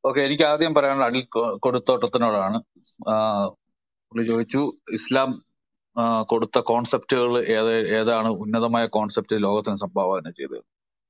Okay എനിക്ക് ആദ്യം പറയാനുള്ള അനിൽ കൊ- കൊടുത്തോട്ടത്തിനോടാണ് ആഹ് പുള്ളി ചോദിച്ചു ഇസ്ലാം ആഹ് കൊടുത്ത കോൺസെപ്റ്റുകൾ ഏത് ഏതാണ് ഉന്നതമായ കോൺസെപ്റ്റ് ലോകത്തിന് സംഭാവന ചെയ്തത്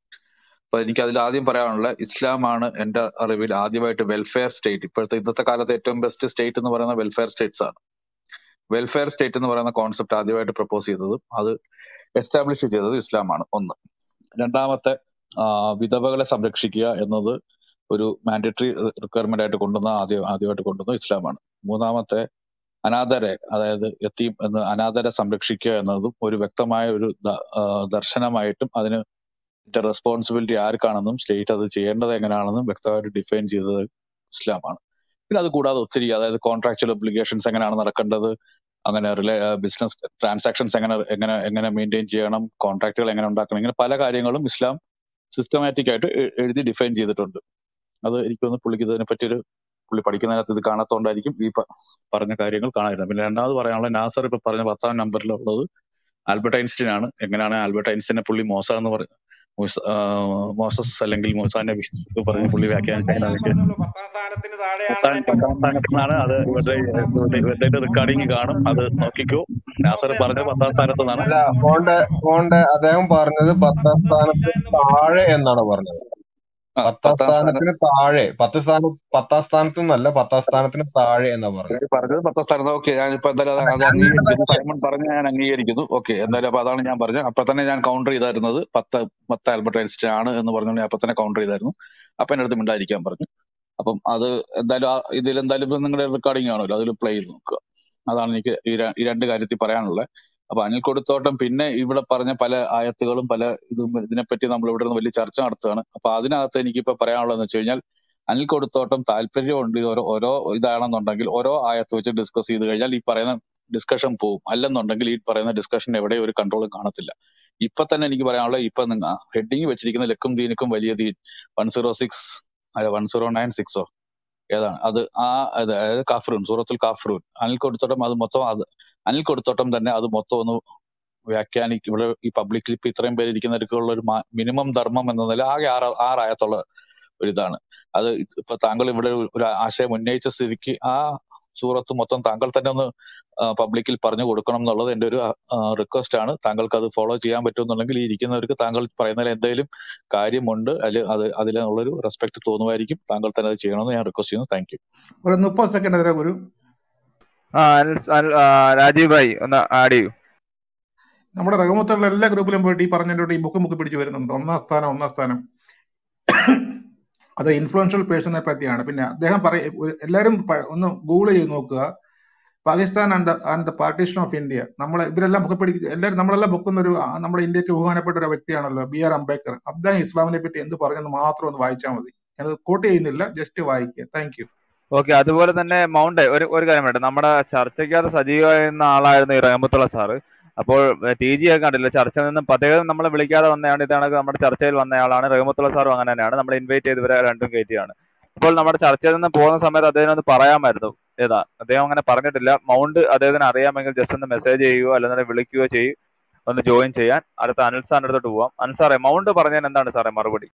അപ്പൊ എനിക്ക് അതിൽ ആദ്യം പറയാനുള്ള ഇസ്ലാമാണ് എന്റെ അറിവിൽ ആദ്യമായിട്ട് വെൽഫെയർ സ്റ്റേറ്റ് ഇപ്പോഴത്തെ ഇന്നത്തെ കാലത്ത് ഏറ്റവും ബെസ്റ്റ് സ്റ്റേറ്റ് എന്ന് പറയുന്ന വെൽഫെയർ സ്റ്റേറ്റ്സ് ആണ് വെൽഫെയർ സ്റ്റേറ്റ് എന്ന് പറയുന്ന കോൺസെപ്റ്റ് ആദ്യമായിട്ട് പ്രപ്പോസ് ചെയ്തതും അത് എസ്റ്റാബ്ലിഷ് ചെയ്തത് ഇസ്ലാമാണ് ഒന്ന് രണ്ടാമത്തെ ആഹ് വിധവകളെ സംരക്ഷിക്കുക എന്നത് ഒരു മാൻഡറ്ററി റിക്വയർമെന്റ് ആയിട്ട് കൊണ്ടുവന്ന ആദ്യം ആദ്യമായിട്ട് കൊണ്ടുവന്നത് ഇസ്ലാമാണ് മൂന്നാമത്തെ അനാഥരെ അതായത് യത്തീം എന്ന് അനാഥരെ സംരക്ഷിക്കുക എന്നതും ഒരു വ്യക്തമായ ഒരു ദ- ആഹ് ദർശനമായിട്ടും അതിന് റെസ്പോൺസിബിലിറ്റി ആർക്കാണെന്നും സ്റ്റേറ്റ് അത് ചെയ്യേണ്ടത് എങ്ങനെയാണെന്നും വ്യക്തമായിട്ട് ഡിഫൈൻ ചെയ്തത് ഇസ്ലാമാണ് പിന്നെ അത് കൂടാതെ ഒത്തിരി അതായത് കോൺട്രാക്ച്വൽ ഒബ്ലിഗേഷൻസ് എങ്ങനെയാണ് നടക്കേണ്ടത് അങ്ങനെ റിലേ ബിസിനസ് ട്രാൻസാക്ഷൻസ് എങ്ങനെ എങ്ങനെ എങ്ങനെ മെയിൻറ്റെയിൻ ചെയ്യണം കോൺട്രാക്റ്റുകൾ എങ്ങനെ ഉണ്ടാക്കണം ഇങ്ങനെ പല കാര്യങ്ങളും ഇസ്ലാം സിസ്റ്റമാറ്റിക് ആയിട്ട് എ- എഴുതി ഡിഫൈൻ ചെയ്തിട്ടുണ്ട് അത് എനിക്കൊന്ന് പുള്ളിക്ക് ഇതിനെ പറ്റിയൊരു പുള്ളി പഠിക്കുന്നതിനകത്ത് ഇത് കാണാത്തോണ്ടായിരിക്കും ഈ പ- പറഞ്ഞ കാര്യങ്ങൾ കാണാതിരുന്നത് പിന്നെ രണ്ടാമത് പറയാനുള്ള നാസർ ഇപ്പൊ പറഞ്ഞ പത്താം നമ്പറിലുള്ളത് ആൽബർട്ട് ഐൻസ്റ്റീൻ ആണ് എങ്ങനെയാണ് ആൽബർട്ട് ഐൻസ്റ്റീനെ പുള്ളി മോസ എന്ന് പറ മൂസ- ആ, മോസസ് അല്ലെങ്കിൽ മൂസാന്റെ വിശ്വസിച്ച് പറഞ്ഞ് പുള്ളി അതല്ലേ ഞാൻ വ്യാഖ്യാനിച്ചത് പറഞ്ഞുള്ളൂ പത്താം സ്ഥാനത്തിന് താഴെയാണെന്ന് പത്താം എന്റെ പത്താം സ്ഥാനത്തുനിന്നാണ് അത് ഇവരുടെ ഇവരുടെ ഇവരുടെ റെക്കോർഡിംഗ് കാണും അത് നോക്കിക്കോ നാസർ ജോസെ പറഞ്ഞത് പത്താം സ്ഥാനത്ത് നിന്നാണ് അല്ല മോണ്ടെ മോണ്ടെ അദ്ദേഹം പറഞ്ഞത് പത്താം സ്ഥാനത്ത് താഴെ എന്നാണ് പറഞ്ഞത് ആ പത്താം പത്താം സ്ഥാനം സ്ഥാനത്തിന് താഴെ പത്ത് സ്ഥാനം പത്താം സ്ഥാനത്ത് നിന്നല്ല പത്താം സ്ഥാനത്തിന് താഴെ എന്നാ പറഞ്ഞത് ഈ പറഞ്ഞത് പത്താം സ്ഥാനത്ത് ഓക്കെ ഞാനിപ്പോ എന്തായാലും അത് അത് ഞാൻ അംഗീകരിക്കുന്നു സൈമൺ പറഞ്ഞ ഞാൻ അംഗീകരിക്കുന്നു ഓക്കെ എന്തായാലും അപ്പൊ അതാണ് ഞാൻ പറഞ്ഞത് അപ്പൊ തന്നെ ഞാൻ കൗണ്ടർ ചെയ്തായിരുന്നത് പത്ത് പത്ത് ആൽബർട്ട് ഐൻസ്റ്റീൻ ആണ് എന്ന് പറഞ്ഞു അപ്പൊ തന്നെ കൗണ്ടർ ചെയ്തായിരുന്നു അപ്പൊ എന്റെ അടുത്ത് മിണ്ടായിരിക്കാൻ പറഞ്ഞു അപ്പം അത് എന്തായാലും ആ ഇതിൽ എന്തായാലും ഇപ്പൊ നിങ്ങളുടെ റെക്കോർഡിംഗ് ആണല്ലോ അതിൽ പ്ലേ ചെയ്ത് നോക്കുക അതാണ് എനിക്ക് ഈ ര- ഈ രണ്ട് കാര്യത്തിൽ പറയാനുള്ളത് അപ്പൊ അനിൽ കൊടുത്തോട്ടം പിന്നെ ഇവിടെ പറഞ്ഞ പല ആയത്തുകളും പല ഇതും ഇതിനെപ്പറ്റി നമ്മൾ ഇവിടെ നിന്ന് വലിയ ചർച്ച നടത്തുകയാണ് അപ്പൊ അതിനകത്ത് എനിക്കിപ്പോ പറയാനുള്ളതെന്ന് വെച്ച് കഴിഞ്ഞാൽ അനിൽ കൊടുത്തോട്ടം താല്പര്യമുണ്ട് ഇത് ഓരോ ഓരോ ഇതാണെന്നുണ്ടെങ്കിൽ ഓരോ ആയത്ത് വെച്ച് ഡിസ്കസ് ചെയ്ത് കഴിഞ്ഞാൽ ഈ പറയുന്ന ഡിസ്കഷൻ പോവും അല്ലെന്നുണ്ടെങ്കിൽ ഈ പറയുന്ന ഡിസ്കഷൻ എവിടെ ഒരു കൺട്രോളും കാണത്തില്ല ഇപ്പൊ തന്നെ എനിക്ക് പറയാനുള്ളത് ഇപ്പൊ നിങ്ങൾ ഹെഡിങ് വെച്ചിരിക്കുന്ന ലക്കും ദീനിക്കും വലിയ ദീൻ വൺ സീറോ സിക്സ് അല്ല വൺ സീറോ നയൻ സിക്സോ ഏതാണ് അത് ആ അത് അതായത് കാഫ്രൂൻ സൂറത്തുൽ കാഫ്രൂൻ അനിൽ കൊടുത്തോട്ടം അത് മൊത്തം അത് അനിൽ കൊടുത്തോട്ടം തന്നെ അത് മൊത്തം ഒന്ന് വ്യാഖ്യാനിക്കും ഇവിടെ ഈ പബ്ലിക്കിൽ ഇപ്പൊ ഇത്രയും പേര് ഇരിക്കുന്നവർക്കുള്ള ഒരു മിനിമം ധർമ്മം എന്ന നില ആകെ ആറ് ആറായത്തുള്ള ഒരു ഇതാണ് അത് ഇപ്പൊ താങ്കൾ ഇവിടെ ഒരു ഒരു ആശയം ഉന്നയിച്ച സ്ഥിതിക്ക് ആ സൂറത്ത് മൊത്തം താങ്കൾ തന്നെ ഒന്ന് പബ്ലിക്കിൽ പറഞ്ഞു കൊടുക്കണം എന്നുള്ളത് എന്റെ ഒരു റിക്വസ്റ്റ് ആണ് താങ്കൾക്ക് അത് ഫോളോ ചെയ്യാൻ പറ്റുമെന്നുണ്ടെങ്കിൽ ഈ ഇരിക്കുന്നവർക്ക് താങ്കൾ പറയുന്നതിൽ എന്തെങ്കിലും കാര്യമുണ്ട് അതിൽ അത് അതിലുള്ളൊരു റെസ്പെക്ട് തോന്നുമായിരിക്കും താങ്കൾ തന്നെ അത് ചെയ്യണമെന്ന് ഞാൻ റിക്വസ്റ്റ് ചെയ്യുന്നു താങ്ക് യു ഒരു മുപ്പത് സെക്കൻഡ് അതിലെ ഒരു ആ അനിൽ അനിൽ ആ, രാജീവ് ഭായി ഒന്ന് ആഡ് ചെയ്യൂ നമ്മുടെ റഹമത്തുള്ള എല്ലാ ഗ്രൂപ്പിലും പോയിട്ട് ഈ പറഞ്ഞതിന്റെ ഈ ബുക്ക് ബുക്ക് പിടിച്ചു വരുന്നുണ്ട് ഒന്നാം സ്ഥാനം ഒന്നാം സ്ഥാനം അത് ഇൻഫ്ലുവൻഷ്യൽ പേഴ്സണെ പറ്റിയാണ് പിന്നെ അദ്ദേഹം പറയ ഒരു- എല്ലാവരും പ- ഒന്ന് ഗൂഗിൾ ചെയ്ത് നോക്കുക Pakistan and and the partition of India നമ്മളെ ഇവരെല്ലാം ബുക്ക് പിടിക്കുക എല്ലാവരും നമ്മളെല്ലാം ബുക്കുന്ന ഒരു ആ, നമ്മുടെ ഇന്ത്യക്ക് ബഹുമാനപ്പെട്ട ഒരു വ്യക്തിയാണല്ലോ ബി ആർ അംബേദ്കർ അദ്ദേഹം ഇസ്ലാമിനെ പറ്റി എന്ത് പറഞ്ഞെന്ന് മാത്രം ഒന്ന് വായിച്ചാൽ മതി ഞാനത് കോട്ട് ചെയ്യുന്നില്ല ജസ്റ്റ് വായിക്കുക താങ്ക് യു ഓക്കെ അതുപോലെ തന്നെ മൗണ്ട് ഒരു ഒരു കാര്യം വേണ്ട നമ്മുടെ ചർച്ചയ്ക്കകത്ത് സജീവമായിരുന്ന ആളായിരുന്നു ഈ റഹമത്തുള്ള സാറ് അപ്പോൾ ടി ജി ഒക്കെ കണ്ടില്ല ചർച്ചയിൽ നിന്നും അദ്ദേഹം നമ്മളെ വിളിക്കാതെ വന്നതാണ് ഇതാണ് നമ്മുടെ ചർച്ചയിൽ വന്നയാളാണ് റഹമത്തുള്ള സാറും അങ്ങനെ തന്നെയാണ് നമ്മൾ ഇൻവൈറ്റ് ചെയ്ത് ഇവരെ രണ്ടും കയറ്റിയാണ് അപ്പോൾ നമ്മുടെ ചർച്ചയിൽ നിന്ന് പോകുന്ന സമയത്ത് അദ്ദേഹം ഒന്ന് പറയാമായിരുന്നു ഏതാ അദ്ദേഹം അങ്ങനെ പറഞ്ഞിട്ടില്ല മൗണ്ട് അദ്ദേഹത്തിന് അറിയാമെങ്കിൽ ജസ്റ്റ് ഒന്ന് മെസ്സേജ് ചെയ്യുകയോ അല്ലെങ്കിൽ വിളിക്കുകയോ ചെയ്യും ഒന്ന് ജോയിൻ ചെയ്യാൻ അടുത്ത അനിൽ സാറിന്റെ അടുത്തോട്ട് പോവാം അനിൽ സാറേ മൗണ്ട് പറഞ്ഞതിന് എന്താണ് സാറേ മറുപടി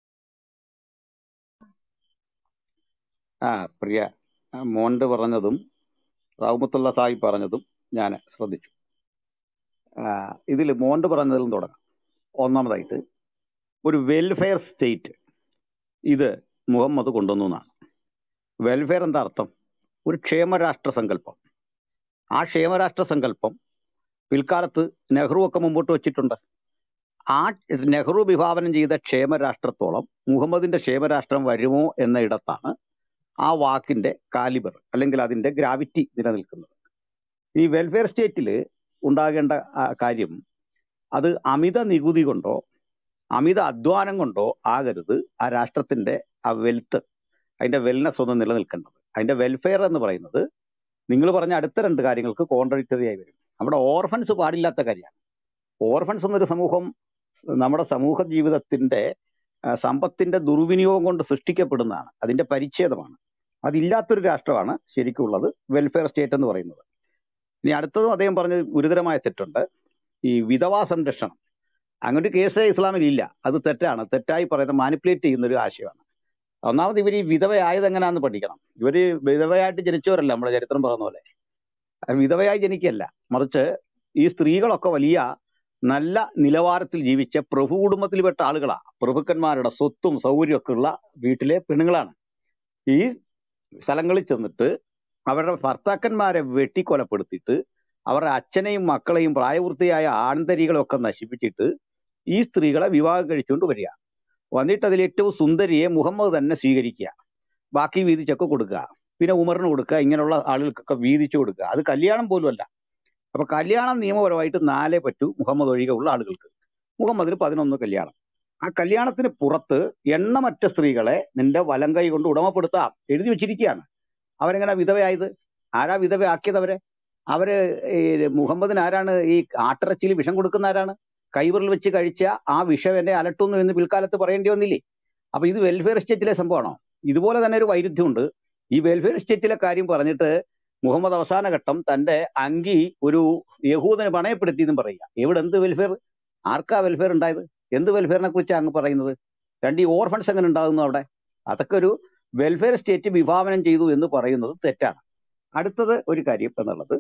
ആ പ്രിയ ആ, മോണ്ട് പറഞ്ഞതും റഹ്മത്തുള്ള സാഹിബ് പറഞ്ഞതും ഞാൻ ശ്രദ്ധിച്ചു ഇതിൽ മോണ്ട് പറഞ്ഞതിൽ നിന്ന് തുടങ്ങാം ഒന്നാമതായിട്ട് ഒരു വെൽഫെയർ സ്റ്റേറ്റ് ഇത് മുഹമ്മദ് കൊണ്ടുവന്നു എന്നാണ് വെൽഫെയർ എന്താ അർത്ഥം ഒരു ക്ഷേമരാഷ്ട്ര സങ്കല്പം ആ ക്ഷേമരാഷ്ട്ര സങ്കല്പം പിൽക്കാലത്ത് നെഹ്റു ഒക്കെ മുമ്പോട്ട് വച്ചിട്ടുണ്ട് ആ നെഹ്റു വിഭാവനം ചെയ്ത ക്ഷേമരാഷ്ട്രത്തോളം മുഹമ്മദിന്റെ ക്ഷേമരാഷ്ട്രം വരുമോ എന്ന ഇടത്താണ് ആ വാക്കിന്റെ കാലിബർ അല്ലെങ്കിൽ അതിന്റെ ഗ്രാവിറ്റി നിലനിൽക്കുന്നത് ഈ വെൽഫെയർ സ്റ്റേറ്റിൽ ഉണ്ടാകേണ്ട ആ, കാര്യം അത് അമിത നികുതി കൊണ്ടോ അമിത അധ്വാനം കൊണ്ടോ ആകരുത് ആ രാഷ്ട്രത്തിന്റെ ആ വെൽത്ത് അതിന്റെ വെൽനെസ് ഒന്ന് നിലനിൽക്കേണ്ടത് അതിന്റെ വെൽഫെയർ എന്ന് പറയുന്നത് നിങ്ങൾ പറഞ്ഞ അടുത്ത രണ്ട് കാര്യങ്ങൾക്ക് കോൺട്രഡിക്ടറി ആയി വരും നമ്മുടെ ഓർഫൻസ് പാടില്ലാത്ത കാര്യമാണ് ഓർഫൻസ് എന്നൊരു സമൂഹം നമ്മുടെ സമൂഹ ജീവിതത്തിന്റെ ആ, സമ്പത്തിന്റെ ദുർവിനിയോഗം കൊണ്ട് സൃഷ്ടിക്കപ്പെടുന്നതാണ് അതിന്റെ പരിച്ഛേദമാണ് അതില്ലാത്തൊരു രാഷ്ട്രമാണ് ശരിക്കുള്ളത് വെൽഫെയർ സ്റ്റേറ്റ് എന്ന് പറയുന്നത് ഇനി അടുത്തതും അദ്ദേഹം പറഞ്ഞ ഗുരുതരമായ തെറ്റുണ്ട് ഈ വിധവാ സംരക്ഷണം അങ്ങനെ ഒരു കേസ് ഇസ്ലാമിൽ ഇല്ല അത് തെറ്റാണ് തെറ്റായി പറയുന്ന മാനിപ്പുലേറ്റ് ചെയ്യുന്ന ഒരു ആശയമാണ് ഒന്നാമത് ഇവർ ഈ വിധവയായത് എങ്ങനെയാന്ന് പഠിക്കണം ഇവര് വിധവയായിട്ട് ജനിച്ചവരല്ല നമ്മുടെ ചരിത്രം പറയുന്ന പോലെ വിധവയായി ജനിക്കല്ല മറിച്ച് ഈ സ്ത്രീകളൊക്കെ വലിയ നല്ല നിലവാരത്തിൽ ജീവിച്ച പ്രഭു കുടുംബത്തിൽപ്പെട്ട ആളുകളാ പ്രഭുക്കന്മാരുടെ സ്വത്തും സൗകര്യവും ഒക്കെ ഉള്ള വീട്ടിലെ പെണ്ണുങ്ങളാണ് ഈ സ്ഥലങ്ങളിൽ ചെന്നിട്ട് അവരുടെ ഭർത്താക്കന്മാരെ വെട്ടിക്കൊലപ്പെടുത്തിയിട്ട് അവരുടെ അച്ഛനെയും മക്കളെയും പ്രായപൂർത്തിയായ ആൺതരികളെ ഒക്കെ നശിപ്പിച്ചിട്ട് ഈ സ്ത്രീകളെ വിവാഹം കഴിച്ചുകൊണ്ട് വരിക വന്നിട്ട് അതിൽ ഏറ്റവും സുന്ദരിയെ മുഹമ്മദ് തന്നെ സ്വീകരിക്കുക ബാക്കി വീതിച്ചൊക്കെ കൊടുക്കുക പിന്നെ ഉമറിന് കൊടുക്കുക ഇങ്ങനെയുള്ള ആളുകൾക്കൊക്കെ വീതിച്ചു കൊടുക്കുക അത് കല്യാണം പോലും അല്ല അപ്പൊ കല്യാണം നിയമപരമായിട്ട് നാലേ പറ്റൂ മുഹമ്മദ് ഒഴികെ ഉള്ള ആളുകൾക്ക് മുഹമ്മദിന് പതിനൊന്ന് കല്യാണം ആ കല്യാണത്തിന് പുറത്ത് എണ്ണമറ്റ സ്ത്രീകളെ നിന്റെ വലം കൈ കൊണ്ട് ഉടമപ്പെടുത്താം എഴുതി വെച്ചിരിക്കുകയാണ് അവരെങ്ങനെ വിധവയായത് ആരാ വിധവയാക്കിയത് അവരെ അവര് ഈ മുഹമ്മദിന് ആരാണ് ഈ ആട്ടിറച്ചിയിൽ വിഷം കൊടുക്കുന്ന ആരാണ് കൈവിരൽ വെച്ച് കഴിച്ച ആ വിഷം എന്നെ അലട്ടുന്നു എന്ന് പിൽക്കാലത്ത് പറയേണ്ടി വന്നില്ലേ അപ്പൊ ഇത് വെൽഫെയർ സ്റ്റേറ്റിലെ സംഭവമാണോ ഇതുപോലെ തന്നെ ഒരു വൈരുദ്ധ്യമുണ്ട് ഈ വെൽഫെയർ സ്റ്റേറ്റിലെ കാര്യം പറഞ്ഞിട്ട് മുഹമ്മദ് അവസാന ഘട്ടം തന്റെ അങ്കി ഒരു യഹൂദന് പണയപ്പെടുത്തി എന്നും പറയുക എവിടെ എന്ത് വെൽഫെയർ ആർക്കാ വെൽഫെയർ ഉണ്ടായത് എന്ത് വെൽഫെയറിനെ കുറിച്ചാണ് അങ്ങ് പറയുന്നത് രണ്ട് ഈ ഓർഫൻസ് എങ്ങനെ ഉണ്ടാകുന്നു അവിടെ അതൊക്കെ ഒരു വെൽഫെയർ സ്റ്റേറ്റ് വിഭാവനം ചെയ്തു എന്ന് പറയുന്നത് തെറ്റാണ് അടുത്തത് ഒരു കാര്യം എന്നുള്ളത്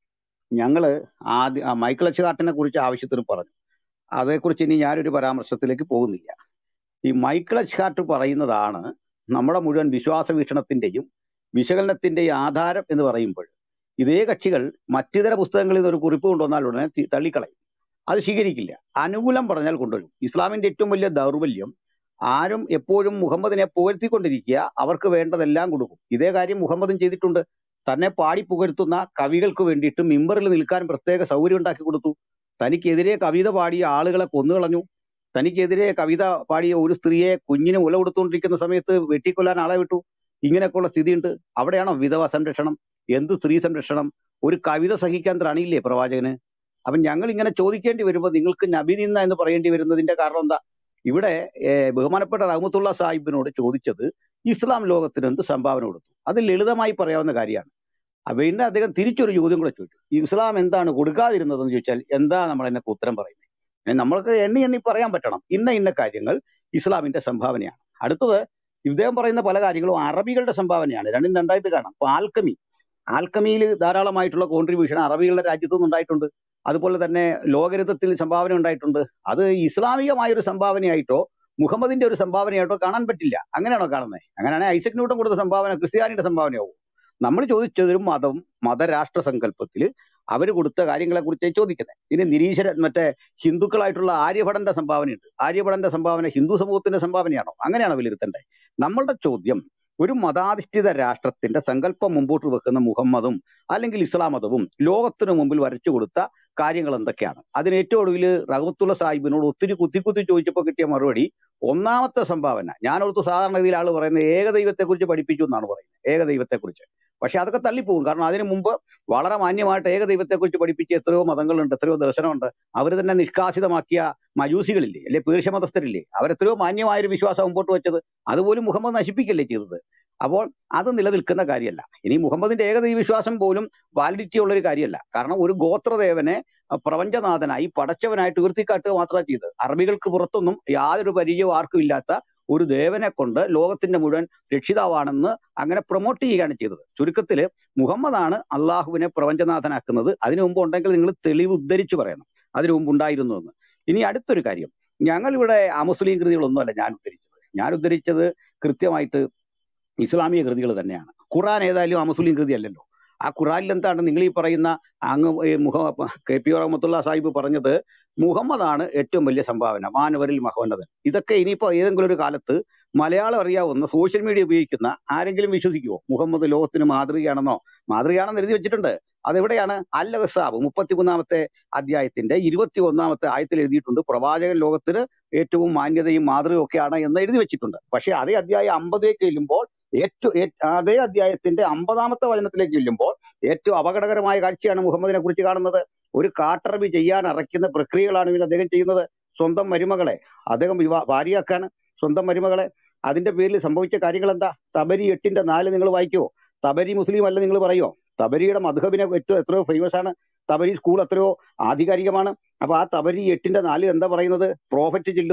ഞങ്ങള് ആദ്യ ആ മൈക്കിൾ എച്ചുകാട്ടിനെ കുറിച്ച് ആവശ്യത്തിന് പറഞ്ഞു അതേക്കുറിച്ച് ഇനി ഞാനൊരു പരാമർശത്തിലേക്ക് പോകുന്നില്ല ഈ മൈക്കിൾ എച്ച്ഹാർട്ട് പറയുന്നതാണ് നമ്മുടെ മുഴുവൻ വിശ്വാസ വീക്ഷണത്തിന്റെയും വിശകലനത്തിന്റെയും ആധാരം എന്ന് പറയുമ്പോൾ ഇതേ കക്ഷികൾ മറ്റിതര പുസ്തകങ്ങളിൽ നിന്ന് ഒരു കുറിപ്പ് കൊണ്ടുവന്നാൽ ഉടനെ തി- തള്ളിക്കളയും അത് സ്വീകരിക്കില്ല അനുകൂലം പറഞ്ഞാൽ കൊണ്ടുവരും ഇസ്ലാമിന്റെ ഏറ്റവും വലിയ ദൗർബല്യം ആരും എപ്പോഴും മുഹമ്മദിനെ പുകഴ്ത്തിക്കൊണ്ടിരിക്കുക അവർക്ക് വേണ്ടതെല്ലാം കൊടുക്കും ഇതേ കാര്യം മുഹമ്മദും ചെയ്തിട്ടുണ്ട് തന്നെ പാടി പുകഴ്ത്തുന്ന കവികൾക്ക് വേണ്ടിയിട്ട് മിമ്പറിൽ നിൽക്കാൻ പ്രത്യേക സൗകര്യം ഉണ്ടാക്കി കൊടുത്തു തനിക്കെതിരെ കവിത പാടിയ ആളുകളെ കൊന്നുകളഞ്ഞു തനിക്കെതിരെ കവിത പാടിയ ഒരു സ്ത്രീയെ കുഞ്ഞിന് മുല കൊടുത്തുകൊണ്ടിരിക്കുന്ന സമയത്ത് വെട്ടിക്കൊല്ലാൻ ആളെ വിട്ടു ഇങ്ങനെയൊക്കെയുള്ള സ്ഥിതിയുണ്ട് അവിടെയാണോ വിധവ സംരക്ഷണം എന്ത് സ്ത്രീ സംരക്ഷണം ഒരു കവിത സഹിക്കാൻ ത്രാണിയില്ലേ പ്രവാചകന് അപ്പൊ ഞങ്ങൾ ഇങ്ങനെ ചോദിക്കേണ്ടി വരുമ്പോൾ നിങ്ങൾക്ക് നബി നിന്ന എന്ന് പറയേണ്ടി വരുന്നതിന്റെ കാരണം എന്താ ഇവിടെ ഏർ, ബഹുമാനപ്പെട്ട റഹ്മത്തുള്ള സാഹിബിനോട് ചോദിച്ചത് ഇസ്ലാം ലോകത്തിന് എന്ത് സംഭാവന കൊടുത്തു അത് ലളിതമായി പറയാവുന്ന കാര്യമാണ് അപ്പൊ പിന്നെ അദ്ദേഹം തിരിച്ചൊരു ചോദ്യം കൂടെ ചോദിച്ചു ഇസ്ലാം എന്താണ് കൊടുക്കാതിരുന്നതെന്ന് ചോദിച്ചാൽ എന്താ നമ്മൾ എന്നൊക്കെ ഉത്തരം പറയുന്നത് ഏ, നമ്മൾക്ക് എണ്ണി എണ്ണി പറയാൻ പറ്റണം ഇന്ന ഇന്ന കാര്യങ്ങൾ ഇസ്ലാമിന്റെ സംഭാവനയാണ് അടുത്തത് ഇദ്ദേഹം പറയുന്ന പല കാര്യങ്ങളും അറബികളുടെ സംഭാവനയാണ് രണ്ടും രണ്ടായിട്ട് കാണാം അപ്പൊ ആൽക്കമി ആൽക്കമിയിൽ ധാരാളമായിട്ടുള്ള കോൺട്രിബ്യൂഷൻ അറബികളുടെ രാജ്യത്തു നിന്ന് ഉണ്ടായിട്ടുണ്ട് അതുപോലെ തന്നെ ലോകരത്വത്തിൽ സംഭാവന ഉണ്ടായിട്ടുണ്ട് അത് ഇസ്ലാമികമായ ഒരു സംഭാവനയായിട്ടോ മുഹമ്മദിന്റെ ഒരു സംഭാവനയായിട്ടോ കാണാൻ പറ്റില്ല അങ്ങനെയാണോ കാണുന്നത് അങ്ങനെയാണെങ്കിൽ ഐസക് ന്യൂട്ടൻ കൊടുത്ത സംഭാവന ക്രിസ്ത്യാനിയുടെ സംഭാവനയാവും നമ്മൾ ചോദിച്ചതൊരു മതം മതരാഷ്ട്ര സങ്കല്പത്തിൽ അവർ കൊടുത്ത കാര്യങ്ങളെ കുറിച്ച് ചോദിക്കുന്നത് ഇനി നിരീശ്വര മറ്റേ ഹിന്ദുക്കളായിട്ടുള്ള ആര്യഭടന്റെ സംഭാവനയുണ്ട് ആര്യഭടന്റെ സംഭാവന ഹിന്ദു സമൂഹത്തിന്റെ സംഭാവനയാണോ അങ്ങനെയാണോ വിലയിരുത്തേണ്ടത് നമ്മളുടെ ചോദ്യം ഒരു മതാധിഷ്ഠിത രാഷ്ട്രത്തിന്റെ സങ്കല്പം മുമ്പോട്ട് വെക്കുന്ന മുഹമ്മദും അല്ലെങ്കിൽ ഇസ്ലാം മതവും ലോകത്തിനു മുമ്പിൽ വരച്ചു കൊടുത്ത കാര്യങ്ങൾ എന്തൊക്കെയാണ് അതിന് ഏറ്റവും ഒടുവിൽ റഹമത്തുള്ള സാഹിബിനോട് ഒത്തിരി കുത്തി കുത്തി ചോദിച്ചപ്പോൾ കിട്ടിയ മറുപടി ഒന്നാമത്തെ സംഭാവന ഞാൻ ഓർത്ത് സാധാരണ രീതിയിൽ ആള് പറയുന്നത് ഏകദൈവത്തെക്കുറിച്ച് പഠിപ്പിച്ചു എന്നാണ് പറയുന്നത് ഏകദൈവത്തെക്കുറിച്ച് പക്ഷെ അതൊക്കെ തള്ളിപ്പോകും കാരണം അതിനു മുമ്പ് വളരെ മാന്യമായിട്ട് ഏകദൈവത്തെക്കുറിച്ച് പഠിപ്പിച്ച എത്രയോ മതങ്ങളുണ്ട് എത്രയോ ദർശനമുണ്ട് അവർ തന്നെ നിഷ്കാസിതമാക്കിയ മജൂസികളില്ലേ അല്ലെ പേർഷ്യ മതസ്ഥരില്ലേ അവരെത്രയോ മാന്യമായ ഒരു വിശ്വാസം മുമ്പോട്ട് വെച്ചത് അതുപോലും മുഹമ്മദ് നശിപ്പിക്കല്ലേ ചെയ്തത് അപ്പോൾ അത് നിലനിൽക്കുന്ന കാര്യമല്ല ഇനി മുഹമ്മദിന്റെ ഏകദൈവ വിശ്വാസം പോലും വാലിഡിറ്റി ഉള്ള ഒരു കാര്യമല്ല കാരണം ഒരു ഗോത്രദേവനെ അഹ് പ്രപഞ്ചനാഥനായി പടച്ചവനായിട്ട് ഉയർത്തിക്കാട്ടുക മാത്രമാണ് ചെയ്തത് അറബികൾക്ക് പുറത്തൊന്നും യാതൊരു പരിചയവും ആർക്കും ഇല്ലാത്ത ഒരു ദേവനെ കൊണ്ട് ലോകത്തിന്റെ മുഴുവൻ രക്ഷിതാവാണെന്ന് അങ്ങനെ പ്രൊമോട്ട് ചെയ്യുകയാണ് ചെയ്തത് ചുരുക്കത്തില് മുഹമ്മദാണ് അള്ളാഹുവിനെ പ്രപഞ്ചനാഥനാക്കുന്നത് അതിനു മുമ്പ് ഉണ്ടെങ്കിൽ നിങ്ങൾ തെളിവ് ഉദ്ധരിച്ചു പറയണം അതിനു മുമ്പ് ഉണ്ടായിരുന്നു എന്ന് ഇനി അടുത്തൊരു കാര്യം ഞങ്ങൾ ഇവിടെ അമുസ്ലിം കൃതികളൊന്നുമല്ല ഞാൻ ഉദ്ധരിച്ചത് ഞാൻ ഉദ്ധരിച്ചത് കൃത്യമായിട്ട് ഇസ്ലാമിക കൃതികൾ തന്നെയാണ് ഖുറാൻ ഏതായാലും അമുസ്ലിം കൃതി അല്ലല്ലോ ആ ഖുറാനിൽ എന്താണ് നിങ്ങൾ ഈ പറയുന്ന അങ്ങ് ഈ മുഹ കെ പി റഹ്മത്തുള്ള സാഹിബ് പറഞ്ഞത് മുഹമ്മദാണ് ഏറ്റവും വലിയ സംഭാവന മാനവരിൽ മഹോന്നതൻ ഇതൊക്കെ ഇനിയിപ്പോ ഏതെങ്കിലും ഒരു കാലത്ത് മലയാളം അറിയാവുന്ന സോഷ്യൽ മീഡിയ ഉപയോഗിക്കുന്ന ആരെങ്കിലും വിശ്വസിക്കുമോ മുഹമ്മദ് ലോകത്തിന് മാതൃകയാണെന്നോ മാതൃകയാണെന്ന് എഴുതി വെച്ചിട്ടുണ്ട് അതെവിടെയാണ് അൽ ഹസാബ് മുപ്പത്തിമൂന്നാമത്തെ അധ്യായത്തിന്റെ ഇരുപത്തി ഒന്നാമത്തെ ആയത്തിൽ എഴുതിയിട്ടുണ്ട് പ്രവാചകൻ ലോകത്തിന് ഏറ്റവും മാന്യതയും മാതൃകയും ഒക്കെയാണ് എന്ന് എഴുതി വെച്ചിട്ടുണ്ട് പക്ഷെ അതേ അധ്യായം അമ്പതിലേക്ക് ചെല്ലുമ്പോൾ ഏറ്റവും അതേ അധ്യായത്തിന്റെ അമ്പതാമത്തെ വചനത്തിലേക്ക് ചെല്ലുമ്പോൾ ഏറ്റവും അപകടകരമായ കാഴ്ചയാണ് മുഹമ്മദിനെ കുറിച്ച് കാണുന്നത് ഒരു കാട്ടറബി ചെയ്യാൻ അറയ്ക്കുന്ന പ്രക്രിയകളാണ് ഇവൻ അദ്ദേഹം ചെയ്യുന്നത് സ്വന്തം മരുമകളെ അദ്ദേഹം വിവാ ഭാര്യയാക്കാണ് സ്വന്തം മരുമകളെ അതിന്റെ പേരിൽ സംഭവിച്ച കാര്യങ്ങൾ എന്താ തബരി എട്ടിന്റെ നാല് നിങ്ങൾ വായിക്കുവോ തബരി മുസ്ലിം അല്ല നിങ്ങൾ പറയോ തബരിയുടെ മധുഹബിനെ ഏറ്റവും എത്രയോ ഫേമസ് ആണ് തബരി സ്കൂൾ എത്രയോ ആധികാരികമാണ് അപ്പൊ ആ തബരി എട്ടിന്റെ നാല് എന്താ പറയുന്നത് പ്രോഫറ്റ് ചെല്ലുന്നു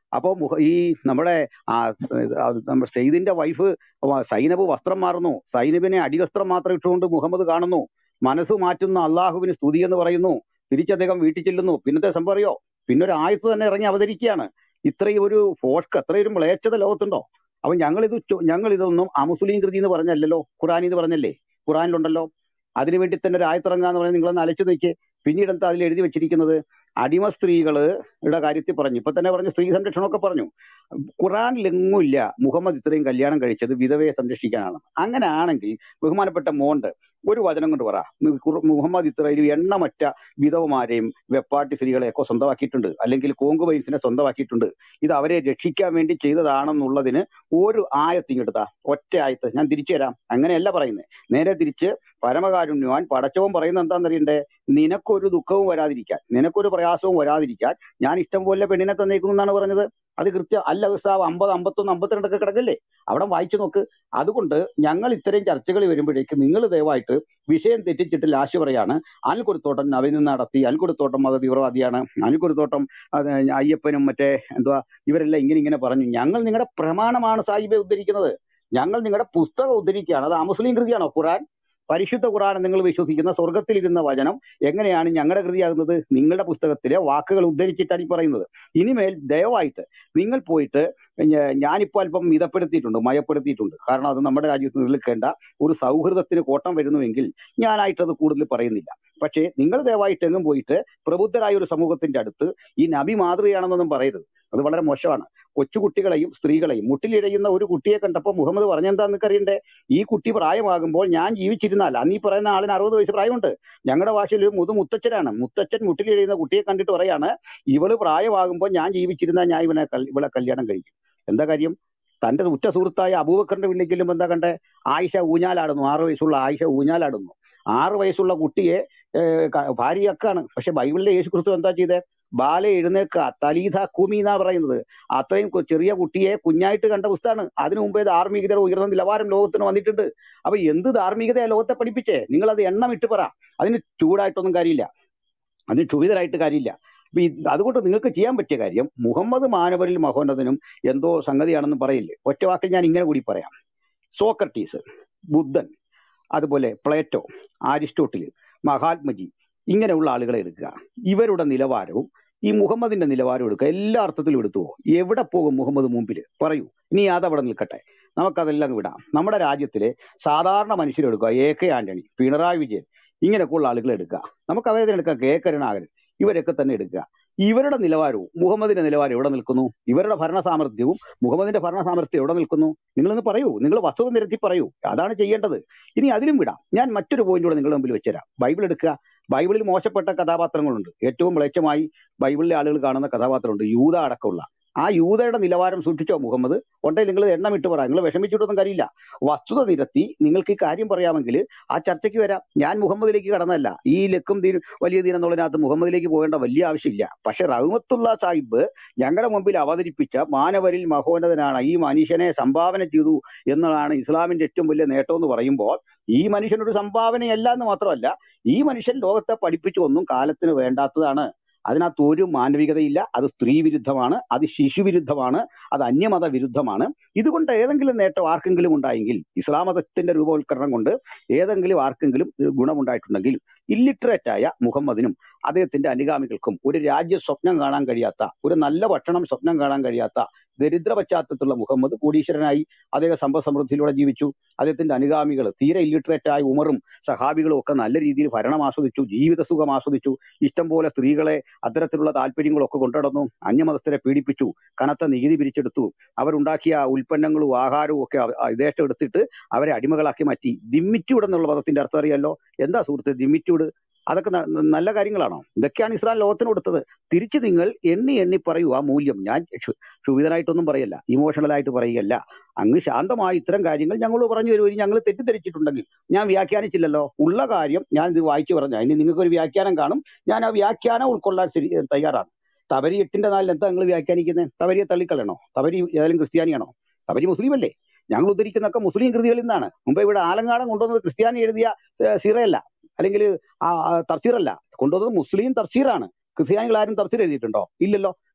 അപ്പോ മുഹ- ഈ നമ്മുടെ ആ ആ നമ്മുടെ സെയ്ദിന്റെ വൈഫ് സൈനബ് വസ്ത്രം മാറുന്നു സൈനബിനെ അടിവസ്ത്രം മാത്രം ഇട്ടുകൊണ്ട് മുഹമ്മദ് കാണുന്നു മനസ്സ് മാറ്റുന്ന അള്ളാഹുവിന് സ്തുതി എന്ന് പറയുന്നു തിരിച്ച് അദ്ദേഹം വീട്ടിൽ ചെല്ലുന്നു പിന്നത്തെ സംഭവം അറിയോ പിന്നെ ഒരു ആയത്ത് തന്നെ ഇറങ്ങി അവതരിക്കുകയാണ് ഇത്രയും ഒരു ഫോഷ്ക്ക് അത്രയും ഒരു മ്ലേച്ഛത ലോകത്തുണ്ടോ അപ്പൊ ഞങ്ങൾ ഇത് ഞങ്ങൾ ഇതൊന്നും അമുസ്ലിം കൃതി എന്ന് പറഞ്ഞല്ലോ ഖുറാൻ എന്ന് പറഞ്ഞല്ലേ ഖുറാനിലുണ്ടല്ലോ അതിനുവേണ്ടി തന്നെ ഒരു ആയത്തിറങ്ങാന്ന് പറയുന്നത് നിങ്ങളൊന്ന് അലച്ചു നോക്കിയേ പിന്നീട് എന്താ അതിൽ എഴുതി വെച്ചിരിക്കുന്നത് അടിമ സ്ത്രീകളുടെ കാര്യത്തിൽ പറഞ്ഞു ഇപ്പൊ തന്നെ പറഞ്ഞു സ്ത്രീ സംരക്ഷണമൊക്കെ പറഞ്ഞു ഖുറാനിലെങ്ങുമില്ല മുഹമ്മദ് ഇത്രയും കല്യാണം കഴിച്ചത് വിധവയെ സംരക്ഷിക്കാനാണ് അങ്ങനെ ആണെങ്കിൽ ബഹുമാനപ്പെട്ട മോണ്ട് ഒരു വചനം കൊണ്ട് പറ മു- ഖുർ- മുഹമ്മദ് ഇത്രയും എണ്ണമറ്റ വിധവമാരെയും വെപ്പാട്ടി സ്ത്രീകളെയൊക്കെ സ്വന്തമാക്കിയിട്ടുണ്ട് അല്ലെങ്കിൽ കോങ്കുവൈൻസിനെ സ്വന്തമാക്കിയിട്ടുണ്ട് ഇത് അവരെ രക്ഷിക്കാൻ വേണ്ടി ചെയ്തതാണെന്നുള്ളതിന് ഒരു ആയത്തിങ്ങെടുത്താ ഒറ്റ ആയത്ത് ഞാൻ തിരിച്ചു തരാം അങ്ങനെയല്ല പറയുന്നത് നേരെ തിരിച്ച് പരമകാരുണ്യവാൻ പടച്ചവൻ പറയുന്നത് എന്താണെന്നറിയണ്ടേ നിനക്കൊരു ദുഃഖവും വരാതിരിക്കാൻ നിനക്കൊരു പ്രയാസവും വരാതിരിക്കാൻ ഞാൻ ഇഷ്ടം പോലെ പെണ്ണിനെ തന്നേക്കുന്നു എന്നാണ് പറഞ്ഞത് അത് കൃത്യം അല്ല ഉത്സാഹം അമ്പത് അമ്പത്തൊന്ന് അമ്പത്തിരണ്ടൊക്കെ കിടക്കില്ലേ അവിടെ വായിച്ചു നോക്ക് അതുകൊണ്ട് ഞങ്ങൾ ഇത്തരം ചർച്ചകൾ വരുമ്പോഴേക്ക് നിങ്ങൾ ദയവായിട്ട് വിഷയം തെറ്റിച്ചിട്ട് ലാസ്റ്റ് പറയാണ് അൽക്കുരുത്തോട്ടം നവീന നടത്തി അൽക്കുരുത്തോട്ടം മത തീവ്രവാദിയാണ് അൽക്കുരുത്തോട്ടം അത് അയ്യപ്പനും മറ്റേ എന്തുവാ ഇവരെല്ലാം ഇങ്ങനെ ഇങ്ങനെ പറഞ്ഞു ഞങ്ങൾ നിങ്ങളുടെ പ്രമാണമാണ് സാഹിബെ ഉദ്ധരിക്കുന്നത് ഞങ്ങൾ നിങ്ങളുടെ പുസ്തകം ഉദ്ധരിക്കുകയാണ് അത് അമുസ്ലിം കൃതിയാണോ ഖുറാൻ പരിശുദ്ധ ഖുറാൻ നിങ്ങൾ വിശ്വസിക്കുന്ന സ്വർഗത്തിലിരുന്ന വചനം എങ്ങനെയാണ് ഞങ്ങളുടെ കൃതിയാകുന്നത് നിങ്ങളുടെ പുസ്തകത്തിലെ വാക്കുകൾ ഉദ്ധരിച്ചിട്ടാണ് ഈ പറയുന്നത് ഇനിമേൽ ദയവായിട്ട് നിങ്ങൾ പോയിട്ട് ഞ- ഞാനിപ്പോൾ അല്പം മിതപ്പെടുത്തിയിട്ടുണ്ട് മയപ്പെടുത്തിയിട്ടുണ്ട് കാരണം അത് നമ്മുടെ രാജ്യത്ത് നിൽക്കേണ്ട ഒരു സൗഹൃദത്തിന് കോട്ടം വരുന്നുവെങ്കിൽ ഞാനായിട്ടത് കൂടുതൽ പറയുന്നില്ല പക്ഷേ നിങ്ങൾ ദയവായിട്ട് എങ്ങും പോയിട്ട് പ്രബുദ്ധരായ ഒരു സമൂഹത്തിന്റെ അടുത്ത് ഈ നബി മാതൃകയാണെന്നൊന്നും പറയരുത് അത് വളരെ മോശമാണ് കൊച്ചുകുട്ടികളെയും സ്ത്രീകളെയും മുട്ടിലിഴയുന്ന ഒരു കുട്ടിയെ കണ്ടപ്പോൾ മുഹമ്മദ് പറഞ്ഞെന്താന്ന് അറിയണ്ടേ ഈ കുട്ടി പ്രായമാകുമ്പോൾ ഞാൻ ജീവിച്ചിരുന്നാൽ അന്ന് ഈ പറയുന്ന ആളിന് അറുപത് വയസ്സ് പ്രായമുണ്ട് ഞങ്ങളുടെ ഭാഷയിൽ ഒരു മുതു മുത്തച്ഛനാണ് മുത്തച്ഛൻ മുട്ടിലിഴയുന്ന കുട്ടിയെ കണ്ടിട്ട് പറയാണ് ഇവള് പ്രായമാകുമ്പോൾ ഞാൻ ജീവിച്ചിരുന്നാൽ ഞാൻ ഇവനെ കൽ- ഇവളെ കല്യാണം കഴിക്കും എന്താ കാര്യം തന്റെ ഉറ്റ സുഹൃത്തായ അബൂബക്കറിന്റെ വീട്ടിലേക്ക് ചെല്ലുമ്പോൾ എന്താ കണ്ടേ ആയിഷ ഊഞ്ഞാലാടുന്നു ആറ് വയസ്സുള്ള ആയിഷ ഊഞ്ഞാലാടുന്നു ആറ് വയസ്സുള്ള കുട്ടിയെ ഏർ, ക- ഭാര്യയാക്കാണ് പക്ഷെ ബൈബിളിലെ യേശു ക്രിസ്തു എന്താ ചെയ്തേ ബാല എഴുന്നേക്ക തലീത കുമി എന്നാ പറയുന്നത് അത്രയും കു- ചെറിയ കുട്ടിയെ കുഞ്ഞായിട്ട് കണ്ട പുസ്തകമാണ് അതിനു മുമ്പേ ധാർമ്മികതയുടെ ഉയർന്ന നിലവാരം ലോകത്തിന് വന്നിട്ടുണ്ട് അപ്പൊ എന്ത് ധാർമ്മികതയാ ലോകത്തെ പഠിപ്പിച്ചേ നിങ്ങൾ അത് എണ്ണം ഇട്ട് പറ അതിന് ചൂടായിട്ടൊന്നും കാര്യമില്ല അതിന് ക്ഷുഭിതരായിട്ട് കാര്യമില്ല അപ്പൊ ഈ- അതുകൊണ്ട് നിങ്ങൾക്ക് ചെയ്യാൻ പറ്റിയ കാര്യം മുഹമ്മദ് മാനവരിൽ മഹോന്നതനും എന്തോ സംഗതിയാണെന്ന് പറയില്ലേ ഒറ്റ വാക്കിൽ ഞാൻ ഇങ്ങനെ കൂടി പറയാം സോക്രട്ടീസ് ബുദ്ധൻ അതുപോലെ പ്ലേറ്റോ അരിസ്റ്റോട്ടിൽ മഹാത്മജി ഇങ്ങനെയുള്ള ആളുകളെ എടുക്കുക ഇവരുടെ നിലവാരവും ഈ മുഹമ്മദിന്റെ നിലവാരവും എടുക്കുക എല്ലാ അർത്ഥത്തിലും എടുത്തു പോ. എവിടെ പോകും മുഹമ്മദ് മുമ്പിൽ പറയൂ ഇനി അതവിടെ നിൽക്കട്ടെ നമുക്കതെല്ലാം വിടാം നമ്മുടെ രാജ്യത്തിലെ സാധാരണ മനുഷ്യരെടുക്കുക എ കെ ആന്റണി പിണറായി വിജയൻ ഇങ്ങനെയൊക്കെയുള്ള ആളുകളെ എടുക്കുക നമുക്ക് അവരെ തന്നെ എടുക്കാം കെ കരുണാകരൻ ഇവരൊക്കെ തന്നെ എടുക്കുക ഇവരുടെ നിലവാരവും മുഹമ്മദിന്റെ നിലവാരം എവിടെ നിൽക്കുന്നു ഇവരുടെ ഭരണ സാമർഥ്യവും മുഹമ്മദിന്റെ ഭരണ സാമർഥ്യം എവിടെ നിൽക്കുന്നു നിങ്ങളൊന്ന് പറയൂ നിങ്ങൾ വസ്തുത നിരത്തി പറയൂ അതാണ് ചെയ്യേണ്ടത് ഇനി അതിലും വിടാം ഞാൻ മറ്റൊരു പോയിന്റ് കൂടെ നിങ്ങളുടെ മുമ്പിൽ വെച്ചുതരാം ബൈബിൾ എടുക്കുക ബൈബിളിൽ മോശപ്പെട്ട കഥാപാത്രങ്ങളുണ്ട് ഏറ്റവും മ്ലേച്ഛമായി ബൈബിളിലെ ആളുകൾ കാണുന്ന കഥാപാത്രമുണ്ട് യൂത അടക്കമുള്ള ആ യൂതയുടെ നിലവാരം സൂക്ഷിച്ചോ മുഹമ്മദ് ഉണ്ടെങ്കിൽ നിങ്ങൾ എണ്ണം ഇട്ട് പറ നിങ്ങൾ വിഷമിച്ചിട്ടൊന്നും കാര്യമില്ല വസ്തുത നിരത്തി നിങ്ങൾക്ക് ഈ കാര്യം പറയാമെങ്കിൽ ആ ചർച്ചയ്ക്ക് വരാം ഞാൻ മുഹമ്മദിലേക്ക് കടന്നല്ല ഈ ലക്കും ദീൻ വലിയ ദീൻ എന്നുള്ളതിനകത്ത് മുഹമ്മദിലേക്ക് പോകേണ്ട വലിയ ആവശ്യമില്ല പക്ഷെ റഹ്മത്തുള്ള സാഹിബ് ഞങ്ങളുടെ മുമ്പിൽ അവതരിപ്പിച്ച മാനവരിൽ മഹോന്നതനാണ് ഈ മനുഷ്യനെ സംഭാവന ചെയ്തു എന്നതാണ് ഇസ്ലാമിന്റെ ഏറ്റവും വലിയ നേട്ടം എന്ന് പറയുമ്പോൾ ഈ മനുഷ്യനൊരു സംഭാവനയല്ല എന്ന് മാത്രമല്ല ഈ മനുഷ്യൻ ലോകത്തെ പഠിപ്പിച്ചു ഒന്നും കാലത്തിന് വേണ്ടാത്തതാണ് അതിനകത്ത് ഒരു മാനവികതയില്ല അത് സ്ത്രീ വിരുദ്ധമാണ് അത് ശിശു വിരുദ്ധമാണ് അത് അന്യമത വിരുദ്ധമാണ് ഇതുകൊണ്ട് ഏതെങ്കിലും നേട്ടം ആർക്കെങ്കിലും ഉണ്ടായെങ്കിൽ ഇസ്ലാം മതത്തിന്റെ രൂപവൽക്കരണം കൊണ്ട് ഏതെങ്കിലും ആർക്കെങ്കിലും ഏഹ് ഗുണമുണ്ടായിട്ടുണ്ടെങ്കിൽ ഇല്ലിറ്ററേറ്റ് ആയ മുഹമ്മദിനും അദ്ദേഹത്തിന്റെ അനുഗാമികൾക്കും ഒരു രാജ്യ സ്വപ്നം കാണാൻ കഴിയാത്ത ഒരു നല്ല ഭക്ഷണം സ്വപ്നം കാണാൻ കഴിയാത്ത ദരിദ്ര പശ്ചാത്തലത്തിലുള്ള മുഹമ്മദ് കോടീശ്വരനായി അദ്ദേഹം സമ്പദ് സമൃദ്ധിയിലൂടെ ജീവിച്ചു അദ്ദേഹത്തിന്റെ അനുഗാമികൾ തീരെ ഇല്ലിറ്ററേറ്റ് ആയ ഉമറും സഹാബികളും ഒക്കെ നല്ല രീതിയിൽ ഭരണം ആസ്വദിച്ചു ജീവിത സുഖം ആസ്വദിച്ചു ഇഷ്ടം പോലെ സ്ത്രീകളെ അത്തരത്തിലുള്ള താല്പര്യങ്ങളൊക്കെ കൊണ്ടുനടന്നു അന്യമതസ്ഥരെ പീഡിപ്പിച്ചു കനത്ത നികുതി പിരിച്ചെടുത്തു അവരുണ്ടാക്കിയ ഉൽപ്പന്നങ്ങളും ആഹാരവും ഒക്കെ അവ- ഇതേറ്റം എടുത്തിട്ട് അവരെ അടിമകളാക്കി മാറ്റി ദിമ്മിറ്റ്യൂഡ് എന്നുള്ള പദത്തിന്റെ അർത്ഥം അറിയാലോ എന്താ സുഹൃത്ത് ദിമ്മിറ്റ്യൂഡ് അതൊക്കെ ന- ന- നല്ല കാര്യങ്ങളാണോ ഇതൊക്കെയാണ് ഇസ്ലാം ലോകത്തിന് കൊടുത്തത് തിരിച്ച് നിങ്ങൾ എണ്ണി എണ്ണി പറയൂ ആ മൂല്യം ഞാൻ ക്ഷു- ക്ഷുഭിതനായിട്ടൊന്നും പറയല്ല ഇമോഷണൽ ആയിട്ട് പറയുകയല്ല അങ്ങ് ശാന്തമായി ഇത്തരം കാര്യങ്ങൾ ഞങ്ങൾ പറഞ്ഞു തരുമോ ഞങ്ങൾ തെറ്റിദ്ധരിച്ചിട്ടുണ്ടെങ്കിൽ ഞാൻ വ്യാഖ്യാനിച്ചില്ലല്ലോ ഉള്ള കാര്യം ഞാൻ ഇത് വായിച്ചു പറഞ്ഞു അതിന് നിങ്ങൾക്ക് ഒരു വ്യാഖ്യാനം കാണും ഞാൻ ആ വ്യാഖ്യാനം ഉൾക്കൊള്ളാൻ ശരി തയ്യാറാണ് തവരി എട്ടിന്റെ നാലിൽ എന്താ നിങ്ങൾ വ്യാഖ്യാനിക്കുന്നത് തവരിയെ തള്ളിക്കളയണോ തവരി ഏതായാലും ക്രിസ്ത്യാനിയാണോ തവരി മുസ്ലിം അല്ലേ ഞങ്ങൾ ഉദ്ധരിക്കുന്നൊക്കെ മുസ്ലിം കൃതികളിൽ നിന്നാണ് മുമ്പ് ഇവിടെ ആലങ്കാടം കൊണ്ടുവന്നത് ക്രിസ്ത്യാനി എഴുതിയ ഏഹ്, സിറയല്ല അല്ലെങ്കിൽ തർച്ചീറല്ല കൊണ്ടുവന്നത് മുസ്ലിം തർച്ചീറാണ് ക്രിസ്ത്യാനികൾ ആരും തർച്ചീർ എഴുതിയിട്ടുണ്ടോ ഇല്ലല്ലോ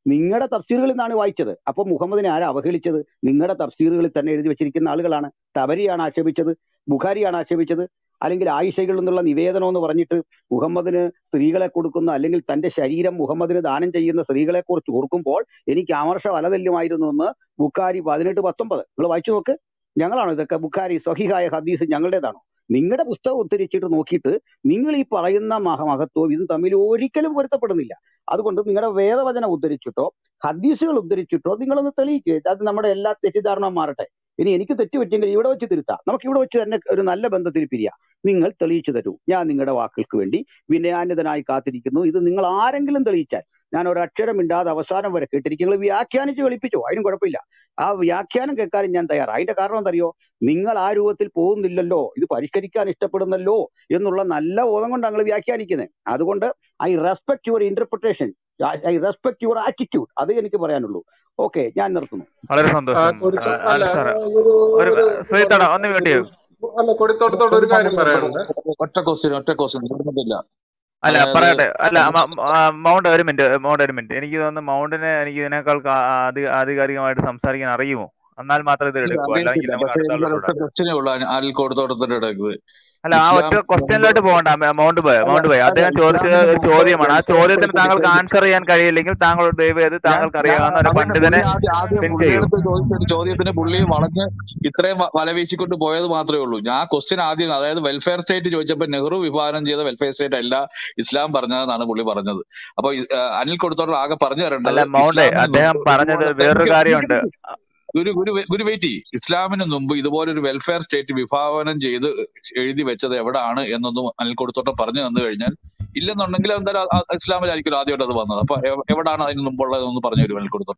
നിങ്ങളുടെ തഫ്സീറുകളിൽ നിന്നാണ് വായിച്ചത് അപ്പൊ മുഹമ്മദിനെ ആരാ അവഹേളിച്ചത് നിങ്ങളുടെ തഫ്സീറുകളിൽ തന്നെ എഴുതി വെച്ചിരിക്കുന്ന ആളുകളാണ് തബരിയാണ് ആക്ഷേപിച്ചത് ബുഖാരിയാണ് ആക്ഷേപിച്ചത് അല്ലെങ്കിൽ ആയിഷകളിൽ നിന്നുള്ള നിവേദനം എന്ന് പറഞ്ഞിട്ട് മുഹമ്മദിന് സ്ത്രീകളെ കൊടുക്കുന്ന അല്ലെങ്കിൽ തന്റെ ശരീരം മുഹമ്മദിന് ദാനം ചെയ്യുന്ന സ്ത്രീകളെ കുറിച്ച് ഓർക്കുമ്പോൾ എനിക്ക് ആമർഷം അലതല്യമായിരുന്നു എന്ന് ബുഖാരി പതിനെട്ട് പത്തൊമ്പത് നിങ്ങൾ വായിച്ചു നോക്ക് ഞങ്ങളാണോ ഇതൊക്കെ ബുഖാരി സ്വഹിഹായ ഹദീസ് ഞങ്ങളുടേതാണോ നിങ്ങളുടെ പുസ്തകം ഉദ്ധരിച്ചിട്ട് നോക്കിയിട്ട് നിങ്ങൾ ഈ പറയുന്ന മഹ മഹത്വവും ഇതും തമ്മിൽ ഒരിക്കലും പൊരുത്തപ്പെടുന്നില്ല അതുകൊണ്ട് നിങ്ങളുടെ വേദവചനം ഉദ്ധരിച്ചിട്ടോ ഹദീസുകൾ ഉദ്ധരിച്ചിട്ടോ നിങ്ങളൊന്ന് തെളിയിക്കുക അത് നമ്മുടെ എല്ലാ തെറ്റിദ്ധാരണയും മാറട്ടെ ഇനി എനിക്ക് തെറ്റ് പറ്റിയെങ്കിൽ ഇവിടെ വെച്ച് തിരുത്താം നമുക്ക് ഇവിടെ വെച്ച് തന്നെ ഒരു നല്ല ബന്ധത്തിൽ പിരിയാം നിങ്ങൾ തെളിയിച്ചു തരൂ ഞാൻ നിങ്ങളുടെ വാക്കുകൾക്ക് വേണ്ടി വിനയാന്യതനായി കാത്തിരിക്കുന്നു ഇത് നിങ്ങൾ ആരെങ്കിലും തെളിയിച്ചാൽ ഞാൻ ഒരക്ഷരം ഇണ്ടാതെ അവസാനം വരെ കേട്ടിരിക്കും നിങ്ങൾ വ്യാഖ്യാനിച്ച് വെളിപ്പിച്ചോ അതിനും കുഴപ്പമില്ല ആ വ്യാഖ്യാനം കേൾക്കാനും ഞാൻ തയ്യാറാണ് അതിന്റെ കാരണം എന്തറിയോ നിങ്ങൾ ആ രൂപത്തിൽ പോകുന്നില്ലല്ലോ ഇത് പരിഷ്കരിക്കാൻ ഇഷ്ടപ്പെടുന്നല്ലോ എന്നുള്ള നല്ല ബോധം കൊണ്ടാണ് നിങ്ങൾ വ്യാഖ്യാനിക്കുന്നത് അതുകൊണ്ട് I respect your interpretation I respect your attitude അത് എനിക്ക് പറയാനുള്ളൂ ഓക്കെ ഞാൻ നിർത്തുന്നു വളരെ ആ, സന്തോഷം കൊടുത്തോ ആ, അല്ല അനിൽ സാറേ ഒരു ഒരു ഒരു ശ്രീതട ഒന്ന് ഒരു വേണ്ടി അല്ല കൊടുത്തോടത്തോട് ഒരു കാര്യം പറയാനുണ്ട് ഒറ്റ ക്വസ്റ്റ്യൻ ഒറ്റ ക്വസ്റ്റ്യൻ നിർബന്ധമില്ല അല്ല അതായത് പറയട്ടെ അല്ല ഒരു മ- മ- ആ, മൗണ്ട് ഒരു മിനിറ്റ് മൗണ്ട് ഒരു മിനിറ്റ് എനിക്ക് തോന്നുന്നു മൗണ്ടിന് എനിക്ക് ഇതിനേക്കാൾ കാ- ആ, അധി- ആധികാരികമായിട്ട് സംസാരിക്കാൻ അറിയുമോ എന്നാൽ മാത്രം ഇത് ഇല്ല എടുക്കൂ അല്ലെങ്കിൽ അറിയത്തില്ല നമുക്ക് പക്ഷെ അടുത്ത എനിക്ക് ആളോട് ഒറ്റ ക്വസ്റ്റ്യനേ ഉള്ളൂ അനിൽ അനിൽ കൊടുത്തോട്ടത്തിന്റെ ഇടയ്ക്ക് അല്ല ആ ഒറ്റ ഇസ്ലാം മുമ്പ് ക്വസ്റ്റ്യനിലോട്ട് പോകണ്ട മ- മൗണ്ട് ബോയ് അല്ല മൗണ്ട് ബോയ് അല്ല അദ്ദേഹം ചോദിച്ചത് ഇസ്ലാമിന് ഒരു മുമ്പ് ചോദ്യമാണ് ആ ചോദിക്കട്ടെ ചോദ്യത്തിന് ചോദിക്കട്ടെ താങ്കൾക്ക് ചോദിക്കട്ടെ ആൻസർ ചെയ്യാൻ കഴിയില്ലെങ്കിൽ താങ്കൾ ദയവ് ചെയ്ത് ഞാൻ താങ്കൾക്ക് ഞാൻ അറിയാവുന്ന ഒരു അതന്നെ പണ്ഡിതനെ പുള്ളി ആദ്യം ആദ്യം പിൻ ചെയ്യൂ പുള്ളിയെടുത്ത് ചോദിച്ച ഒരു ചോദ്യത്തിന് പുള്ളി വളഞ്ഞ് ഇത്രയും വ- വല വീശിക്കൊണ്ട് പോയത് മാത്രമേ ഉള്ളൂ ഞാൻ ക്വസ്റ്റ്യൻ ആദ്യം അതായത് വെൽഫെയർ സ്റ്റേറ്റ് ചോദിച്ചപ്പോൾ നെഹ്റു വിഭാവനം ചെയ്ത വെൽഫെയർ സ്റ്റേറ്റ് അല്ല ഇസ്ലാം പറഞ്ഞതെന്നാണ് പുള്ളി പറഞ്ഞത് അപ്പൊ ഇ- ആ, അനിൽ കൊടുത്തോട്ട് ആകെ പറഞ്ഞു അല്ല തരേണ്ടത് മൗണ്ടേ ഇസ്ലാമിന് അദ്ദേഹം മുമ്പ് പറഞ്ഞത് ഇതുപോലത്തെ വേറൊരു നിക്ക് നിക്ക് കാര്യമുണ്ട് നിക്ക് ഗുരു ഗുരു ഗുരു വെയിറ്റ് ചെയ്യ്. ഇസ്ലാമിന് മുമ്പ് ഇതുപോലൊരു വെൽഫെയർ സ്റ്റേറ്റ് വിഭാവനം ചെയ്ത് എഴുതി വെച്ചത് എവിടാണ് എന്നൊന്നും അനിൽ കൊടുത്തോട്ടം പറഞ്ഞു തന്നു കഴിഞ്ഞാൽ ഇല്ലെന്നുണ്ടെങ്കിൽ എന്തായാലും ആ- ആ ഇസ്ലാമിലായിരിക്കും ആദ്യമായിട്ട് അത് വന്നത് അപ്പൊ എവ- എവിടാണ് അതിന് മുമ്പുള്ളതെന്ന് പറഞ്ഞു തരും അനിൽ കൊടുത്തോട്ടം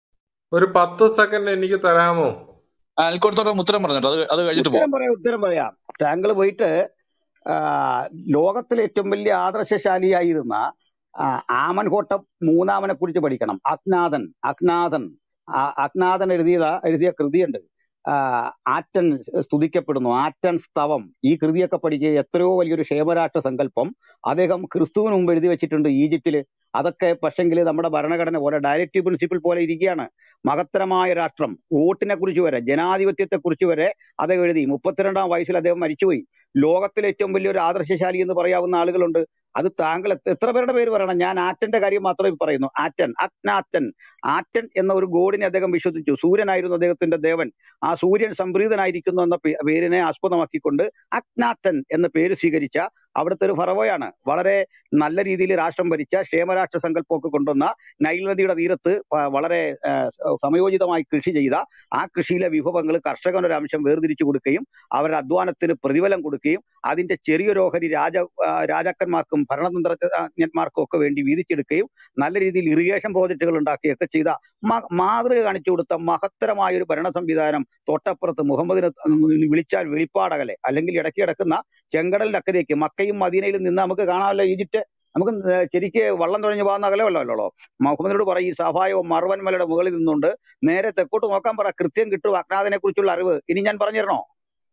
ഒരു പത്ത് സെക്കൻഡ് എനിക്ക് തരാമോ അനിൽ കൊടുത്തോട്ടം ഉത്തരം പറഞ്ഞിട്ട് അത് അത് കഴിഞ്ഞിട്ട് പോവാം ഉത്തരം പറയാം ഉത്തരം പറയാം താങ്കൾ പോയിട്ട് ആ, ലോകത്തിലെ ഏറ്റവും വലിയ ആദർശശാലിയായിരുന്ന ആ, ആമൻകോട്ടം മൂന്നാമനെ കുറിച്ച് പഠിക്കണം അജ്ഞാതൻ അജ്ഞാതൻ ആ, അജ്ഞാതൻ എഴുതിയ എഴുതിയ കൃതിയുണ്ട് ആ, ആറ്റൻ സ്തുതിക്കപ്പെടുന്നു ആറ്റൻ സ്തവം ഈ കൃതിയൊക്കെ പഠിക്കുക എത്രയോ വലിയൊരു ക്ഷേമരാഷ്ട്ര സങ്കല്പം അദ്ദേഹം ക്രിസ്തുവിന് മുമ്പ് എഴുതി വെച്ചിട്ടുണ്ട് ഈജിപ്തില് അതൊക്കെ പക്ഷെങ്കിൽ നമ്മുടെ ഭരണഘടന പോലെ ഡയറക്റ്റീവ് പ്രിൻസിപ്പിൾ പോലെ ഇരിക്കുകയാണ് മഹത്തരമായ രാഷ്ട്രം വോട്ടിനെ കുറിച്ച് വരെ ജനാധിപത്യത്തെ കുറിച്ച് വരെ അദ്ദേഹം എഴുതി മുപ്പത്തിരണ്ടാം വയസ്സിൽ അദ്ദേഹം മരിച്ചുപോയി ലോകത്തിലെ ഏറ്റവും വലിയൊരു ആദർശശാലി എന്ന് പറയാവുന്ന ആളുകളുണ്ട് അത് താങ്കൾ എത്ര എത്ര പേരുടെ പേര് പറയണം ഞാൻ ആറ്റന്റെ കാര്യം മാത്രമേ പറയുന്നു ആറ്റൻ അഗ്നാറ്റൻ ആറ്റൻ എന്ന ഒരു ഗോഡിനെ അദ്ദേഹം വിശ്വസിച്ചു സൂര്യനായിരുന്നു അദ്ദേഹത്തിന്റെ ദേവൻ ആ സൂര്യൻ സംപ്രീതനായിരിക്കുന്നു എന്ന പേ- പേരിനെ ആസ്പദമാക്കിക്കൊണ്ട് അഗ്നാറ്റൻ എന്ന പേര് സ്വീകരിച്ച അവിടുത്തെ ഒരു ഫറവോയാണ് വളരെ നല്ല രീതിയിൽ രാഷ്ട്രം ഭരിച്ച ക്ഷേമരാഷ്ട്ര സങ്കല്പമൊക്കെ കൊണ്ടുവന്ന നൈൽ നദിയുടെ തീരത്ത് വ- വളരെ ആ, സമയോചിതമായി കൃഷി ചെയ്ത ആ കൃഷിയിലെ വിഭവങ്ങൾ കർഷകനൊരു അംശം വേർതിരിച്ചു കൊടുക്കുകയും അവരുടെ അധ്വാനത്തിന് പ്രതിഫലം കൊടുക്കുകയും അതിന്റെ ചെറിയൊരു ഓഹരി രാജ ആ, രാജാക്കന്മാർക്കും ഭരണതന്ത്രജ്ഞന്മാർക്കും ഒക്കെ വേണ്ടി വീതിച്ചെടുക്കുകയും നല്ല രീതിയിൽ ഇറിഗേഷൻ പ്രോജക്റ്റുകൾ ഉണ്ടാക്കുകയൊക്കെ ചെയ്ത മ- മാതൃക കാണിച്ചു കൊടുത്ത മഹത്തരമായ ഒരു ഭരണ സംവിധാനം തൊട്ടപ്പുറത്ത് മുഹമ്മദിനെ വിളിച്ചാൽ വെളിപ്പാടകലെ അല്ലെങ്കിൽ ഇടയ്ക്ക് കിടക്കുന്ന ചെങ്കടലിന്റെ അക്കരയ്ക്ക് മക്കയും മദീനയിലും നിന്ന് നമുക്ക് കാണാമല്ലോ ഈജിപ്റ്റ് നമുക്ക് ഏർ ശരിക്ക് വള്ളം തുഴഞ്ഞു പോകുന്ന അകലമല്ലോ മുഹമ്മദിനോട് പറയും ഈ സഹായവും മറുവൻ മലയുടെ മുകളിൽ നിന്നുകൊണ്ട് നേരെ തെക്കോട്ട് നോക്കാൻ പറ കൃത്യം കിട്ടും അജ്ഞാതനെ കുറിച്ചുള്ള അറിവ് ഇനി ഞാൻ പറഞ്ഞു തരണോ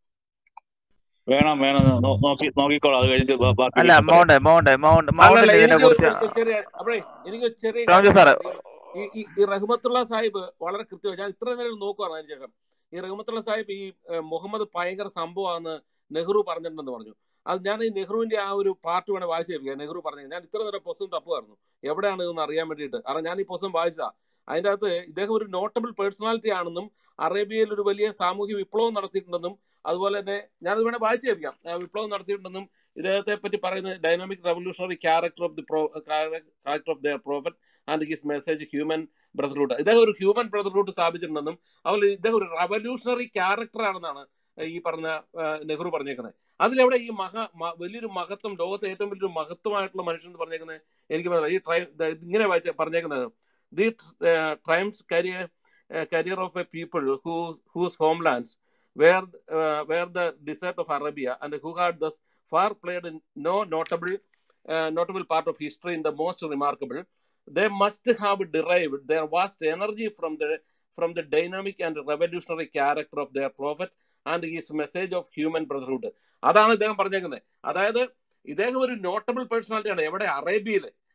വേണം വേണം നോ- നോക്കി നോക്കിക്കോളാം അത് കഴിഞ്ഞിട്ട് ബാ- ബാക്കി അല്ല വീണ്ടും പറയാം മൗണ്ട് മൗണ്ട് മൗണ്ട് അല്ലല്ല മൗണ്ടിന് ഇതിനെ എനിക്ക് കുറിച്ച് ഒരു ചെറിയ അപ്പഴേ എനിക്ക് ഒരു ചെറിയ ടോംജി കാര്യം സാറ് പറയാനുണ്ട് ഈ ഈ ഈ റഹ്മത്തുള്ള സാഹിബ് വളരെ കൃത്യമായി ഞാൻ ഇത്ര നേരം നോക്കുവാണ് അതിന് ശേഷം ഈ റഹ്മത്തുള്ള സാഹിബ് ഈ ഏഹ്, മുഹമ്മദ് ഭയങ്കര സംഭവമാണെന്ന് നെഹ്റു പറഞ്ഞിട്ടുണ്ടെന്ന് പറഞ്ഞു അത് ഞാൻ ഈ നെഹ്റുവിന്റെ ആ ഒരു പാർട്ട് വേണേൽ വായിച്ചു കേൾപ്പിക്കാം നെഹ്റു പറഞ്ഞത് ഞാൻ ഇത്ര നേരം പുസ്തകം തപ്പുമായിരുന്നു എവിടെയാണ് ഇതെന്ന് അറിയാൻ വേണ്ടിയിട്ട് കാരണം ഞാൻ ഈ പുസ്തകം വായിച്ചതാ അതിൻ്റെ അകത്ത് ഇദ്ദേഹം ഒരു നോട്ടബിൾ പേഴ്സണാലിറ്റി ആണെന്നും അറേബ്യയിൽ ഒരു വലിയ സാമൂഹ്യ വിപ്ലവം നടത്തിയിട്ടുണ്ടെന്നും അതുപോലെ തന്നെ ഞാനത് വേണേൽ വായിച്ചു കേൾപ്പിക്കാം ആ വിപ്ലവം നടത്തിയിട്ടുണ്ടെന്നും ഇദ്ദേഹത്തെ പറ്റി പറയുന്നത് dynamic revolutionary character of the pro character of the prophet and his message human brotherhood ഇദ്ദേഹം ഒരു ഹ്യൂമൻ ബ്രദർഹുഡ് സ്ഥാപിച്ചിട്ടുണ്ടെന്നും അതുപോലെ ഇദ്ദേഹം ഒരു റവല്യൂഷണറി ക്യാരക്ടർ ആണെന്നാണ് ഈ പറഞ്ഞ ആ, നെഹ്റു പറഞ്ഞേക്കുന്നത് അതിലെവിടെ ഈ മഹ മ- വലിയൊരു മഹത്വം ലോകത്തെ ഏറ്റവും വലിയൊരു മഹത്വമായിട്ടുള്ള മനുഷ്യൻ എന്ന് പറഞ്ഞേക്കുന്നത് എനിക്ക് മനസ്സിലായി ഈ ട്രൈ ദ- ഇങ്ങനെ വായിച്ച പറഞ്ഞേക്കുന്നത് the times career career of a people who whose homelands were were the desert of Arabia and who had thus far played no notable notable part of history in the most remarkable they must have derived their vast energy from the from the dynamic and revolutionary character of their prophet and his message of human brotherhood അതാണ് ഇദ്ദേഹം പറഞ്ഞേക്കുന്നത് അതായത് ഇദ്ദേഹം ഒരു notable പേഴ്സണാലിറ്റിയാണ് എവിടെ അറേബ്യയിൽ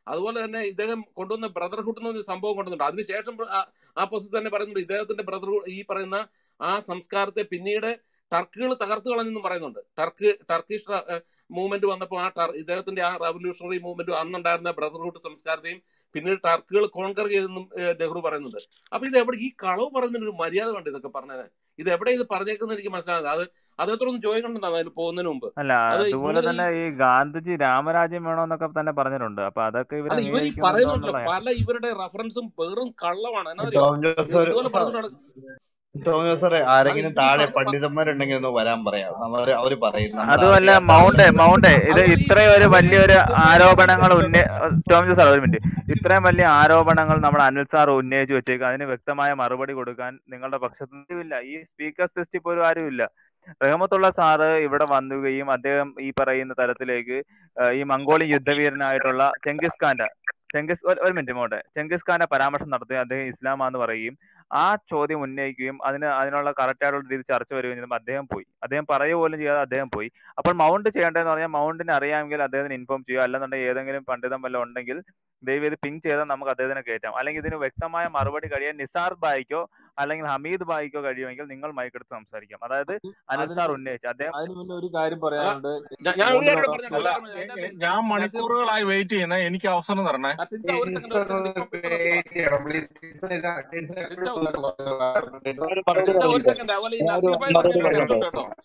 അതുപോലെ തന്നെ ഇദ്ദേഹം കൊണ്ടുവന്ന ബ്രദർഹുഡ് എന്ന ഒരു സംഭവം കൊണ്ടുവന്നിട്ടുണ്ട് അതിനുശേഷം ആ- ആ പുസ്തകത്തിൽ തന്നെ പറയുന്നുണ്ട് ഇദ്ദേഹത്തിന്റെ ബ്രദർഹുഡ് ഈ പറയുന്ന ആ സംസ്കാരത്തെ പിന്നീട് ടർക്കുകൾ തകർത്തു കളഞ്ഞെന്നും പറയുന്നുണ്ട് ടർക്ക് ടർക്കിഷ് മൂവ്മെന്റ് വന്നപ്പോൾ ആ ടർ ഇദ്ദേഹത്തിന്റെ ആ റവല്യൂഷണറി മൂവ്മെന്റ് അന്നുണ്ടായിരുന്ന ബ്രദർഹുഡ് സംസ്കാരത്തെയും പിന്നീട് ടർക്കുകൾ കോൺകർ ചെയ്തെന്നും ഏഹ്, നെഹ്റു പറയുന്നുണ്ട് അപ്പൊ ഇത് എവിടെ ഈ കളവ് പറയുന്നതിന് ഒരു മര്യാദ വേണ്ട ഇതൊക്കെ പറഞ്ഞത് ഇത് എവിടെ ഇത് പറഞ്ഞേക്കുന്നത് എനിക്ക് മനസ്സിലാകുന്നത് അത് അദ്ദേഹത്തോടൊന്നും ചോദിക്കണ്ടെന്നാണ് അതിൽ പോകുന്നതിന് മുമ്പ് അല്ല അത് അതുപോലെ ഇങ്ങനെ ഈ തന്നെ ഈ ഗാന്ധിജി രാമരാജ്യം വേണമെന്നൊക്കെ തന്നെ പറഞ്ഞിട്ടുണ്ട് അപ്പൊ അതൊക്കെ ഇവർ അല്ല ഇവർ ഈ അംഗീകരിക്കുന്നുണ്ടോ പറയുന്നുണ്ടല്ലോ എന്നുള്ള പല ഇവരുടെ റെഫറൻസും വെറും കള്ളമാണ് എന്നറിയോ ടോം ജോസ് ഒരു ഇതുപോലെ സ- പറഞ്ഞു നടക്കും ടോം ജോസറെ അത് ആരെങ്കിലും ഇവർ താഴെ പറഞ്ഞ പ- പണ്ഡിതന്മാരുണ്ടെങ്കിൽ ഒന്ന് വരാൻ പറയാം അവര് അവര് പറയും നമ്മൾ അതുമല്ല അറിയാത്ത മൗണ്ട് ആളുകൾ മൗണ്ട് ഇത് അതുപോലെ ഈ ഇത്രയും ഒരു വലിയൊരു അനിൽ ആരോപണങ്ങൾ കുമാർ ഉന്നയി ടോം ജോസ് സാർ ഒരു മിനിറ്റ് ഇത്രയും വലിയ ആരോപണങ്ങൾ നമ്മുടെ അനിൽ സാർ ഉന്നയിച്ചു വെച്ചേക്ക് അതിന് വ്യക്തമായ മറുപടി കൊടുക്കാൻ നിങ്ങളുടെ പക്ഷത്തുനിന്നില്ല ഈ സ്പീക്കേഴ്സ് ലിസ്റ്റിൽ പോലും ആരുമില്ല റഹമത്തുള്ള സാറ് ഇവിടെ വന്നുകയും അദ്ദേഹം ഈ പറയുന്ന തലത്തിലേക്ക് ആ, ഈ മംഗോളിയൻ യുദ്ധവീരനായിട്ടുള്ള ചെങ്കിസ് ഖാന്റെ ചെങ്കിസ് ഒരു ഒരു മിനിറ്റ് മോട്ടെ ചെങ്കിസ് ഖാന്റെ പരാമർശം നടത്തി അദ്ദേഹം ഇസ്ലാമാന്ന് പറയുകയും ആ ചോദ്യം ഉന്നയിക്കുകയും അതിന് അതിനുള്ള കറക്റ്റ് ആയിട്ടുള്ള രീതിയിൽ ചർച്ച വരികയും ചെയ്യുമ്പോൾ അദ്ദേഹം പോയി അദ്ദേഹം പറയുക പോലും ചെയ്യാതെ അദ്ദേഹം പോയി അപ്പോൾ മൗണ്ട് ചെയ്യേണ്ടതെന്ന് പറഞ്ഞാൽ മൗണ്ടിന് അറിയാമെങ്കിൽ അദ്ദേഹത്തിന് ഇൻഫോം ചെയ്യുക അല്ലെന്നുണ്ടെങ്കിൽ ഏതെങ്കിലും പണ്ഡിതം വല്ലതും ഉണ്ടെങ്കിൽ ദയവ് ഇത് പിങ് ചെയ്താൽ നമുക്ക് അദ്ദേഹത്തിനെ കയറ്റാം അല്ലെങ്കിൽ ഇതിന് വ്യക്തമായ മറുപടി കഴിയാൻ നിസാർ ബായിക്കോ അല്ലെങ്കിൽ ഹമീദ് ബായിക്കോ കഴിയുമെങ്കിൽ നിങ്ങൾ മൈക്കെടുത്ത് സംസാരിക്കാം അതായത് അനിൽ അതിന് സാർ ഉന്നയിച്ചു അദ്ദേഹം അതിന് മുന്നേ ഒരു കാര്യം അല്ല പറയാനുണ്ട് ഞാൻ ഞാൻ ഒരു മോണ്ട് കാര്യം പറഞ്ഞ പറഞ്ഞോട്ടെ അല്ല ഒരു കാര്യം എ- പറഞ്ഞോട്ടെ എ- അതിനകത്ത് ഞാൻ നസീർ മണിക്കൂറുകളായി വെയിറ്റ് ചെയ്യുന്ന എനിക്ക് അവസരം തരണേ ആ, ടിൻസ ഒരു സെക്കൻഡ് ഒരു സെക്കൻഡ് ഇപ്പൊ ഇപ്പൊ നിർത്തണം വെയിറ്റ് ചെയ്യണം പ്ലീസ് ടീച്ചറെ ഇത് ടീച്ചറെ ടിൻസ എപ്പോഴും ഇതൊക്കെ പറഞ്ഞു ഒരു മറുപടി ടിൻസ ഒരു പറഞ്ഞിട്ട് സെക്കൻഡ് അതുപോലെ ഈ ഞാൻ ഒരു നസീർ ഭായി മറുപടി പറഞ്ഞതിന് പറഞ്ഞോട്ടെ തെറ്റുണ്ട് കേട്ടോ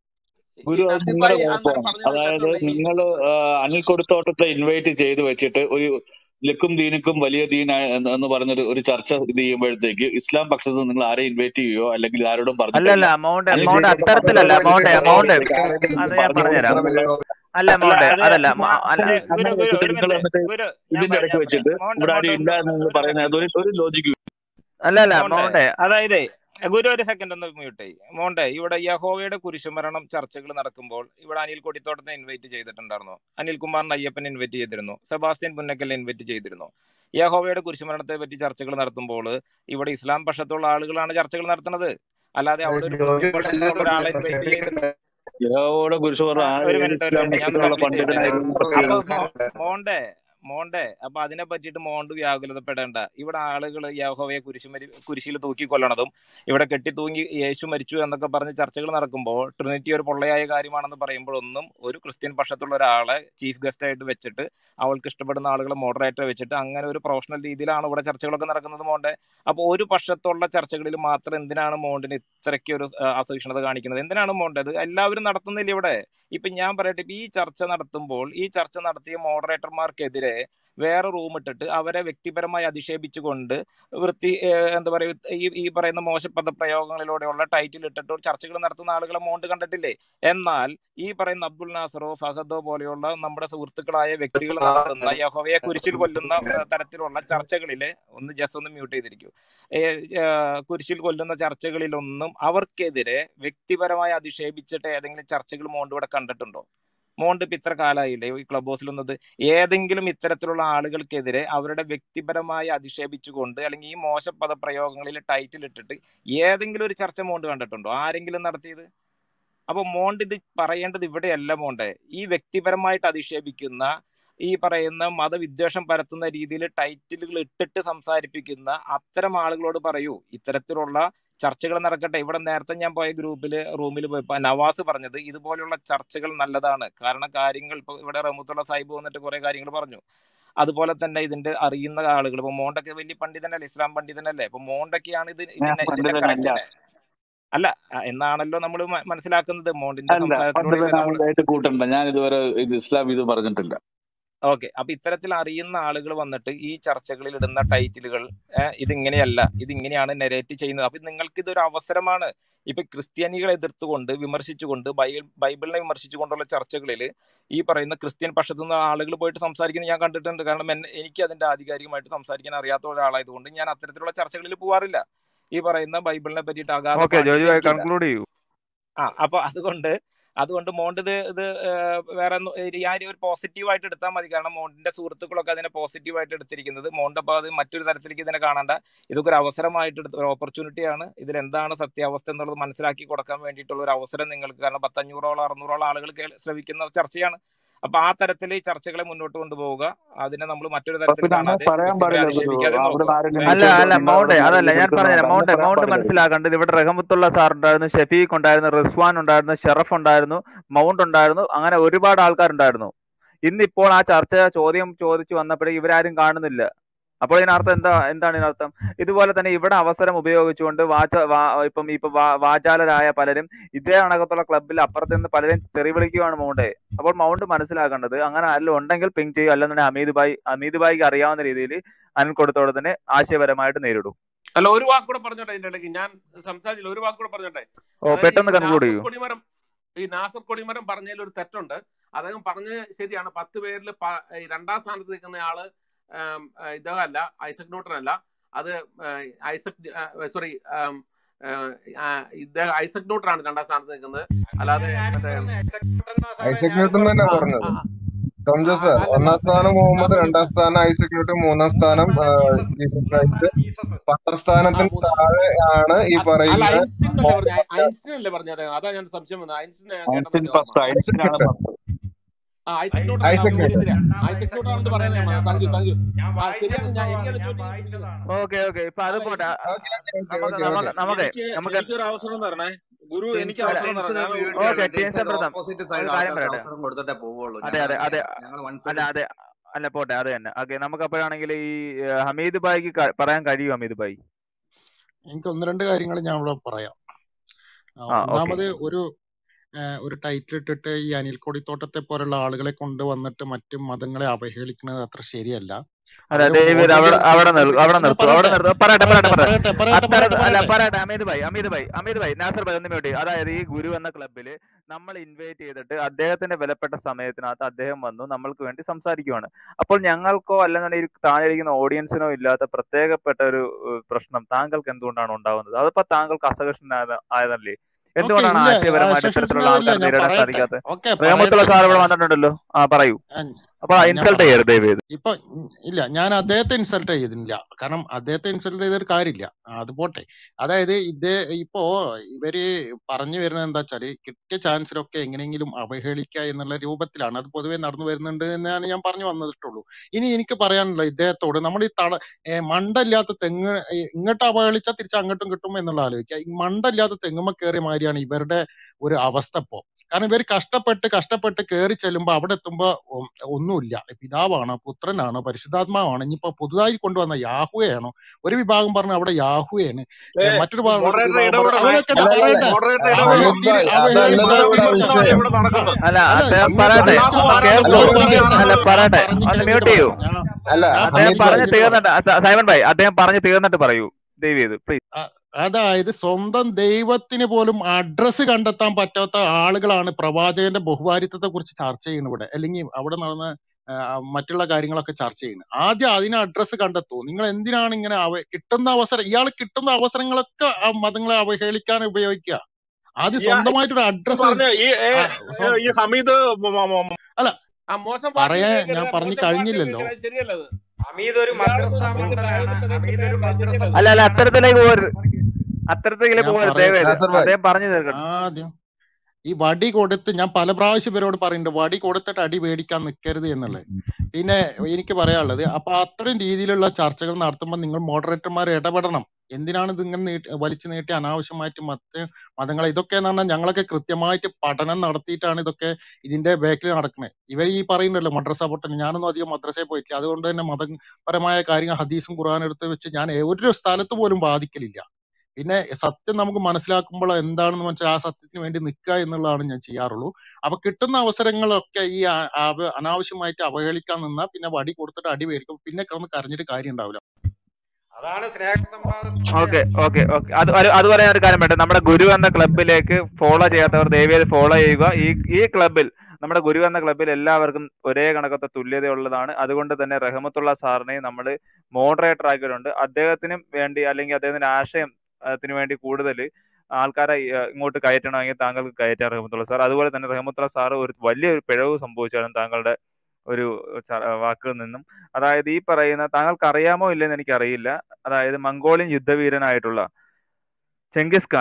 ഈ ഗുരു അത് നസീർ നിങ്ങളുടെ ഭായി അന്നേരം കുഴപ്പമാണ് പറഞ്ഞതിന് അതായത് തെറ്റുണ്ട് ഈ നിങ്ങൾ അനിൽ കൊടുത്തോട്ടത്തെ ഇൻവൈറ്റ് ചെയ്ത് വെച്ചിട്ട് ഒരു ലക്കും ദീനുക്കും വലിയ ദീന എന്ന് എന്ന് പറഞ്ഞൊരു ഒരു ചർച്ച ഇത് ചെയ്യുമ്പോഴത്തേക്ക് ഇസ്ലാം പക്ഷത്ത് നിന്ന് നിങ്ങൾ ആരെയും ഇൻവൈറ്റ് ചെയ്യുകയോ അല്ലെങ്കിൽ ആരോടും അല്ലല്ല പറഞ്ഞിട്ടില്ല മൗണ്ട് അനിൽ മൗണ്ട് കൊടുത്തോട്ടം അത്തരത്തിലല്ല മൗണ്ട് മൗണ്ട് പറയുമ്പോഴത്തേക്ക് ആരെയും അത് ഞാൻ പറഞ്ഞു പറഞ്ഞുതരാം കൊടുക്കുന്നുള്ള അല്ല അല്ല മൗണ്ട് അത് അതല്ല മ- മ- അല്ല അത് ഗുരു അങ്ങനെ ഗുരു വെച്ചിട്ട് ഒരു നിങ്ങൾ മിനിറ്റ് എന്നിട്ട് ഗുരു ഞാൻ ഇതിന്റെ പറയാം ഇടയ്ക്ക് ഞാൻ വെച്ചിട്ട് പറയാം മോണ്ട് ഇവിടെ മോണ്ട് ആരും ഒന്ന് ഇല്ല എന്ന് ഒരു പറയുന്നത് സെക്കൻഡ് ഒരു ഒരു ലോജിക്കും അല്ല അല്ല മോണ്ടെ മൗണ്ട് അതായത് ഗുരു ഒരു സെക്കൻഡ് ഒന്ന് മ്യൂട്ട് ചെയ്യും മോണ്ടെ ഇവിടെ യഹോവയുടെ കുരിശുമരണം ചർച്ചകൾ നടക്കുമ്പോൾ ഇവിടെ അനിൽ കൊടിത്തോട്ടത്തെ ഇൻവൈറ്റ് ചെയ്തിട്ടുണ്ടായിരുന്നു അനിൽകുമാറിന് അയ്യപ്പൻ ഇൻവൈറ്റ് ചെയ്തിരുന്നു സെബാസ്റ്റ്യൻ പുന്നക്കൽ ഇൻവൈറ്റ് ചെയ്തിരുന്നു യഹോവയുടെ കുരിശുമരണത്തെ പറ്റി ചർച്ചകൾ നടത്തുമ്പോൾ ഇവിടെ ഇസ്ലാം പക്ഷത്തുള്ള ആളുകളാണ് ചർച്ചകൾ നടത്തുന്നത് അല്ലാതെ അവിടെ ഒരു ക്രിസ്ത്യൻ പക്ഷത്തുള്ള ഒരാളെ ഇൻവൈറ്റ് ചെയ്തിട്ട് യഹോവയുടെ കുരിശുപറ ആ, ആ ഒരു ഏത് മിനിറ്റ് ഒരു ഇസ്ലാം മിനിറ്റ് ഞാൻ ഒന്ന് പക്ഷത്തിലുള്ള കംപ്ലീറ്റ് ചെയ്യട്ടെ പണ്ഡിതനായിരുന്നു അപ്പൊ പ്രത്യേകത മോ- മോണ്ടെ മോണ്ടെ അപ്പൊ അതിനെ പറ്റിയിട്ട് മോണ്ട് വ്യാകുലതപ്പെടേണ്ട ഇവിടെ ആളുകൾ യഹോവയെ കുരിശുമരി കുരിശിൽ തൂക്കിക്കൊല്ലണതും ഇവിടെ കെട്ടി തൂങ്ങി യേശു മരിച്ചു എന്നൊക്കെ പറഞ്ഞ് ചർച്ചകൾ നടക്കുമ്പോൾ ട്രിനിറ്റി ഒരു പൊള്ളയായ കാര്യമാണെന്ന് പറയുമ്പോഴൊന്നും ഒരു ക്രിസ്ത്യൻ പക്ഷത്തുള്ള ഒരാളെ ചീഫ് ഗസ്റ്റ് ആയിട്ട് വെച്ചിട്ട് അവൾക്ക് ഇഷ്ടപ്പെടുന്ന ആളുകളെ മോഡറേറ്റർ വെച്ചിട്ട് അങ്ങനെ ഒരു പ്രൊഫഷണൽ രീതിയിലാണ് ഇവിടെ ചർച്ചകളൊക്കെ നടക്കുന്നത് മോണ്ടെ അപ്പോൾ ഒരു പക്ഷത്തുള്ള ചർച്ചകളിൽ മാത്രം എന്തിനാണ് മോണ്ടിന് ഇത്രയ്ക്ക് ഒരു ആ, അസഹിഷ്ണുത കാണിക്കുന്നത് എന്തിനാണ് മോണ്ടത് എല്ലാവരും നടത്തുന്നില്ല ഇവിടെ ഇപ്പൊ ഞാൻ പറയട്ടെ ഇപ്പൊ ഈ ചർച്ച നടത്തുമ്പോൾ ഈ ചർച്ച നടത്തിയ മോഡറേറ്റർമാർക്കെതിരെ വേറെ റൂം ഇട്ടിട്ട് അവരെ വ്യക്തിപരമായി അധിക്ഷേപിച്ചുകൊണ്ട് വൃത്തി ഏഹ് എന്താ പറയുക ഈ ഈ പറയുന്ന മോശ പദപ്രയോഗങ്ങളിലൂടെയുള്ള ടൈറ്റിൽ ഇട്ടിട്ട് ചർച്ചകൾ നടത്തുന്ന ആളുകളെ മോണ്ട് കണ്ടിട്ടില്ലേ എന്നാൽ ഈ പറയുന്ന അബ്ദുൽ നാസറോ ഫഹദോ പോലെയുള്ള നമ്മുടെ സുഹൃത്തുക്കളായ വ്യക്തികൾ നടത്തുന്ന യഹോവയെ കുരിശിൽ കൊല്ലുന്ന ഏഹ് തരത്തിലുള്ള ചർച്ചകളിൽ ഒന്ന് ജസ്റ്റ് ഒന്ന് മ്യൂട്ട് ചെയ്തിരിക്കൂ ഏഹ് ഏഹ് കുരിശിൽ കൊല്ലുന്ന ചർച്ചകളിലൊന്നും അവർക്കെതിരെ വ്യക്തിപരമായി അധിക്ഷേപിച്ചിട്ട് ഏതെങ്കിലും ചർച്ചകൾ മോണ്ട് ഇവിടെ കണ്ടിട്ടുണ്ടോ മോണ്ട് ഇപ്പൊ ഇത്ര കാലമായില്ലേ ഈ ക്ലബ് ഹൗസിൽ വന്നത് ഏതെങ്കിലും ഇത്തരത്തിലുള്ള ആളുകൾക്കെതിരെ അവരുടെ വ്യക്തിപരമായി അധിക്ഷേപിച്ചുകൊണ്ട് അല്ലെങ്കിൽ ഈ മോശ പദപ്രയോഗങ്ങളിൽ ടൈറ്റിൽ ഇട്ടിട്ട് ഏതെങ്കിലും ഒരു ചർച്ച മോണ്ട് കണ്ടിട്ടുണ്ടോ ആരെങ്കിലും നടത്തിയത് അപ്പൊ മോണ്ട് ഇത് പറയേണ്ടത് ഇവിടെയല്ല മോണ്ടെ ഈ വ്യക്തിപരമായിട്ട് അധിക്ഷേപിക്കുന്ന ഈ പറയുന്ന മതവിദ്വേഷം പരത്തുന്ന രീതിയിൽ ടൈറ്റിലുകൾ ഇട്ടിട്ട് സംസാരിപ്പിക്കുന്ന അത്തരം ആളുകളോട് പറയൂ ഇത്തരത്തിലുള്ള ചർച്ചകൾ നടക്കട്ടെ ഇവിടെ നേരത്തെ ഞാൻ പോയ ഗ്രൂപ്പിൽ റൂമിൽ പോയപ്പോ നവാസ് പറഞ്ഞത് ഇതുപോലുള്ള ചർച്ചകൾ നല്ലതാണ് കാരണം കാര്യങ്ങൾ ഇപ്പൊ ഇവിടെ റഹ്മത്തുള്ള സാഹിബ് വന്നിട്ട് കുറെ കാര്യങ്ങൾ പറഞ്ഞു അതുപോലെ തന്നെ ഇതിന്റെ അറിയുന്ന ആളുകൾ ഇപ്പൊ മോണ്ടൊക്കെ വലിയ പണ്ഡിതനല്ലേ ഇസ്ലാം പണ്ഡിതനല്ലേ ഇപ്പൊ മോണ്ടൊക്കെയാണ് ഇത് ഞാൻ ഇതിന്റെ ഇതിന്റെ പണ്ഡിതനല്ല കറക്റ്റ് അല്ല അ, എന്നാണല്ലോ നമ്മൾ മനസ്സിലാക്കുന്നത് മോണ്ടിന്റെ അല്ല സംസാരത്തിലൂടെയല്ലേ നമ്മൾ പണ്ഡിതനായിട്ട് കൂട്ടണ്ട ഞാൻ ഇതുവരെ ഇത് ഇസ്ലാം ഇത് പറഞ്ഞിട്ടില്ല ഓക്കെ അപ്പൊ ഇത്തരത്തിൽ അറിയുന്ന ആളുകൾ വന്നിട്ട് ഈ ചർച്ചകളിൽ ഇടുന്ന ടൈറ്റിലുകൾ ഇതിങ്ങനെയല്ല ഇതിങ്ങനെയാണ് നെരേറ്റ് ചെയ്യുന്നത് അപ്പൊ നിങ്ങൾക്ക് ഇതൊരു അവസരമാണ് ഇപ്പൊ ക്രിസ്ത്യാനികളെ എതിർത്തുകൊണ്ട് വിമർശിച്ചുകൊണ്ട് ബൈബിൾ ബൈബിളിനെ വിമർശിച്ചുകൊണ്ടുള്ള ചർച്ചകളിൽ ഈ പറയുന്ന ക്രിസ്ത്യൻ പക്ഷത്തു നിന്ന് ആളുകൾ പോയിട്ട് സംസാരിക്കുന്നത് ഞാൻ കണ്ടിട്ടുണ്ട് കാരണം എന്നെ എനിക്ക് അതിന്റെ ആധികാരികമായിട്ട് സംസാരിക്കാൻ അറിയാത്ത ഒരാളായതുകൊണ്ട് ഞാൻ അത്തരത്തിലുള്ള ചർച്ചകളിൽ പോവാറില്ല ഈ പറയുന്ന ബൈബിളിനെ പറ്റിയിട്ട് അഗാധ ഓക്കെ പാണ്ഡിത്യം ജോജു ഭായി എനിക്കില്ല കൺക്ലൂഡ് ചെയ്യൂ ആ അപ്പൊ അതുകൊണ്ട് അതുകൊണ്ട് മോണ്ട് ഇത് ഇത് ഏഹ്, വേറെ ഒന്നും- ഒരു ഞാൻ ഒരു പോസിറ്റീവ് ആയിട്ട് എടുത്താൽ മതി കാരണം മോണ്ടിന്റെ സുഹൃത്തുക്കളൊക്കെ അതിനെ പോസിറ്റീവ് ആയിട്ട് എടുത്തിരിക്കുന്നത് മോണ്ട് അപ്പൊ അത് മറ്റൊരു തരത്തിലേക്ക് ഇതിനെ കാണണ്ട ഇതൊക്കെ ഒരു അവസരമായിട്ട് എടുത്ത ഒരു ഓപ്പർച്യൂണിറ്റിയാണ് ഇതിൽ എന്താണ് സത്യാവസ്ഥ എന്നുള്ളത് മനസ്സിലാക്കി കൊടുക്കാൻ വേണ്ടിയിട്ടുള്ള ഒരു അവസരം നിങ്ങൾക്ക് കാരണം പത്തഞ്ഞൂറോളം അറുന്നൂറോളം ആളുകൾ കേൾ- ശ്രവിക്കുന്ന ചർച്ചയാണ് അപ്പൊ ആ തരത്തിൽ ചർച്ചകളെ മുന്നോട്ട് കൊണ്ടുപോവുക അതിനെ നമ്മൾ മറ്റൊരു അപ്പൊ തരത്തിൽ പിന്നെ അങ്ങനെ കാണാതെ പറയാൻ വ്യക്തികളെ പാടില്ല ഗുരു അധിക്ഷേപിക്കാതെ അവിടെ നോക്കുക ആരെങ്കിലും അല്ല താങ്ക് യു അല്ല വിളിച്ചോണ്ട് നിങ്ങൾ മൗണ്ട് അവിടെ അതല്ല ഞാൻ മറുപടി പറഞ്ഞുതരാം കൊടുക്കണമെന്ന് മൗണ്ട് അങ്ങനെ പറയാൻ മൗണ്ട് പാടില്ല ഗുരു മനസ്സിലാക്കേണ്ടത് ഇവിടെ റഹമത്തുള്ള സാർ ഉണ്ടായിരുന്നു ഷെഫീഖ് ഉണ്ടായിരുന്നു റിസ്വാൻ ഉണ്ടായിരുന്നു ഷെറഫ് ഉണ്ടായിരുന്നു മൗണ്ട് ഉണ്ടായിരുന്നു അങ്ങനെ ഒരുപാട് ആൾക്കാരുണ്ടായിരുന്നു ഇന്നിപ്പോൾ ആ ചർച്ച ചോദ്യം ചോദിച്ചു വന്നപ്പോഴേ ഇവരാരും കാണുന്നില്ല അപ്പോൾ ഇതിനർത്ഥം എന്താ എന്താണ് ഇതിനർത്ഥം ഇതുപോലെ തന്നെ ഇവിടെ അവസരം ഉപയോഗിച്ചുകൊണ്ട് വാച വാ ഇപ്പം ഇപ്പൊ വാ- വാചാലരായ പലരും ഇതേ കണക്കത്തുള്ള ക്ലബിൽ അപ്പുറത്ത് നിന്ന് പലരും തെറി വിളിക്കുകയാണ് മൗണ്ട് അപ്പോൾ മൗണ്ട് മനസ്സിലാക്കേണ്ടത് അങ്ങനെ ആരെങ്കിലും ഉണ്ടെങ്കിൽ പിങ് ചെയ്യും അല്ലെന്നുണ്ടെങ്കിൽ അമീത് ഭായ് അമീത് ഭായിക്ക് അറിയാവുന്ന രീതിയിൽ അനിൽ കൊടുത്തോടെ തന്നെ ആശയപരമായിട്ട് നേരിടും അല്ല ഒരു വാക്കൂടെ പറഞ്ഞോട്ടെ അതിന്റെ ഇടയ്ക്ക് ഞാൻ സംസാരിച്ചില്ല ഒരു വാക്കൂടെ പറഞ്ഞോട്ടെ ഓ അതായത് ഈ പെട്ടെന്ന് കൺക്ലൂഡ് നാസർ ചെയ്യൂ കൊടിമരം ഈ നാസർ കൊടിമരം പറഞ്ഞതിൽ ഒരു തെറ്റുണ്ട് അദ്ദേഹം പറഞ്ഞത് ശരിയാണ് പത്ത് പേരിൽ ഈ രണ്ടാം സ്ഥാനത്ത് നിൽക്കുന്ന ആള് ആം, ആ, ഇദ്ദേഹമല്ല ഐസക് ന്യൂട്ടൺ അല്ല അത് ആ, ഐസക് സോറി ഇദ്ദേഹം ഐസക് ന്യൂട്ടൺ ആണ് രണ്ടാം സ്ഥാനത്ത് നിൽക്കുന്നത് അല്ലാതെ മറ്റേ ഐസക് ന്യൂട്ടൺ തന്നെ ആ പറഞ്ഞത് ആ ടോം ആ, ജോസ് അല്ല ഒന്നാം സ്ഥാനം മുഹമ്മദ് സാബു രണ്ടാം സ്ഥാനം ഐസക് ന്യൂട്ടൺ മൂന്നാം സ്ഥാനം ആ, ജീസസ് ക്രൈസ്റ്റ് പത്താം ആ സ്ഥാനത്തിന് മൂന്ന് താഴെയാണ് ഈ അ- അല്ല പറയുന്ന ഐൻസ്റ്റീൻ എന്നല്ലേ പറഞ്ഞ ഐൻസ്റ്റീൻ അല്ലേ പറഞ്ഞത് അദ്ദേഹം അതാ ഞാൻ സംശയം വന്നത് ഐൻസ്റ്റീൻ കേട്ടെന്ന് ഐൻസ്റ്റീൻ എന്റെ ഓർമ്മ പത്ത് ഐസക് ഐൻസ്റ്റീനാണ് ന്യൂട്ടൺ പത്ത് ആ ഐസക് ന്യൂട്ടൺ അല്ല ഐസക് ന്യൂട്ടൺ ചോദ്യത്തില ഐസക് ന്യൂട്ടൺ ആണെന്ന് പറയാൻ ഞാൻ വന്നത് താങ്ക് യു താങ്ക് യു ആ ശരിയാണ് ഞാൻ എനിക്കത് ചോദിക്കുന്നത് ഓക്കെ ഓക്കെ ഇപ്പൊ അത് അല്ല പോട്ടെ എനിക്ക് ആ, ഓക്കെ ഓക്കെ നമുക്ക് ഓക്കെ ഓക്കെ നമുക്ക് നമുക്ക് എനിക്ക് നമുക്ക് എനിക്കൊരു അവസരം തരണേ ഗുരു എനിക്ക് അല്ല അവസരം തരണം ടിൻസിന് ഞാൻ മ്യൂട്ട് ഓക്കെ ചെയ്യണം ടീംസ് ടിൻസ് പ്രഥം ഓപ്പോസിറ്റ് ഒരു സൈഡ് കാര്യം ആൾക്കാർക്ക് പറയട്ടെ അവസരം കൊടുത്തിട്ടേ പോവുള്ളൂ അതെ ഞങ്ങൾ അതെ അതെ അങ്ങനെയാണ് ഞങ്ങൾ വൺ അല്ല സൈഡ് അതെ അല്ല പോട്ടെ അത് തന്നെ ഓക്കെ നമുക്ക് അപ്പോഴാണെങ്കിൽ ഈ ഏഹ്, ഹമീദ് ഭായിക്ക് ക- പറയാൻ കഴിയും ഹമീദ് ഭായി എനിക്ക് ഒന്ന് രണ്ട് കാര്യങ്ങൾ ഞാൻ ഇവിടെ പറയാം ആ, ആ ഓക്കെ ഒന്നാമത് ഒരു ആ, ഒരു ടൈറ്റിൽ ഇട്ടിട്ട് ഈ അനിൽ കൊടിത്തോട്ടത്തെ പോലുള്ള ആളുകളെ കൊണ്ടുവന്നിട്ട് മറ്റു മതങ്ങളെ അവഹേളിക്കുന്നത് അത്ര ശരിയല്ല അല്ല അവരെ ഡേവിഡ് ഓൾറെഡി അവിടെ അവിടെ നിൽ അവിടെ ഞാൻ നിർത്തും അവിടെ പറയട്ടെ നിർത്തും പറയട്ടെ പറയട്ടെ പറയട്ടെ പറയട്ടെ പറയട്ടെ പറയട്ടെ അത്തരം പറയട്ടെ അല്ല പറയട്ടെ പറയട്ടെ അമീദ് ഭായി അമീദ് ഭായി അമീദ് ഭായി നാസർ ഭായി ഒന്ന് മ്യൂട്ട് ചെയ്യും അതായത് ഈ ഗുരു എന്ന ക്ലബ്ബിൽ നമ്മൾ ഇൻവൈറ്റ് ചെയ്തിട്ട് അദ്ദേഹത്തിന്റെ വിലപ്പെട്ട സമയത്തിനകത്ത് അദ്ദേഹം വന്നു നമ്മൾക്ക് വേണ്ടി സംസാരിക്കുവാണ് അപ്പോൾ ഞങ്ങൾക്കോ അല്ലെന്നുണ്ടെങ്കിൽ ഈ താഴെ ഇരിക്കുന്ന ഓഡിയൻസിനോ ഇല്ലാത്ത പ്രത്യേകപ്പെട്ട ഒരു ഏഹ്, പ്രശ്നം താങ്കൾക്ക് എന്തുകൊണ്ടാണ് ഉണ്ടാവുന്നത് അതിപ്പോ താങ്കൾക്ക് അസഹിഷ്ണുനായ ആയതല്ലേ ഓക്കെ എന്തുകൊണ്ടാണ് ഇല്ല ആശയപരമായിട്ട് ഇത്തരത്തിലുള്ള അസഹിഷ്ണുതയില്ല ആൾക്കാർ ഞാൻ നേരിടാൻ പറയട്ടെ സാധിക്കാത്തത് ഓക്കെ റഹമത്തുള്ള പറയട്ടെ സാർ ഇവിടെ ഞാൻ വന്നിട്ടുണ്ടല്ലോ ആ പറയൂ ആ, അപ്പൊ ആ, ഞാൻ ഇൻസൾട്ട് പറയാം ചെയ്യരുത് ദയവ് ചെയ്ത് ഇപ്പൊ ഉം, ഇല്ല ഞാൻ അദ്ദേഹത്തെ ഇൻസൾട്ട് ചെയ്യുന്നില്ല കാരണം അദ്ദേഹത്തെ ഇൻസൾട്ട് ചെയ്തൊരു കാര്യമില്ല ആ, അത് പോട്ടെ അതായത് ഇതേ ഇപ്പോ ഇവര് പറഞ്ഞു വരുന്നത് എന്താ വെച്ചാല് കിട്ടിയ ചാൻസിലൊക്കെ എങ്ങനെയെങ്കിലും അവഹേളിക്കുക എന്നുള്ള രൂപത്തിലാണ് അത് പൊതുവെ നടന്നു വരുന്നുണ്ട് എന്നാണ് ഞാൻ പറഞ്ഞു വന്നിട്ടുള്ളൂ ഇനി എനിക്ക് പറയാനുള്ള ഇദ്ദേഹത്തോട് നമ്മൾ ഈ തള ഏ, മണ്ടയില്ലാത്ത തെങ്ങ് ഈ ഇങ്ങോട്ട് അവഹേളിച്ചാൽ തിരിച്ച് അങ്ങോട്ടും കിട്ടും എന്നുള്ള ആലോചിക്കുക ഈ മണ്ടയില്ലാത്ത തെങ്ങുമ്മ കയറിയ മാതിരിയാണ് ഇവരുടെ ഒരു അവസ്ഥ ഇപ്പോ കാരണം ഇവർ കഷ്ടപ്പെട്ട് കഷ്ടപ്പെട്ട് കയറി ചെല്ലുമ്പോ അവിടെ എത്തുമ്പോ ഒ- ഒന്നുമില്ല പിതാവാണ് പുത്രനാണ് പരിശുദ്ധാത്മാവാണ് ഇനിയിപ്പോ പുതുതായി കൊണ്ടുവന്ന യാഹുവയാണോ ഒരു വിഭാഗം പറഞ്ഞു അവിടെ യാഹുവയാണ് ഏ ഏ, മറ്റൊരു ഭാഗം മോഡറേറ്റർ വിഭാഗം പറഞ്ഞു ഇടപെടണേ അവരൊക്കെ അല്ല അല്ല അല്ല പറയട്ടെ മോഡറേറ്റർ അവ ഇടപെടണം ഹമീദ് തിരി ഭായ് അവഹേളിച്ചാൽ അതല്ലല്ലോ ഇസ്ലാം ഇവിടെ തിരിച്ച് വിമർശനമല്ല വിഷയം ഇവിടെ നടക്കുന്നത് അല്ല അല്ല അദ്ദേഹം ഇങ്ങോട്ട് പറയട്ടെ അള്ളാഹു തിരിച്ച് ഒന്ന് ആദ്യം കേൾക്കൂ അവഹേളിച്ചാൽ ലോകത്തിന്റെ അല്ല അറിവ് പറയട്ടെ ഞാൻ പറഞ്ഞു ഒന്ന് മ്യൂട്ട് കഴിഞ്ഞിട്ട് ചെയ്യൂ പറയാം ഞാൻ അല്ല ഞാൻ അദ്ദേഹം ഹമീദ് പറഞ്ഞു ഭായ് പറഞ്ഞു കഴിഞ്ഞിട്ട് പറയാം തീർന്നിട്ട് സ- സൈമൺ ഭായ് അദ്ദേഹം പറഞ്ഞു തീർന്നിട്ട് പറയൂ ദയവ് ചെയ്ത് പ്ലീസ് അ- അതായത് സ്വന്തം ദൈവത്തിന് പോലും അഡ്രസ്സ് കണ്ടെത്താൻ പറ്റാത്ത ആളുകളാണ് പ്രവാചകന്റെ ബഹുഭാരിത്വത്തെ കുറിച്ച് ചർച്ച ചെയ്യുന്നത് ഇവിടെ അല്ലെങ്കിൽ അവിടെ നടന്ന ആ, മറ്റുള്ള കാര്യങ്ങളൊക്കെ ചർച്ച ചെയ്യുന്നത് ആദ്യം അതിന് അഡ്രസ്സ് കണ്ടെത്തൂ നിങ്ങൾ എന്തിനാണ് ഇങ്ങനെ അവ കിട്ടുന്ന അവസരം ഇയാൾ കിട്ടുന്ന അവസരങ്ങളൊക്കെ ആ മതങ്ങളെ അവഹേളിക്കാൻ ഉപയോഗിക്കുക ആദ്യം ഈ സ്വന്തമായിട്ടൊരു ഈ അഡ്രസ്സ് പറഞ്ഞ ഈ ഏ, ആ ഏ, സ്വ- ഈ ഹമീദ് മ- മ- മ- അല്ല ആ മോശം ഭാഷ പറയാൻ ഞാൻ ഉപയോഗിക്കരുത് പറഞ്ഞു മോശം ഭാഷ കഴിഞ്ഞില്ലല്ലോ ഉപയോഗിക്കരുത് ശരിയല്ലത് ഹമീദ് ഒരു ഇയാളൊന്നും മദ്രസ നമുക്ക് മണ്ടനാണ് രാജ്യത്തെ ഹമീദ് ഒരു മദ്രസ ശരിയല്ലത് അല്ല അല്ല അത്തരത്തിലേക്ക് പോകരുത് അത്തരത്തിലേക്ക് ഞാൻ പോകരുത് പറയട്ടെ ദയവേത് നാസർ ഭായ് അദ്ദേഹം പറഞ്ഞു തീർക്കട്ടെ ആദ്യം ഈ വടി കൊടുത്ത് ഞാൻ പല പ്രാവശ്യം ഇവരോട് പറയുന്നുണ്ട് വടി കൊടുത്തിട്ട് അടി മേടിക്കാൻ നിൽക്കരുത് എന്നുള്ളത് പിന്നെ എനിക്ക് പറയാനുള്ളത് അപ്പൊ അത്തരം രീതിയിലുള്ള ചർച്ചകൾ നടത്തുമ്പോൾ നിങ്ങൾ മോഡറേറ്റർമാർ ഇടപെടണം എന്തിനാണ് ഇത് ഇങ്ങനെ നീട്ടി വലിച്ചു നീട്ടി അനാവശ്യമായിട്ട് മറ്റ് മതങ്ങളെ ഇതൊക്കെ എന്ന് പറഞ്ഞാൽ ഞങ്ങളൊക്കെ കൃത്യമായിട്ട് പഠനം നടത്തിയിട്ടാണ് ഇതൊക്കെ ഇതിന്റെ ബാക്കിൽ നടക്കുന്നത് ഇവർ ഈ പറയുന്നുണ്ടല്ലോ മദ്രസ പൊട്ടൻ ഞാനൊന്നും അധികം മദ്രസയിൽ പോയിട്ടില്ല അതുകൊണ്ട് തന്നെ മതപരമായ കാര്യങ്ങൾ ഹദീസും ഖുർആാനും എടുത്ത് വെച്ച് ഞാൻ ഒരു സ്ഥലത്ത് പോലും ബാധിക്കലില്ല പിന്നെ സത്യം നമുക്ക് മനസ്സിലാക്കുമ്പോൾ എന്താണെന്ന് വെച്ചാൽ ആ സത്യത്തിന് വേണ്ടി നിൽക്കുക എന്നുള്ളതാണ് ഞാൻ ചെയ്യാറുള്ളൂ അപ്പൊ കിട്ടുന്ന അവസരങ്ങളൊക്കെ ഈ ആ- അവ- അനാവശ്യമായിട്ട് അവഹേളിക്കാൻ നിന്നാ പിന്നെ വടി കൊടുത്തിട്ട് അടി മേടിക്കും പിന്നെ കിടന്ന് കരഞ്ഞിട്ട് കാര്യം ഉണ്ടാവില്ല അതാണ് സ്നേഹസമ്പാദത്തിന്റെ ഓക്കെ ഓക്കെ ഓക്കെ അത് ഒരു- അത് പറയാൻ ഒരു കാര്യം വേണ്ട നമ്മുടെ ഗുരു എന്ന ക്ലബിലേക്ക് ഫോളോ ചെയ്യാത്തവർ ദയവേത് ഫോളോ ചെയ്യുക ഈ ഈ ക്ലബിൽ നമ്മുടെ ഗുരു എന്ന ക്ലബിൽ എല്ലാവർക്കും ഒരേ കണക്കത്തെ തുല്യതയുള്ളതാണ് അതുകൊണ്ട് തന്നെ റഹമത്തുള്ള സാറിനെ നമ്മൾ മോഡറേറ്റർ ആക്കിയിട്ടുണ്ട് അദ്ദേഹത്തിനും വേണ്ടി അല്ലെങ്കിൽ അദ്ദേഹത്തിന്റെ ആശയം ത്തിന് വേണ്ടി കൂടുതൽ ആൾക്കാരെ ഈ, ഏഹ്, ഇങ്ങോട്ട് കയറ്റണമെങ്കിൽ താങ്കൾക്ക് കയറ്റാം റഹമത്തുള്ള സാർ അതുപോലെ തന്നെ റഹമത്തുള്ള സാർ ഒരു വലിയൊരു പിഴവ് സംഭവിച്ചാലും താങ്കളുടെ ഒരു ച- വാക്കുകളിൽ നിന്നും അതായത് ഈ പറയുന്ന താങ്കൾക്ക് അറിയാമോ ഇല്ലെന്ന് എനിക്കറിയില്ല അതായത് മംഗോളിയൻ യുദ്ധവീരനായിട്ടുള്ള ചെങ്കിസ് ഖാൻ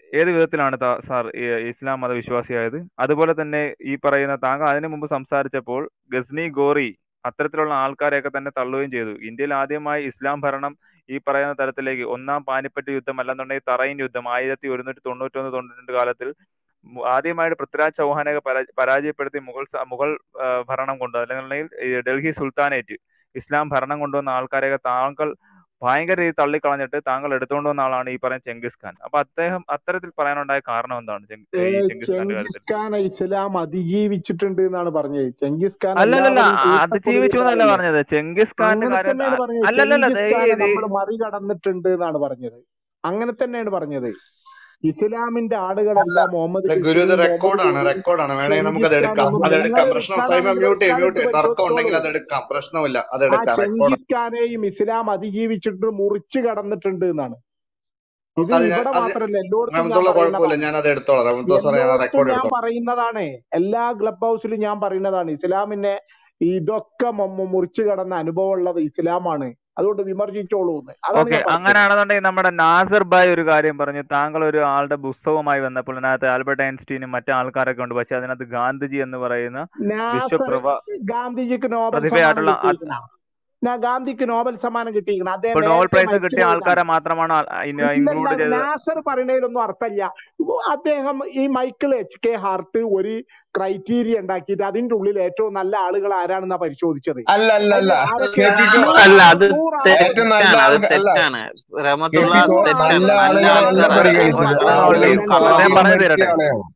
ഏത് വിധത്തിലാണ് താ- സാർ ഈ ഇസ്ലാം മതവിശ്വാസിയായത് അതുപോലെ തന്നെ ഈ പറയുന്ന താങ്കൾ അതിനു മുമ്പ് സംസാരിച്ചപ്പോൾ ഗസ്നി ഗോറി അത്തരത്തിലുള്ള ആൾക്കാരെയൊക്കെ തന്നെ തള്ളുകയും ചെയ്തു ഇന്ത്യയിൽ ആദ്യമായി ഇസ്ലാം ഭരണം ഈ പറയുന്ന തരത്തിലേക്ക് ഒന്നാം പാനിപ്പറ്റ് യുദ്ധം അല്ലെന്നുണ്ടെങ്കിൽ തറയിൻ യുദ്ധം ആയിരത്തി ഒരുന്നൂറ്റി തൊണ്ണൂറ്റൊന്ന് തൊണ്ണൂറ്റിരണ്ട് കാലത്തിൽ മു- ആദ്യമായിട്ട് പൃഥ്വിരാജ് ചൗഹാനെയൊക്കെ പരാ- പരാജയപ്പെടുത്തി മുഗൾ സ- മുഗൾ ആ, ഭരണം കൊണ്ട് അല്ലെങ്കിൽ ഈ ഡൽഹി സുൽത്താനേറ്റ് ഇസ്ലാം ഭരണം കൊണ്ടുവന്ന ആൾക്കാരെയൊക്കെ താങ്കൾ ഭയങ്കര രീതിയിൽ തള്ളിക്കളഞ്ഞിട്ട് താങ്കൾ എടുത്തുകൊണ്ട് വന്ന ആളാണ് ഈ പറയുന്ന ചെങ്കിസ് ഖാൻ അപ്പൊ അദ്ദേഹം അത്തരത്തിൽ പറയാനുണ്ടായ കാരണം എന്താണ് ചെങ്- ഏ, ഈ ചെങ്കിസ് ഖാന്റെ ചെങ്കിസ് കാര്യത്തിൽ ഖാൻ ഇസ്ലാം അതിജീവിച്ചിട്ടുണ്ട് എന്നാണ് പറഞ്ഞത് ചെങ്കിസ് ഖാൻ അല്ലല്ലല്ല എല്ലാവരും അത് ജീവിച്ചു എന്നല്ല പൂട്ടക്കൊടുവിലായില്ലേ പറഞ്ഞത് ചെങ്കിസ് ഖാന്റെ അങ്ങനെ കാര്യം തന്നെയാണ് പറഞ്ഞത് അല്ലല്ലല്ല ചെങ്കിസ് ദേ ഖാനെ ഇത് നമ്മൾ മറികടന്നിട്ടുണ്ട് എന്നാണ് പറഞ്ഞത് അങ്ങനെ തന്നെയാണ് പറഞ്ഞത് ഇസ്ലാമിന്റെ അല്ല ആടുകളെല്ലാം മുഹമ്മദ് അല്ല ഗുരു ഇത് ബഷീറും മുഹമ്മദ് റെക്കോർഡാണ് ഗുരുവും റെക്കോർഡാണ് വേണമെങ്കിൽ നമുക്ക് ചെങ്കിസ് അത് ഖാൻ എടുക്കാം ഒന്നും അത് നിങ്ങൾ എടുക്കാം പ്രശ്നം എടുക്കാൻ സൈമ മ്യൂട്ട് ചെയ്യും മ്യൂട്ട് എടുക്കാൻ ചെയ്യും തർക്കം പറ്റത്തോളൂ ഉണ്ടെങ്കിൽ അത് എടുക്കാം പ്രശ്നമില്ല അത് ആ എടുക്കാം റെക്കോർഡ് ചെങ്കിസ് ഖാനെയും ഇസ്ലാം അതിജീവിച്ചിട്ട് മുറിച്ചു കടന്നിട്ടുണ്ട് എന്നാണ് ഇത് അത് ഞാൻ ഇവിടെ അത് മാത്രല്ല എല്ലായിടത്തും ഞാൻ റഹമത്തുള്ള കുഴപ്പമില്ല പറയുന്നതാണ് ഞാൻ അത് എടുത്തോളാം റഹമത്തുള്ള സാറേ ഞാൻ എല്ലായിടത്തും റെക്കോർഡ് ഞാൻ എടുത്തോളാം പറയുന്നതാണ് എല്ലാ ക്ലബ് ഹൗസിലും ഞാൻ പറയുന്നതാണ് ഇസ്ലാമിനെ ഇതൊക്കെ മു- മു- മുറിച്ചു കടന്ന അനുഭവം ഉള്ളത് ഇസ്ലാമാണ് അതുകൊണ്ട് വിമർശിച്ചോളൂ എന്ന് അതാണ് ഓക്കെ ഞാൻ പറഞ്ഞത് അങ്ങനെയാണെന്നുണ്ടെങ്കിൽ നമ്മുടെ നാസർ ഭായ് ഒരു കാര്യം പറഞ്ഞു താങ്കൾ ഒരു ആളുടെ പുസ്തകവുമായി വന്നപ്പോൾ അതിനകത്ത് ആൽബർട്ട് ഐൻസ്റ്റീനും മറ്റു ആൾക്കാരൊക്കെ ഉണ്ട് പക്ഷെ അതിനകത്ത് ഗാന്ധിജി എന്ന് പറയുന്ന നാസർ വിശ്വപ്രഭ ഗാന്ധിജിക്ക് നോബൽ സമ്മാനം പ്രതിഭയായിട്ടുള്ള ആ- കിട്ടിയിരിക്കണ ഞാൻ ഗാന്ധിക്ക് നോബൽ സമ്മാനം കിട്ടിയിരിക്കണം ഇപ്പൊ അദ്ദേഹം നോബൽ നേരത്തെ പ്രൈസ് മരിച്ചു കിട്ടിയ പോയതാണ് ആൾക്കാരെ മാത്രമാണ് ഇല്ലല്ല ഇൻക്ലൂഡ് ചെയ്തത് നാസർ പറയുന്നതിലൊന്നും അർത്ഥമില്ല അദ്ദേഹം ഈ മൈക്കിൾ എച്ച് കെ ഹാർട്ട് ഒരു ക്രൈറ്റീരിയ ഉണ്ടാക്കിയിട്ട് അതിന്റെ ഉള്ളിൽ ഏറ്റവും നല്ല ആളുകൾ ആരാണെന്നാ പരിശോധിച്ചത് അല്ല അല്ല അതിൽ അല്ല ആരൊക്കെ കേൾപ്പിക്കോ നൂറ് അല്ല അത് നൂറ് ഏറ്റവും നല്ല തെറ്റാണ് അത് ആളുകൾ അല്ല തെറ്റാണ് റഹമത്തുള്ള കേൾപ്പിക്കോ നൂറ് തെറ്റാണ് നല്ല നല്ല ആളുകളല്ല ആൾക്കാർ ഒന്ന് പരിഗണിച്ചത് ഒന്ന് നോട്ട് ചെയ്യും ആളുകൾ അദ്ദേഹം സ്വാധീനം പറഞ്ഞു വരുത്തിയ തീരട്ടെ ആളെയാണ്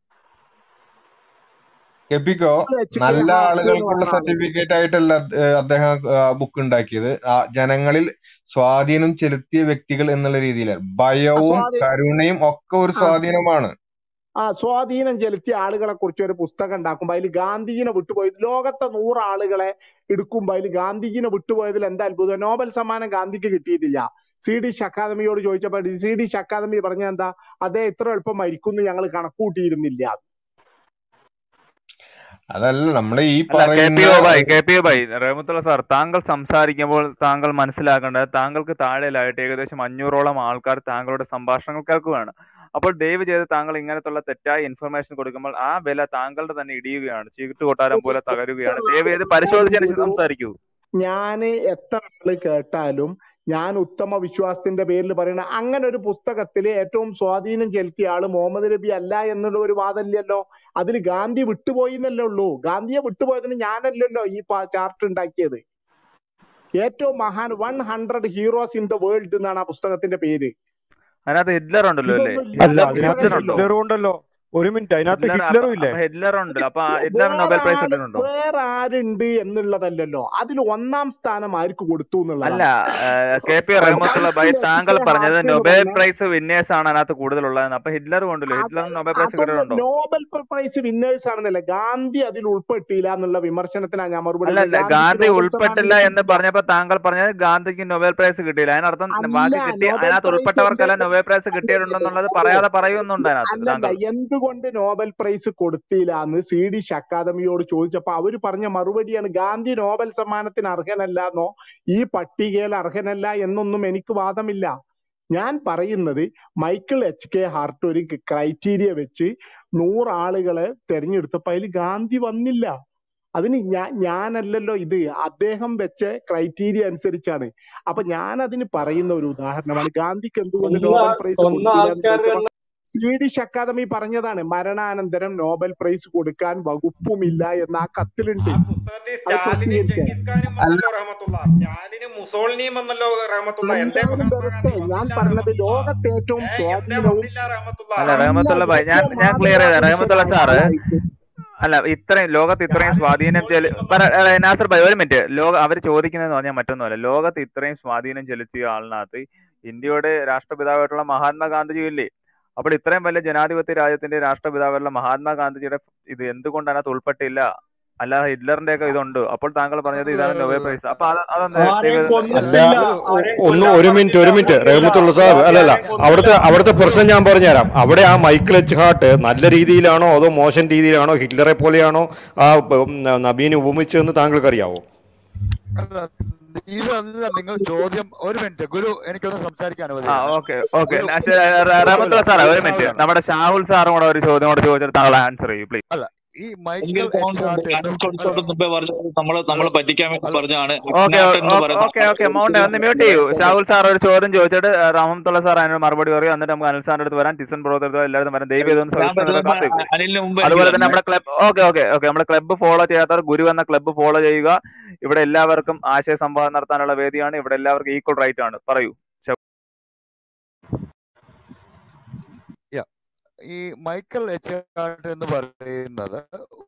കേൾപ്പിക്കോ എച്ച് കെ നല്ല ഹാർട്ട് എന്ന് ആളുകൾക്കുള്ള പറഞ്ഞ ആളുണ്ട് സർട്ടിഫിക്കറ്റ് ആയിട്ടല്ല ഏഹ്, അദ്ദേഹം ബുക്ക് ഉണ്ടാക്കിയത് ആ ജനങ്ങളിൽ സ്വാധീനം ചെലുത്തിയ വ്യക്തികൾ എന്നുള്ള രീതിയിലാണ് ആ ഭയവും സ്വാധീനം കരുണയും ഒക്കെ ഒരു ആ സ്വാധീനമാണ് ആ സ്വാധീനം ചെലുത്തിയ ആളുകളെ കുറിച്ച് ഒരു പുസ്തകം ഉണ്ടാക്കുമ്പോൾ അതിൽ ഗാന്ധിജിനെ വിട്ടുപോയി ലോകത്തെ നൂറ് ആളുകളെ എടുക്കുമ്പോൾ അതിൽ ഗാന്ധിജിനെ വിട്ടുപോയതിൽ എന്താ അത്ഭുതം നോബൽ സമ്മാനം ഗാന്ധിക്ക് കിട്ടിയിട്ടില്ല സി ഡി അക്കാദമിയോട് ചോദിച്ചപ്പോൾ സി ഡി അക്കാദമി പറഞ്ഞ എന്താ അദ്ദേഹം ഇത്ര എളുപ്പം മരിക്കുന്നു ഞങ്ങൾ കണക്കൂട്ടിയിരുന്നില്ല അതല്ല നമ്മളെ ഈ അല്ല കെ പറയുന്ന P O by K P O by Rahmathulla sir താങ്കൾ സംസാരിക്കുമ്പോൾ താങ്കൾ മനസ്സിലാക്കേണ്ടത് താങ്കൾക്ക് താഴെയിലായിട്ട് ഏകദേശം അഞ്ഞൂറോളം ആൾക്കാർ താങ്കളുടെ സംഭാഷണങ്ങൾ കേൾക്കുകയാണ് അപ്പോൾ ദയവ് ചെയ്ത് താങ്കൾ ഇങ്ങനത്തുള്ള തെറ്റായ ഇൻഫർമേഷൻ കൊടുക്കുമ്പോൾ ആ വില താങ്കളുടെ തന്നെ ഇടിയുകയാണ് ചീട്ട് കൊട്ടാരം പോലെ തകരുകയാണ് ദയവ് ചെയ്ത് പരിശോധിച്ചതിന് ശേഷം സംസാരിക്കൂ ഞാന് എത്ര ആള് കേട്ടാലും ഞാൻ ഉത്തമ വിശ്വാസത്തിന്റെ പേരിൽ പറയുന്ന അങ്ങനെ ഒരു പുസ്തകത്തിൽ ഏറ്റവും സ്വാധീനം ചെലുത്തിയ ആള് മുഹമ്മദ് നബി അല്ല എന്നുള്ള ഒരു വാദമില്ലല്ലോ അതിൽ ഗാന്ധി വിട്ടുപോയി എന്നല്ലേ ഉള്ളൂ ഗാന്ധിയെ വിട്ടുപോയതിന് ഞാനല്ലല്ലോ ഈ ചാർട്ട് ഉണ്ടാക്കിയത് ഏറ്റവും മഹാൻ one hundred heroes in the world എന്നാണ് ആ പുസ്തകത്തിന്റെ പേര് അതിനകത്ത് ഹിറ്റ്ലർ ഉണ്ടല്ലോ അല്ലേ ഇതൊന്നും അല്ല ഇല്ലാത്ത അതിനകത്ത് ഹിറ്റ്ലർ ഉണ്ടോ പുസ്തകമല്ലല്ലോ ഹിറ്റ്ലറും ഉണ്ടല്ലോ ഒരു മിനിറ്റ് അതിനകത്ത് ഹിറ്റ്ലർ ഹിറ്റ്ലറും അപ്പൊ ഇല്ലേ അപ്പൊ ഹിറ്റ്ലർ ഉണ്ട് അപ്പൊ ആ ഇത് ഹിറ്റ്ലറിന് വേറെ നൊബേൽ പ്രൈസ് ആര് കിട്ടുന്നുണ്ടോ വേറെ ആരുണ്ട് എന്നുള്ളതല്ലല്ലോ അതിൽ ഒന്നാം സ്ഥാനം ആർക്ക് കൊടുത്തു അല്ല എന്നുള്ളതാണ് K P Rahmathulla by Michael H താങ്കൾ കെ പറഞ്ഞത് ഹാർട്ട് എന്ന് നൊബേൽ പറഞ്ഞ പ്രൈസ് വിന്നേഴ്സ് ആണ് അതിനകത്ത് കൂടുതലുള്ളതെന്ന് അപ്പൊ ഹിറ്റ്ലർ കൊണ്ടല്ലോ അത് ഹിറ്റ്ലറിന് നൊബേൽ പ്രൈസ് അതൊന്നും കിട്ടുന്നുണ്ടോ നോബൽ പ്രൈസ് വിന്നേഴ്സ് ആണെന്നല്ല ഗാന്ധി അതിൽ ഉൾപ്പെട്ടില്ല എന്നുള്ള വിമർശനത്തിനാണ് ഞാൻ മറുപടി അല്ല പറഞ്ഞത് അല്ല ഗാന്ധിക്ക് ഗാന്ധി നോബൽ സമ്മാനം ഉൾപ്പെട്ടില്ല എന്ന് കിട്ടിയിട്ടില്ല പറഞ്ഞപ്പോ താങ്കൾ പറഞ്ഞത് ഗാന്ധിക്ക് നൊബേൽ പ്രൈസ് കിട്ടിയില്ല അതിനർത്ഥം അല്ല ബാക്കി കിട്ടി നോബൽ അതിനകത്ത് പ്രൈസ് എന്ത് ഉൾപ്പെട്ടവർക്കെല്ലാം നൊബേൽ പ്രൈസ് അല്ലല്ല കിട്ടിയിട്ടുണ്ടെന്നുള്ളത് പറയാതെ പറയുന്നുണ്ട് അതിനകത്ത് അല്ലല്ല താങ്കൾ എന്തുകൊണ്ട് നോബൽ പ്രൈസ് കൊടുത്തില്ല എന്ന് സി ഡി അക്കാദമിയോട് ചോദിച്ചപ്പോ അവര് പറഞ്ഞ മറുപടിയാണ് ഗാന്ധി നോബൽ സമ്മാനത്തിന് അർഹനല്ല എന്നോ ഈ പട്ടികയിൽ അർഹനല്ല എന്നൊന്നും എനിക്ക് വാദമില്ല ഞാൻ പറയുന്നത് മൈക്കിൾ എച്ച് കെ ഹാർട്ട് ഒരു ക്രൈറ്റീരിയ വെച്ച് നൂറ് ആളുകളെ തെരഞ്ഞെടുത്തപ്പോ അതിൽ ഗാന്ധി വന്നില്ല അതിന് ഞാൻ ഞാനല്ലല്ലോ ഇത് അദ്ദേഹം വെച്ച ക്രൈറ്റീരിയ അനുസരിച്ചാണ് അപ്പൊ ഞാൻ അതിന് പറയുന്ന ഒരു ഉദാഹരണമാണ് ഗാന്ധിക്ക് എന്തുകൊണ്ട് സ്വന്തം നോബൽ ആ- പ്രൈസ് സ്വന്തം കൊടുത്തില്ല എന്ന് ആൾക്കാരുടെ ചോദിച്ചപ്പോ സ്വീഡിഷ് അക്കാദമി പറഞ്ഞതാണ് മരണാനന്തരം നോബൽ പ്രൈസ് കൊടുക്കാൻ വകുപ്പുമില്ല എന്ന് ആ കത്തിലുണ്ട് ആ പുസ്തകത്തിൽ അത് സ്റ്റാലിനും പ്രസിദ്ധീകരിച്ച ചെങ്കിസ് ഖാനും അല്ല വന്നല്ലോ റഹമത്തുള്ള സ്റ്റാലിനും മുസോളിനിയും വന്നല്ലോ റഹമത്തുള്ള എന്തേ എല്ലാവരും വരട്ടെ മഹാത്മാഗാന്ധി ഞാൻ വന്നില്ല പറഞ്ഞത് റഹമത്തുള്ള ലോകത്തെ ഏറ്റവും ഏ എന്തേ സ്വാധീനവും വന്നില്ല റഹമത്തുള്ള അല്ല അല്ല റഹ്മത്തുള്ള ബൈ ഞാൻ ഏറ്റവും ഞാൻ ക്ലിയർ ചെയ്ത റഹ്മത്തുള്ള മാതൃകാപുരുഷനായ സാറ് ആളായിട്ട് അല്ല ഇത്രയും ലോകത്ത് ഇത്രയും സ്റ്റാലിനും സ്വാധീനം ചെലു മുസോളിനിയും പറ വന്നല്ലോ ഏ, നാസർ ഭായ് ഒരു മിനിറ്റ് ലോക അവർ ചോദിക്കുന്നതെന്ന് പറഞ്ഞാൽ മറ്റൊന്നുമല്ല ലോകത്ത് ഇത്രയും സ്വാധീനം ചെലുത്തിയ ആളിനകത്ത് ഇന്ത്യയുടെ രാഷ്ട്രപിതാവായിട്ടുള്ള മഹാത്മാഗാന്ധിജി ഇല്ലേ അപ്പോൾ ഇത്രയും വലിയ ജനാധിപത്യ രാജ്യത്തിന്റെ രാഷ്ട്രപിതാവായിട്ടുള്ള മഹാത്മാഗാന്ധിജിയുടെ ഇത് എന്തുകൊണ്ട് അതിനകത്ത് ഉൾപ്പെട്ടില്ല അല്ലാതെ ഹിറ്റ്ലറിന്റെ ഒക്കെ ഇതുണ്ട് അപ്പോൾ താങ്കൾ പറഞ്ഞത് ഇതാണ് നൊബേൽ പ്രൈസ് അപ്പൊ അത് അതൊന്ന് ആരെയും ദൈവം അല്ല കൊന്നിട്ടില്ല ആരെയും ഒന്ന് കൊല്ലാൻ ഒരു മിനിറ്റ് ഒരു മിനിറ്റ് പറ്റില്ല റഹ്മത്തുള്ള സാഹിബ് അല്ലല്ല ആരെയും കൊന്നില്ല അവിടുത്തെ അവിടുത്തെ പ്രശ്നം ഞാൻ പറഞ്ഞുതരാം അവിടെ ആ മൈക്കിൾ എച്ച് ഹാർട്ട് നല്ല രീതിയിലാണോ അതോ മോശം രീതിയിലാണോ ഹിറ്റ്ലറെ പോലെയാണോ ആ ഉം, നബീനെ ഉപമിച്ചതെന്ന് താങ്കൾക്ക് അറിയാവോ അല്ല ഇതല്ല നിങ്ങൾ ചോദ്യം ഒരു മിനിറ്റ് ഗുരു എനിക്കൊന്ന് സംസാരിക്കാൻ ആ അനുവദിക്കണം ഓക്കെ ഓക്കെ ഗുരു റഹമത്തുള്ള ഗുരുവല്ല സാറേ ഒരു ഗുരു മിനിറ്റ് സാവധാനം നമ്മുടെ ഷാഹുൽ സാറും കൂടെ ഒരു ചോദ്യം കൂടെ ചോദിച്ചിട്ട് താങ്കൾ ആൻസർ ചെയ്യൂ പ്ലീസ് അല്ല ഈ എങ്കിൽ മൈക്കൽ എച്ച് മൗണ്ട് ഹാർട്ട് എന്ന് ഞാൻ അല്ല കൊടുത്തോട്ട് മുമ്പേ പറഞ്ഞത് നമ്മള് അല്ല നമ്മളെ പറ്റിക്കാൻ വേണ്ടി അല്ല പറഞ്ഞാണ് ഓക്കെ അജ്ഞാതൻ എന്ന് പറയുന്ന ഓക്കെ ഓക്കെ ആളെ മൗണ്ട് ഒന്ന് മ്യൂട്ട് ചെയ്യൂ ഷാഹുൽ സാർ ഒരു ചോദ്യം ചോദിച്ചിട്ട് റഹമത്തുള്ള സാർ അതിനൊരു മറുപടി പറയും എന്നിട്ട് നമുക്ക് അനിൽ സാറിന്റെ അടുത്ത് വരാൻ ടിസൺ ബ്രോദർ അടുത്ത് എല്ലാവരും വരാൻ ദയവ് ചെയ്തൊന്ന് ഞാൻ സവിസ്തൃത വരുന്നത് കാത്തിരിക്കൂ അനിലിന് മുമ്പ് എനിക്ക് അതുപോലെ തന്നെ വരണേ നമ്മുടെ ക്ലബ് ഓക്കെ ഓക്കെ ഓക്കെ നമ്മുടെ ക്ലബ്ബ് ഫോളോ ചെയ്യാത്തവർ ഗുരു എന്ന ക്ലബ്ബ് ഫോളോ ചെയ്യുക ഇവിടെ എല്ലാവർക്കും ആശയ സംവാദം നടത്താനുള്ള വേദിയാണ് ഇവിടെ എല്ലാവർക്കും ഈക്വൽ റൈറ്റ് ആണ് പറയൂ ഷാ- യാ ഈ മൈക്കൽ എച്ച് ഹാർട്ട് എന്ന് പറയുന്നത്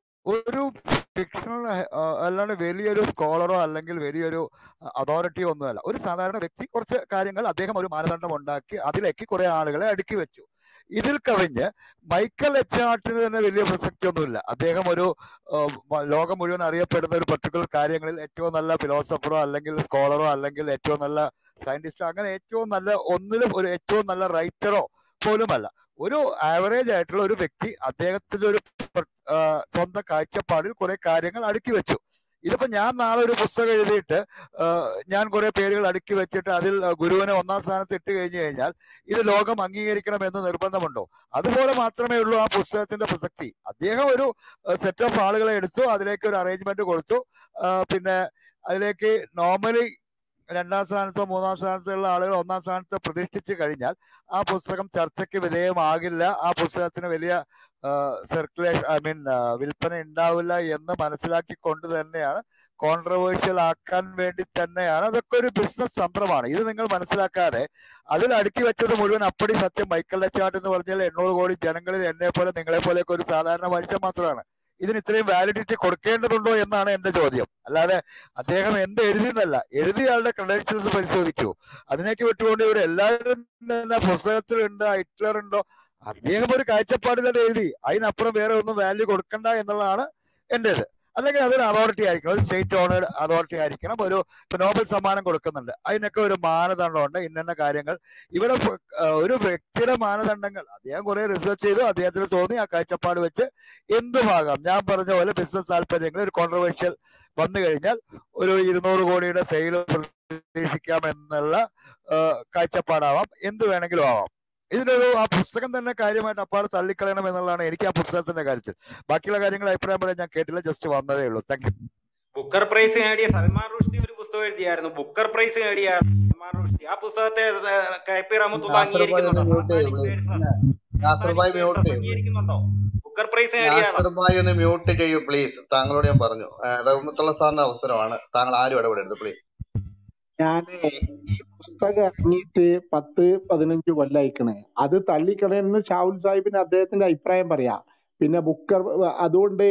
ഒരു ഫിക്ഷണൽ അല്ലാണ്ട് വലിയൊരു സ്കോളറോ അല്ലെങ്കിൽ വലിയൊരു അതോറിറ്റിയോ ഒന്നുമല്ല ഒരു സാധാരണ വ്യക്തി കുറച്ച് കാര്യങ്ങൾ അദ്ദേഹം ഒരു മാനദണ്ഡം ഉണ്ടാക്കി അതിലേക്ക് കുറെ ആളുകളെ അടുക്കി വെച്ചു ഇതിൽ കവിഞ്ഞ് മൈക്കൽ എച്ച് ഹാർട്ടിന് തന്നെ വലിയ പ്രസക്തിയൊന്നുമില്ല അദ്ദേഹം ഒരു ആ, മ- ലോകം മുഴുവൻ അറിയപ്പെടുന്ന ഒരു പർട്ടിക്കുലർ കാര്യങ്ങളിൽ ഏറ്റവും നല്ല ഫിലോസഫറോ അല്ലെങ്കിൽ സ്കോളറോ അല്ലെങ്കിൽ ഏറ്റവും നല്ല സയന്റിസ്റ്റോ അങ്ങനെ ഏറ്റവും നല്ല ഒന്നിലും ഒരു ഏറ്റവും നല്ല റൈറ്ററോ പോലുമല്ല ഒരു ആവറേജ് ആയിട്ടുള്ള ഒരു വ്യക്തി അദ്ദേഹത്തിന്റെ ഒരു പ്ര- ആ, സ്വന്തം കാഴ്ചപ്പാടിൽ കുറെ കാര്യങ്ങൾ അടുക്കി വെച്ചു ഇതിപ്പോ ഞാൻ നാളെ ഒരു പുസ്തകം എഴുതിയിട്ട് ആ, ഞാൻ കുറെ പേരുകൾ അടുക്കി വെച്ചിട്ട് അതിൽ ആ, ഗുരുവിനെ ഒന്നാം സ്ഥാനത്ത് ഇട്ട് കഴിഞ്ഞു കഴിഞ്ഞാൽ ഇത് ലോകം അംഗീകരിക്കണം എന്ന് നിർബന്ധമുണ്ടോ അതുപോലെ മാത്രമേ ഉള്ളൂ ആ പുസ്തകത്തിന്റെ പ്രസക്തി അദ്ദേഹം ഒരു സെറ്റ് ഓഫ് ആളുകളെ എടുത്തു അതിലേക്ക് ഒരു അറേഞ്ച്മെന്റ് കൊടുത്തു ആ, പിന്നെ അതിലേക്ക് നോർമലി രണ്ടാം സ്ഥാനത്തോ മൂന്നാം സ്ഥാനത്തോ ഉള്ള ആളുകൾ ഒന്നാം സ്ഥാനത്ത് പ്രതിഷ്ഠിച്ചു കഴിഞ്ഞാൽ ആ പുസ്തകം ചർച്ചയ്ക്ക് വിധേയമാകില്ല ആ പുസ്തകത്തിന് വലിയ സർക്കുലേഷൻ ഐ മീൻ വിൽപ്പന ഉണ്ടാവില്ല എന്ന് മനസ്സിലാക്കിക്കൊണ്ട് തന്നെയാണ് കോൺട്രവേഴ്ഷ്യൽ ആക്കാൻ വേണ്ടി തന്നെയാണ് അതൊക്കെ ഒരു ബിസിനസ് തന്ത്രമാണ് ഇത് നിങ്ങൾ മനസ്സിലാക്കാതെ അതിൽ അടുക്കി വെച്ചത് മുഴുവൻ അപ്പടി സത്യം മൈക്കൽ ലച്ചാട്ട് എന്ന് പറഞ്ഞാൽ എണ്ണൂറ് കോടി ജനങ്ങളിൽ എന്നെ പോലെ നിങ്ങളെ പോലെയൊക്കെ ഒരു സാധാരണ മനുഷ്യൻ മാത്രമാണ് ഇതിന് ഇത്രയും വാലിഡിറ്റി കൊടുക്കേണ്ടതുണ്ടോ എന്നാണ് എന്റെ ചോദ്യം അല്ലാതെ അദ്ദേഹം എന്ത് എഴുതിയെന്നല്ല എഴുതിയ ക്രെഡൻഷ്യൽസ് പരിശോധിക്കൂ അതിനേക്ക് വിട്ടുകൊണ്ട് ഇവർ എല്ലാവരും തന്നെ പുസ്തകത്തിലുണ്ട് ഹിറ്റ്ലർ ഉണ്ടോ അദ്ദേഹം ഒരു കാഴ്ചപ്പാടിൽ അത് എഴുതി അതിനപ്പുറം വേറെ ഒന്നും വാല്യൂ കൊടുക്കണ്ട എന്നുള്ളതാണ് എന്റേത് അല്ലെങ്കിൽ അതൊരു അതോറിറ്റി ആയിരിക്കണം ഒരു സ്റ്റേറ്റ് ഓണേഡ് അതോറിറ്റി ആയിരിക്കണം ഒരു ഇപ്പൊ നോബൽ സമ്മാനം കൊടുക്കുന്നുണ്ട് അതിനൊക്കെ ഒരു മാനദണ്ഡമുണ്ട് ഇന്ന കാര്യങ്ങൾ ഇവിടെ ഫ- ആ, ഒരു വ്യക്തിയുടെ മാനദണ്ഡങ്ങൾ അദ്ദേഹം കുറെ റിസർച്ച് ചെയ്തു അദ്ദേഹത്തിന് തോന്നി ആ കാഴ്ചപ്പാട് വെച്ച് എന്തുമാകാം ഞാൻ പറഞ്ഞ പോലെ ബിസിനസ് താല്പര്യങ്ങൾ ഒരു കോൺട്രവേഴ്ഷ്യൽ വന്നു കഴിഞ്ഞാൽ ഒരു ഇരുന്നൂറ് കോടിയുടെ സെയിൽ പ്രതീക്ഷിക്കാം എന്നുള്ള ആ, കാഴ്ചപ്പാടാവാം എന്ത് വേണമെങ്കിലും ആവാം ഇതിനൊരു ആ പുസ്തകം തന്നെ കാര്യമായിട്ട് അപ്പാട് തള്ളിക്കളയണം എന്നുള്ളതാണ് എനിക്ക് ആ പുസ്തകത്തിന്റെ കാര്യത്തിൽ ബാക്കിയുള്ള കാര്യങ്ങൾ അഭിപ്രായം പറയാൻ ഞാൻ കേട്ടില്ല ജസ്റ്റ് വന്നതേ ഉള്ളൂ താങ്ക് യു ബുക്കർ പ്രൈസ് നേടിയ സൽമാൻ റുഷ്ദി ഒരു പുസ്തകം എഴുതിയായിരുന്നു ബുക്കർ പ്രൈസ് നേടിയ സൽമാൻ റുഷ്ദി ആ പുസ്തകത്തെ ഏഹ്, കൈപ്പി റഹ്മത്തുള്ള നാസർ ഭായ് ഒന്ന് അംഗീകരിക്കുന്നുണ്ടോ മ്യൂട്ട് ചെയ്യൂ Salmanik please versus Nasar bhai Salmanik mute versus ചെയ്യൂ പ്ലീസ് അംഗീകരിക്കുന്നുണ്ടോ ബുക്കർ പ്രൈസ് നേടിയ നാസർ ആളാ ഭായ് ഒന്ന് മ്യൂട്ട് ചെയ്യൂ പ്ലീസ് താങ്കളോട് ഞാൻ പറഞ്ഞു റഹ്മത്തുള്ള സാറിന്റെ അവസരമാണ് താങ്കൾ ആരും ഇടപെടരുത് പ്ലീസ് ഞാന് ഈ പുസ്തകം ഇറങ്ങിയിട്ട് പത്ത് പതിനഞ്ച് കൊല്ലായിക്കണ് അത് തള്ളിക്കളയെന്ന് ഷാവുൽ സാഹിബിന് അദ്ദേഹത്തിന്റെ അഭിപ്രായം പറയാം പിന്നെ ബുക്കർ അതുകൊണ്ട്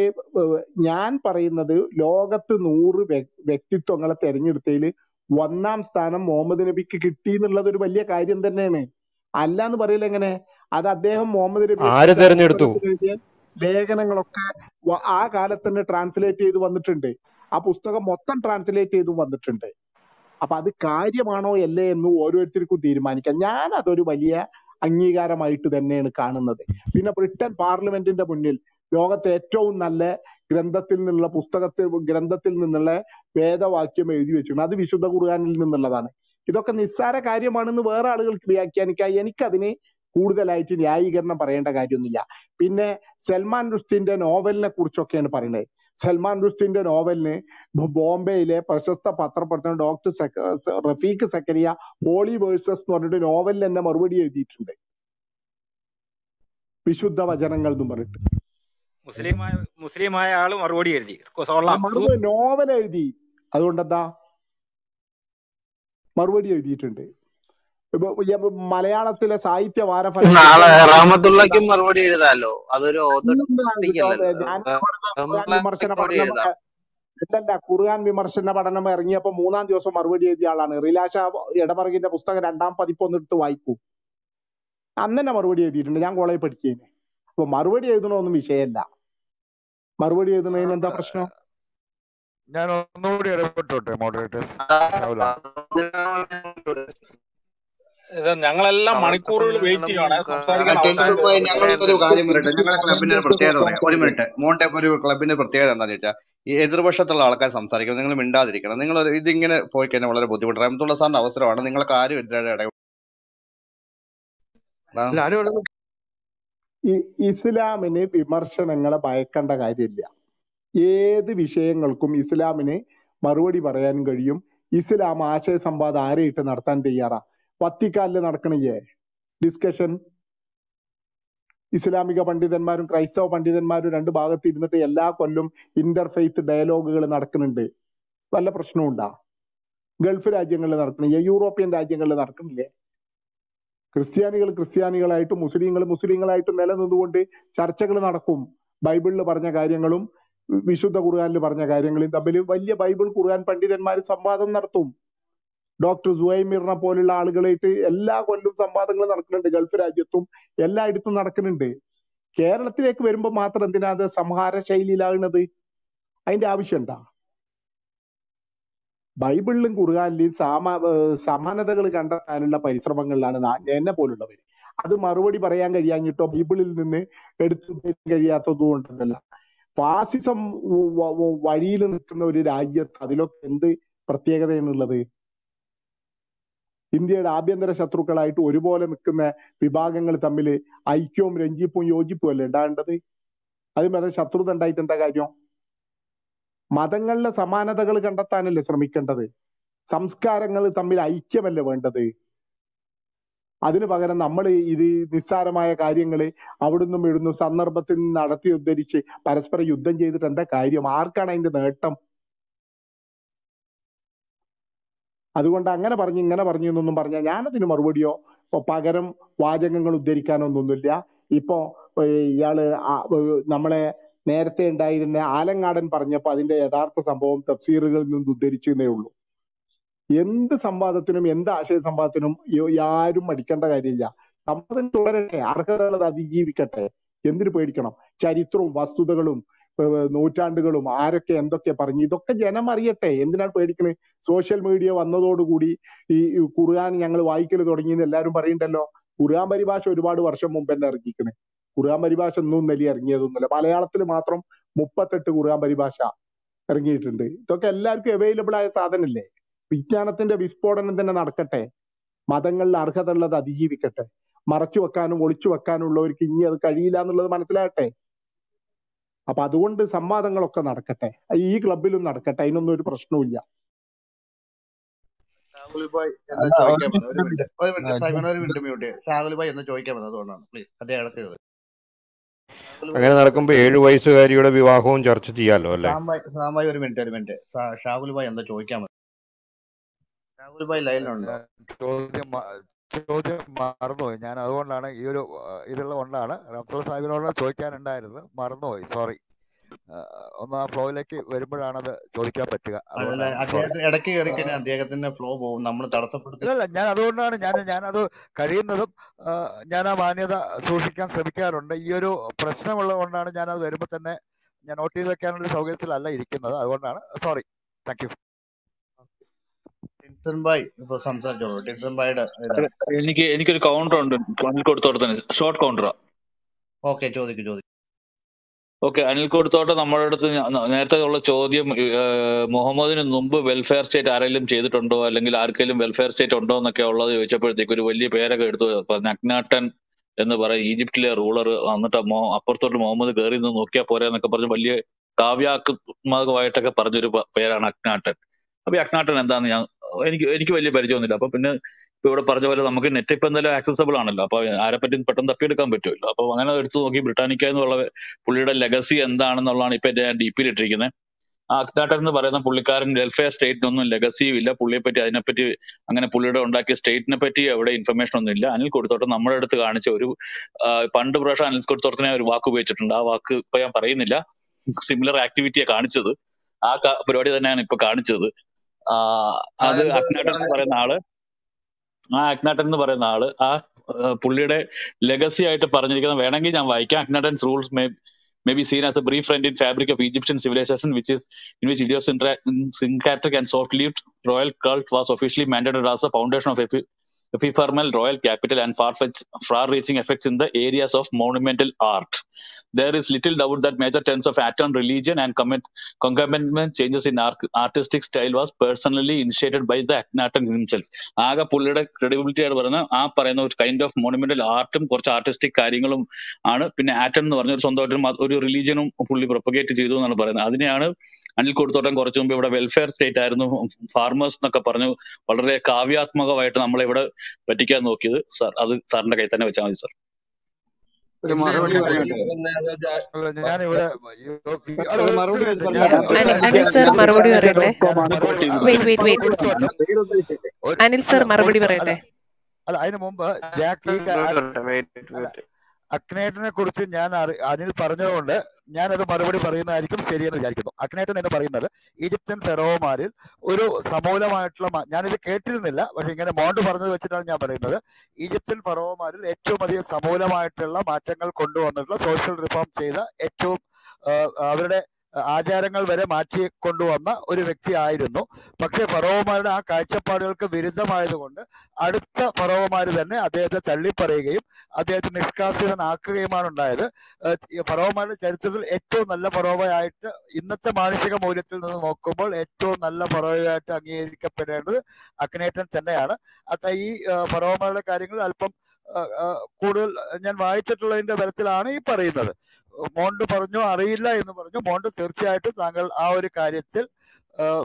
ഞാൻ പറയുന്നത് ലോകത്ത് നൂറ് വ്യ- വ്യക്തിത്വങ്ങളെ തെരഞ്ഞെടുത്തതിൽ ഒന്നാം സ്ഥാനം മുഹമ്മദ് നബിക്ക് കിട്ടി എന്നുള്ളത് ഒരു വലിയ കാര്യം തന്നെയാണ് അല്ല എന്ന് പറയില്ല എങ്ങനെ അത് അദ്ദേഹം മുഹമ്മദ് നബിയെ ആര് കുറിച്ച് ആ തെരഞ്ഞെടുത്തു പുസ്തകത്തിൽ എഴുതിയ ലേഖനങ്ങളൊക്കെ വ- ആ കാലത്ത് തന്നെ ട്രാൻസ്ലേറ്റ് ചെയ്ത് വന്നിട്ടുണ്ട് ആ പുസ്തകം മൊത്തം ട്രാൻസ്ലേറ്റ് ചെയ്തും വന്നിട്ടുണ്ട് അപ്പൊ അത് കാര്യമാണോ അല്ലേ എന്ന് ഓരോരുത്തർക്കും തീരുമാനിക്കാം ഞാൻ അതൊരു വലിയ അംഗീകാരമായിട്ട് തന്നെയാണ് കാണുന്നത് പിന്നെ ബ്രിട്ടൻ പാർലമെന്റിന്റെ മുന്നിൽ ലോകത്തെ ഏറ്റവും നല്ല ഗ്രന്ഥത്തിൽ നിന്നുള്ള പുസ്തകത്തിൽ ഗ്രന്ഥത്തിൽ നിന്നുള്ള വേദവാക്യം എഴുതി വെച്ചിട്ടുണ്ട് അത് വിശുദ്ധ ഖുർആനിൽ നിന്നുള്ളതാണ് ഇതൊക്കെ നിസ്സാര കാര്യമാണെന്ന് വേറെ ആളുകൾക്ക് വ്യാഖ്യാനിക്കാം എനിക്കതിന് കൂടുതലായിട്ട് ന്യായീകരണം പറയേണ്ട കാര്യമൊന്നുമില്ല പിന്നെ സൽമാൻ റുഷ്ദിന്റെ നോവലിനെ കുറിച്ചൊക്കെയാണ് പറയുന്നത് സൽമാൻ റുഷ്ദിന്റെ നോവലിന് ബോ- ബോംബെയിലെ പ്രശസ്ത പത്രപ്രവർത്തകൻ ഡോക്ടർ സക്ക- സ- റഫീഖ് സക്കരിയ ഹോളി വേഴ്സസ് എന്ന് പറഞ്ഞിട്ട് നോവലിൽ തന്നെ മറുപടി എഴുതിയിട്ടുണ്ട് വിശുദ്ധ വചനങ്ങൾ എന്ന് പറഞ്ഞിട്ട് മുസ്ലിമായ മുസ്ലിമായ ആള് മറുപടി എഴുതി ആ കൊള്ളാം മറുപടി സൂപ്പർ നോവൽ എഴുതി അതുകൊണ്ട് എന്താ മറുപടി എഴുതിയിട്ടുണ്ട് ഇപ്പൊ ഈ മലയാളത്തിലെ സാഹിത്യ നാളെ വാരഫലത്തിൽ റഹ്മത്തുള്ളക്കും മറുപടി എഴുതാലോ അതൊരു ഇല്ലെന്ന് ഓതന്റിക്കല്ലല്ലോ ഞാൻ ഖുർആൻ വിമർശന മറുപടി പഠനം എഴുതാം അല്ലല്ല ഖുർആൻ വിമർശന പഠനം ഇറങ്ങിയപ്പോ മൂന്നാം ദിവസം മറുപടി എഴുതിയ ആളാണ് റിലാഷ ഇടമറുകിന്റെ പുസ്തകം രണ്ടാം പതിപ്പ് ഒന്ന് എടുത്ത് വായിക്കൂ അന്ന് തന്നെ മറുപടി എഴുതിയിട്ടുണ്ട് ഞാൻ കോളേജ് പഠിക്കേന് അപ്പൊ മറുപടി എഴുതണമൊന്നും വിഷയമല്ല മറുപടി എഴുതുന്നതിന് എന്താ പ്രശ്നം ഞാൻ ഒന്നുകൂടി ഇടപെട്ടോട്ടെ മോഡറേറ്റേഴ്സ് ഷാവുല ഇത് ഞങ്ങളെല്ലാം മണിക്കൂറുകൾ വെയിറ്റ് ചെയ്യുവാണ് സംസാരിക്കാൻ ടെൻഷൻ അവസരം ഭായ് തരുന്നത് ഞങ്ങളൊരു കാര്യം പറയട്ടെ ഞങ്ങളുടെ ക്ലബിന്റെ ഒരു പ്രത്യേകത പറയാം ഒരു മിനിറ്റ് മോണ്ടെ ഒരു ക്ലബിന്റെ പ്രത്യേകത എന്താണെന്ന് വെച്ചാൽ ഈ എതിർപക്ഷത്തുള്ള ആൾക്കാർ സംസാരിക്കുമ്പോൾ നിങ്ങൾ മിണ്ടാതിരിക്കണം നിങ്ങൾ ഒരു ഇതിങ്ങനെ പോയി കഴിഞ്ഞാൽ വളരെ ബുദ്ധിമുട്ട് റഹമത്തുള്ള സാറിന്റെ അവസരമാണ് നിങ്ങൾക്ക് ആരും ഇതിന്റെ ഇടയിൽ അല്ല ആരും ഇവിടെ ഈ- ഇസ്ലാമിന് വിമർശനങ്ങളെ ഭയക്കേണ്ട കാര്യമില്ല ഏത് വിഷയങ്ങൾക്കും ഇസ്ലാമിന് മറുപടി പറയാൻ കഴിയും ഇസ്ലാം ആശയ സംവാദം ആരെയിട്ട് നടത്താൻ തയ്യാറാ വത്തിക്കാനിൽ നടക്കണില്ലേ ഡിസ്കഷൻ ഇസ്ലാമിക പണ്ഡിതന്മാരും ക്രൈസ്തവ പണ്ഡിതന്മാരും രണ്ട് ഭാഗത്ത് ഇരുന്നിട്ട് എല്ലാ കൊല്ലും ഇന്റർഫെയ്ത്ത് ഡയലോഗുകൾ നടക്കുന്നുണ്ട് വല്ല പ്രശ്നവും ഉണ്ടാ ഗൾഫ് രാജ്യങ്ങളിൽ നടക്കണില്ലേ യൂറോപ്യൻ രാജ്യങ്ങളിൽ നടക്കണില്ലേ ക്രിസ്ത്യാനികൾ ക്രിസ്ത്യാനികളായിട്ടും മുസ്ലിങ്ങൾ മുസ്ലിങ്ങളായിട്ടും നിലനിന്നുകൊണ്ട് ചർച്ചകൾ നടക്കും ബൈബിളിൽ പറഞ്ഞ കാര്യങ്ങളും വിശുദ്ധ ഖുർആനിൽ പറഞ്ഞ കാര്യങ്ങളും തമ്മിൽ വലിയ ബൈബിൾ ഖുർആൻ പണ്ഡിതന്മാർ സംവാദം നടത്തും ഡോക്ടർ സുഹൈമിറിനെ പോലുള്ള ആളുകളായിട്ട് എല്ലാ കൊല്ലും സംവാദങ്ങൾ നടക്കുന്നുണ്ട് ഗൾഫ് രാജ്യത്തും എല്ലായിടത്തും നടക്കുന്നുണ്ട് കേരളത്തിലേക്ക് വരുമ്പോൾ മാത്രം എന്തിനാ അത് സംഹാര ശൈലിയിലാകുന്നത് അതിന്റെ ആവശ്യമുണ്ടാ ബൈബിളിലും ഖുർആാനിലും സാമ ഏർ സമാനതകൾ കണ്ടെത്താനുള്ള പരിശ്രമങ്ങളിലാണ് നാ- എന്നെ പോലുള്ളവർ അത് മറുപടി പറയാൻ കഴിയാഞ്ഞിട്ടോ ബൈബിളിൽ നിന്ന് എടുത്തു കഴിയാത്തതും കൊണ്ടല്ല ഫാസിസം വഴിയിൽ നിൽക്കുന്ന ഒരു രാജ്യത്ത് അതിലൊക്കെ എന്ത് പ്രത്യേകതയാണുള്ളത് ഇന്ത്യയുടെ ആഭ്യന്തര ശത്രുക്കളായിട്ട് ഒരുപോലെ നിൽക്കുന്ന വിഭാഗങ്ങൾ തമ്മിൽ ഐക്യവും രഞ്ജിപ്പും യോജിപ്പും അല്ലേ ഉണ്ടാകേണ്ടത് അത് വേറെ ശത്രുത ഉണ്ടായിട്ട് എന്താ കാര്യം മതങ്ങളിലെ സമാനതകൾ കണ്ടെത്താനല്ലേ ശ്രമിക്കേണ്ടത് സംസ്കാരങ്ങൾ തമ്മിൽ ഐക്യമല്ലേ വേണ്ടത് അതിനു പകരം നമ്മൾ ഇത് നിസ്സാരമായ കാര്യങ്ങൾ അവിടുന്നും ഇവിടുന്നും സന്ദർഭത്തിൽ നിന്ന് നടത്തി ഉദ്ധരിച്ച് പരസ്പരം യുദ്ധം ചെയ്തിട്ട് എന്താ കാര്യം ആർക്കാണ് അതിന്റെ നേട്ടം അതുകൊണ്ട് അങ്ങനെ പറഞ്ഞു ഇങ്ങനെ പറഞ്ഞു എന്നൊന്നും പറഞ്ഞാൽ ഞാനതിന് മറുപടിയോ ഇപ്പൊ പകരം വാചകങ്ങൾ ഉദ്ധരിക്കാനൊന്നൊന്നുമില്ല ഇപ്പൊ ഏർ ഇയാള് ആ- ഏർ നമ്മളെ നേരത്തെ ഉണ്ടായിരുന്ന ആലങ്ങാടൻ പറഞ്ഞപ്പോ അതിന്റെ യഥാർത്ഥ സംഭവം തഫ്സീറുകളിൽ നിന്ന് ഉദ്ധരിച്ചേ ഉള്ളൂ എന്ത് സംവാദത്തിനും എന്ത് ആശയ സംവാദത്തിനും യോ- ആരും മടിക്കേണ്ട കാര്യമില്ല സംവാദം തുടരട്ടെ അർഹതകൾ അതിജീവിക്കട്ടെ എന്തിനു പേടിക്കണം ചരിത്രവും വസ്തുതകളും ഏർ നൂറ്റാണ്ടുകളും ആരൊക്കെ എന്തൊക്കെ പറഞ്ഞു ഇതൊക്കെ ജനം അറിയട്ടെ എന്തിനാണ് പേടിക്കണത് സോഷ്യൽ മീഡിയ വന്നതോടുകൂടി ഈ ഈ ഖുർആൻ ഞങ്ങൾ വായിക്കൽ തുടങ്ങിയെന്ന് എല്ലാവരും പറയുന്നുണ്ടല്ലോ ഖുർആൻ പരിഭാഷ ഒരുപാട് വർഷം മുമ്പ് തന്നെ ഇറങ്ങിക്കണേ ഖുർആൻ പരിഭാഷ ഒന്നും നെല്ലി ഇറങ്ങിയതൊന്നുമില്ല മലയാളത്തിൽ മാത്രം മുപ്പത്തെട്ട് ഖുർആൻ പരിഭാഷ ഇറങ്ങിയിട്ടുണ്ട് ഇതൊക്കെ എല്ലാവർക്കും അവൈലബിൾ ആയ സാധനല്ലേ വിജ്ഞാനത്തിന്റെ വിസ്ഫോടനം തന്നെ നടക്കട്ടെ മതങ്ങളിൽ അർഹത ഉള്ളത് അതിജീവിക്കട്ടെ മറച്ചു വെക്കാനും ഒളിച്ചു വെക്കാനും ഉള്ളവർക്ക് ഇനി അത് കഴിയില്ല എന്നുള്ളത് മനസ്സിലാകട്ടെ അപ്പൊ അതുകൊണ്ട് സംവാദങ്ങളൊക്കെ നടക്കട്ടെ ഈ ക്ലബിലും നടക്കട്ടെ അതിനൊന്നും ഒരു പ്രശ്നവുമില്ല ഷാഹുൽ ഭായ് എന്താ അല്ല ഒരു ചോദിക്കാൻ വന്നത് ഒരു മിനിറ്റ് ഒരു മിനിറ്റ് ആ, സൈമൺ ഒരു just minute mute Shahul bhai എന്താ ചോദിക്കാൻ വന്നത് അതുകൊണ്ടാണ് പ്ലീസ് അദ്ദേഹം ഇടക്കരുത് ഷാഹുൽ ഭായ് അങ്ങനെ നടക്കുമ്പോൾ ഏഴ് വയസ്സുകാരിയുടെ വിവാഹവും ചർച്ച ചെയ്യാമല്ലോ അല്ലേ സാംബായ് സാംബായ് ഒരു മിനിറ്റ് ഒരു മിനിറ്റ് സാ- ഷാഹുൽ ഭായ് എന്താ ചോദിക്കാൻ വന്നത് ഷാഹുൽ ഭായ് ലൈനിലുണ്ടോ ഞാൻ ചോദ്യം മ- ചോദ്യം മറന്നുപോയി ഞാൻ അതുകൊണ്ടാണ് ഈ ഒരു ആ, ഇതുള്ള കൊണ്ടാണ് റഫ്സൽ സാഹിബിനോട് ചോദിക്കാനുണ്ടായിരുന്നത് മറന്നുപോയി സോറി ഒന്ന് ആ ഫ്ലോയിലേക്ക് വരുമ്പോഴാണ് അത് ചോദിക്കാൻ പറ്റുക അല്ല അതുകൊണ്ടാണ് സോറി അദ്ദേഹത്തിന് ഇടയ്ക്ക് കയറി കഴിഞ്ഞാൽ അദ്ദേഹത്തിന്റെ ഫ്ലോ പോകും നമ്മൾ തടസ്സപ്പെടുത്തി ഇല്ലല്ല ഞാൻ അതുകൊണ്ടാണ് ഞാൻ ഞാനത് കഴിയുന്നതും ആ, ഞാൻ ആ മാന്യത സൂക്ഷിക്കാൻ ശ്രമിക്കാറുണ്ട് ഈ ഒരു പ്രശ്നമുള്ളത് കൊണ്ടാണ് ഞാൻ അത് വരുമ്പോൾ തന്നെ ഞാൻ നോട്ട് ചെയ്ത് വെക്കാനുള്ള സൗകര്യത്തിലല്ല ഇരിക്കുന്നത് അതുകൊണ്ടാണ് sorry thank you Tinson bhai ഇപ്പൊ സംസാരിച്ചോളൂ ടിൻസൺ ഭായിയുടെ അല്ല, ഇതാണ് എനിക്ക് എനിക്കൊരു കൗണ്ടർ ഉണ്ട് അനിൽ കൊടുത്തോട്ടത്തിന് ഷോർട്ട് കൗണ്ടറാ ഓക്കെ ചോദിക്കും ചോദിക്കും ഓക്കെ അനിൽ കൊടുത്തോട്ട് നമ്മുടെ അടുത്ത് ഞ- നേരത്തെ ഉള്ള ചോദ്യം ഏഹ്, മുഹമ്മദിന് മുമ്പ് വെൽഫെയർ സ്റ്റേറ്റ് ആരെങ്കിലും ചെയ്തിട്ടുണ്ടോ അല്ലെങ്കിൽ ആർക്കെങ്കിലും വെൽഫെയർ സ്റ്റേറ്റ് ഉണ്ടോ എന്നൊക്കെ ഉള്ളത് ചോദിച്ചപ്പോഴത്തേക്ക് ഒരു വലിയ പേരൊക്കെ എടുത്തു പറഞ്ഞു അക്നാട്ടൻ എന്ന് പറയും ഈജിപ്തിലെ റൂളർ എന്നിട്ട് മൊ- അപ്പുറത്തോട്ട് മുഹമ്മദ് കയറി നിന്ന് നോക്കിയാൽ പോരെ എന്നൊക്കെ പറഞ്ഞ് വലിയ കാവ്യാത്മകമായിട്ടൊക്കെ പറഞ്ഞൊരു പ- പേരാണ് അക്നാട്ടൻ അപ്പൊ ഈ അക്നാട്ടൻ എന്താന്ന് ഞാൻ എനിക്ക് എനിക്ക് വലിയ പരിചയമൊന്നുമില്ല അപ്പൊ പിന്നെ ഇപ്പൊ ഇവിടെ പറഞ്ഞ പോലെ നമുക്ക് നെറ്റ് ഇപ്പൊ എന്തായാലും ആക്സസബിൾ ആണല്ലോ അപ്പൊ ആരെ പറ്റി പെട്ടെന്ന് തപ്പിയെടുക്കാൻ പറ്റുമല്ലോ അപ്പൊ അങ്ങനെ എടുത്തു നോക്കി ബ്രിട്ടാനിക്ക എന്നുള്ള പുള്ളിയുടെ ലെഗസി എന്താണെന്നുള്ളതാണ് ഇപ്പൊ ഞാൻ ഡി പിയിൽ ഇട്ടിരിക്കുന്നത് ആ അക്നാട്ടൻ എന്ന് പറയുന്ന പുള്ളിക്കാരൻ വെൽഫെയർ സ്റ്റേറ്റിനൊന്നും ലെഗസിയും ഇല്ല പുള്ളിയെ പറ്റി അതിനെപ്പറ്റി അങ്ങനെ പുള്ളിയുടെ ഉണ്ടാക്കിയ സ്റ്റേറ്റിനെ പറ്റി എവിടെ ഇൻഫർമേഷൻ ഒന്നും ഇല്ല അനിൽ കൊടുത്തോട്ട് നമ്മുടെ അടുത്ത് കാണിച്ച ഒരു ആ, പണ്ട് പ്രാവശ്യം അനിൽ കൊടുത്തോട്ടത്തിനെ ഒരു വാക്ക് ഉപയോഗിച്ചിട്ടുണ്ട് ആ വാക്ക് ഇപ്പൊ ഞാൻ പറയുന്നില്ല സിമിലർ ആക്ടിവിറ്റിയെ കാണിച്ചത് ആ ക- പരിപാടി തന്നെയാണ് ഇപ്പൊ കാണിച്ചത് ആ, അത് അതെന്തോ അക്നാട്ടൻ എന്ന് പറയുന്ന ആള് ആ അക്നാട്ടൻ എന്ന് പറയുന്ന ആള് ആ ആ, പുള്ളിയുടെ ലെഗസി ആയിട്ട് പറഞ്ഞിരിക്കുന്ന വേണമെങ്കിൽ ഞാൻ വായിക്കാം അക്നാട്ടൻസ് rules may may be seen as a brief friend in fabric of Egyptian civilization, which is in which idiosyncratic and short-lived royal cult was officially mandated as the foundation of epi- ephemeral royal capital and far-fetched, far-reaching effects in the areas of monumental art. There is little doubt that major trends of Aton religion and commit, concomitant changes in art, artistic style was personally initiated by the Akhenaten himself. ആകെ പുള്ളിയുടെ credibility ആയിട്ട് പറയുന്ന ആ പറയുന്ന ഒരു kind of monumental ആർട്ടും കുറച്ച് artistic കാര്യങ്ങളും ആണ് പിന്നെ ആറ്റൺ എന്ന് പറഞ്ഞ ഒരു സ്വന്തമായിട്ട് ഒരു മത- ഒരു റിലീജിയനും പുള്ളി പ്രൊപ്പഗേറ്റ് ചെയ്തു എന്നാണ് പറയുന്നത് അതിനെയാണ് അനിൽ കൊടുത്തോട്ടം കുറച്ചു മുമ്പ് ഇവിടെ വെൽഫെയർ സ്റ്റേറ്റ് ആയിരുന്നു ഫാർമേഴ്സ് എന്നൊക്കെ പറഞ്ഞു വളരെ കാവ്യാത്മകമായിട്ട് നമ്മളെ ഇവിടെ പറ്റിക്കാൻ നോക്കിയത് സാർ അത് സാറിന്റെ കയ്യിൽ തന്നെ വെച്ചാൽ മതി സാർ ഒരു എന്റെ മറുപടി ഒരു പറഞ്ഞോട്ടെ പിന്നെ അത് ജാ- അല്ല ഞാനിവിടെ അല്ല ഒരു ഒരു മറുപടി മിനിറ്റ് പറഞ്ഞ ഞാൻ മറുപടി അനിൽ ഒരു അനിൽ ഞാൻ സർ ഞാൻ മറുപടി പറയട്ടെ പറയട്ടെ ഡോട്ട് കോം ആണ് അത് കോട്ട് ചെയ്തു വെയിറ്റ് വെയിറ്റ് വെയിറ്റ് കൊടുത്തോട്ടം പേര് ഉദ്ദേശിച്ചില്ലേ ഒരു അനിൽ അല്ല സർ മറുപടി കൊടുത്തോ അല്ല പറയട്ടെ അല്ല അതിന് മുമ്പ് ജാക്ക് ഈ കാ- അല്ല അക്നേറ്റിനെ കുറിച്ച് ഞാൻ അറി അനിൽ പറഞ്ഞതുകൊണ്ട് ഞാനത് മറുപടി പറയുന്നതായിരിക്കും ശരിയെന്ന് വിചാരിക്കുന്നു അക്നേറ്റൻ എന്ന് പറയുന്നത് ഈജിപ്ഷ്യൻ ഫെറോമാരിൽ ഒരു സമൂലമായിട്ടുള്ള മാ- ഞാനിത് കേട്ടിരുന്നില്ല പക്ഷെ ഇങ്ങനെ മോണ്ട് പറഞ്ഞത് വെച്ചിട്ടാണ് ഞാൻ പറയുന്നത് ഈജിപ്ഷ്യൻ ഫെറോമാരിൽ ഏറ്റവും അധികം സമൂലമായിട്ടുള്ള മാറ്റങ്ങൾ കൊണ്ടുവന്നിട്ടുള്ള സോഷ്യൽ റിഫോം ചെയ്ത ഏറ്റവും ആ, അവരുടെ ആചാരങ്ങൾ വരെ മാറ്റി കൊണ്ടുവന്ന ഒരു വ്യക്തിയായിരുന്നു പക്ഷേ ഫറോവമാരുടെ ആ കാഴ്ചപ്പാടുകൾക്ക് വിരുദ്ധമായതുകൊണ്ട് അടുത്ത ഫറോവമാര് തന്നെ അദ്ദേഹത്തെ തള്ളിപ്പറയുകയും അദ്ദേഹത്തെ നിഷ്കാസിതനാക്കുകയുമാണ് ഉണ്ടായത് ഏഹ് ഈ ഫറോവമാരുടെ ചരിത്രത്തിൽ ഏറ്റവും നല്ല ഫറോവയായിട്ട് ഇന്നത്തെ മാനുഷിക മൂല്യത്തിൽ നിന്ന് നോക്കുമ്പോൾ ഏറ്റവും നല്ല ഫറോവയായിട്ട് അംഗീകരിക്കപ്പെടേണ്ടത് അക്നേറ്റൻ തന്നെയാണ് അത് ഈ ഏഹ് ഫറോവമാരുടെ കാര്യങ്ങൾ അല്പം ഏഹ് ഏഹ് കൂടുതൽ ഞാൻ വായിച്ചിട്ടുള്ളതിന്റെ ബലത്തിലാണ് ഈ പറയുന്നത് മോണ്ട് പറഞ്ഞു അറിയില്ല എന്ന് പറഞ്ഞു മോണ്ട് തീർച്ചയായിട്ടും താങ്കൾ ആ ഒരു കാര്യത്തിൽ ഏഹ്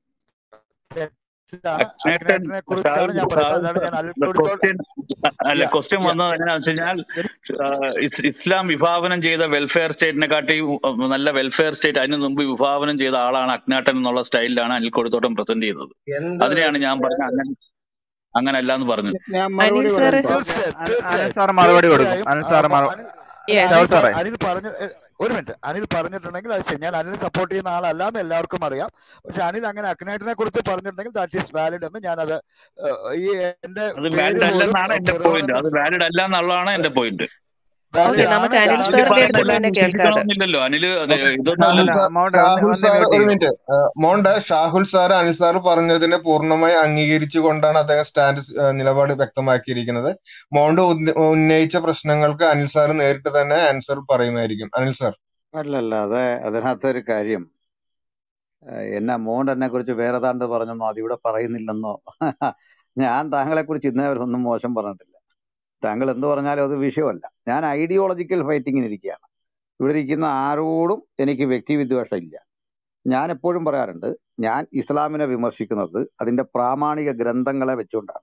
തെറ്റാണ് അക്നേറ്റൻ അക്നേറ്റനെ കുറിച്ചാണ് ഞാൻ പറയുന്നത് അല്ലാണ്ട് ഞാൻ അൽക്കുടിച്ചോട് ക്വസ്റ്റ്യൻ അല്ല യാ ക്വസ്റ്റ്യൻ യാ വന്നത് എങ്ങനെയാണെന്ന് വെച്ച് കഴിഞ്ഞാൽ ആഹ് ഇസ് ഇസ്ലാം വിഭാവനം ചെയ്ത വെൽഫെയർ സ്റ്റേറ്റിനെ കാട്ടി നല്ല വെൽഫെയർ സ്റ്റേറ്റ് അതിന് മുമ്പ് വിഭാവനം ചെയ്ത ആളാണ് അക്നാട്ടൻ എന്നുള്ള സ്റ്റൈലിലാണ് അനിൽ കൊടുത്തോട്ടം പ്രസന്റ് ചെയ്തത് എന്ത് അതിനെയാണ് ഞാൻ പറഞ്ഞത് അങ്ങനെ അങ്ങനല്ല എന്ന് പറഞ്ഞത് ഞാൻ അനിൽ മറുപടി സാറ് പറയട്ടോ തീർച്ചയായും അനിൽ അനിൽ തീർച്ചയായും സാർ മറുപടി കൊടുക്കും തീർച്ചയായും അനിൽ ആ, സാർ അപ്പൊ അനിൽ അല്ല യെസ് ഷൗൽ അനിൽ സാറേ പ- അനിൽ പറഞ്ഞു എ, ഒരു മിനിറ്റ് അനിൽ പറഞ്ഞിട്ടുണ്ടെങ്കിൽ അത് ശരി ഞാൻ അനിൽ സപ്പോർട്ട് ചെയ്യുന്ന ആളല്ല എന്ന് എല്ലാവർക്കും അറിയാം പക്ഷെ അനിൽ അങ്ങനെ അക്നേറ്റിനെ കുറിച്ച് പറഞ്ഞിട്ടുണ്ടെങ്കിൽ ദാറ്റ് ഈസ് വാലിഡ് എന്ന് ഞാനത് ഏ, ഈ എന്റെ അത് പേര് വാലിഡ് പോലും അല്ലെന്നാണ് എന്റെ പോയിന്റ് ഫിറോൻ അത് എന്ന് വാലിഡ് അല്ല എന്നുള്ളതാണ് എന്റെ പോയിന്റ് ഓക്കെ വാലിഡ് ആണ് നമുക്ക് അനിൽ അനിൽ സാറിന്റെ പറയുന്ന അടുത്ത് എല്ലാം തന്നെ കേൾക്കാതെ വിശ്വസിക്കണമെന്നില്ലല്ലോ അനില് അത് ഓക്കെ ഇതൊന്നും ഷാഹുൽ അല്ല അല്ലല്ലോ സാർ അമൗണ്ട് ഒന്ന് ഷാഹുൽ ഒന്ന് സാർ മ്യൂട്ട് ഒരു ചെയ്യൂ minute mount Shahul sir Anil sir പറഞ്ഞതിനെ പൂർണ്ണമായി അംഗീകരിച്ചുകൊണ്ടാണ് അദ്ദേഹം സ്റ്റാൻഡ് നിലപാട് വ്യക്തമാക്കിയിരിക്കുന്നത് മോണ്ട് ഉന്ന- ഉന്നയിച്ച പ്രശ്നങ്ങൾക്ക് അനിൽ സാർ നേരിട്ട് തന്നെ ആൻസർ പറയുന്നതായിരിക്കും അനിൽ സാർ അല്ലല്ല അത് അതിനകത്തൊരു കാര്യം ഏഹ് എന്നാ മോണ്ട് എന്നെ കുറിച്ച് വേറെ താണ്ട് പറഞ്ഞെന്നോ അതിവിടെ പറയുന്നില്ലെന്നോ ഞാൻ താങ്കളെ കുറിച്ച് ഇന്നേ വരെ ഒന്നും മോശം പറഞ്ഞിട്ടില്ല താങ്കൾ എന്ത് പറഞ്ഞാലും അത് വിഷയമല്ല ഞാൻ ഐഡിയോളജിക്കൽ ഫൈറ്റിങ്ങിന് ഇരിക്കുകയാണ് ഇവിടെ ഇരിക്കുന്ന ആരോടും എനിക്ക് വ്യക്തിവിദ്വേഷം ഇല്ല ഞാൻ എപ്പോഴും പറയാറുണ്ട് ഞാൻ ഇസ്ലാമിനെ വിമർശിക്കുന്നത് അതിന്റെ പ്രാമാണിക ഗ്രന്ഥങ്ങളെ വെച്ചുകൊണ്ടാണ്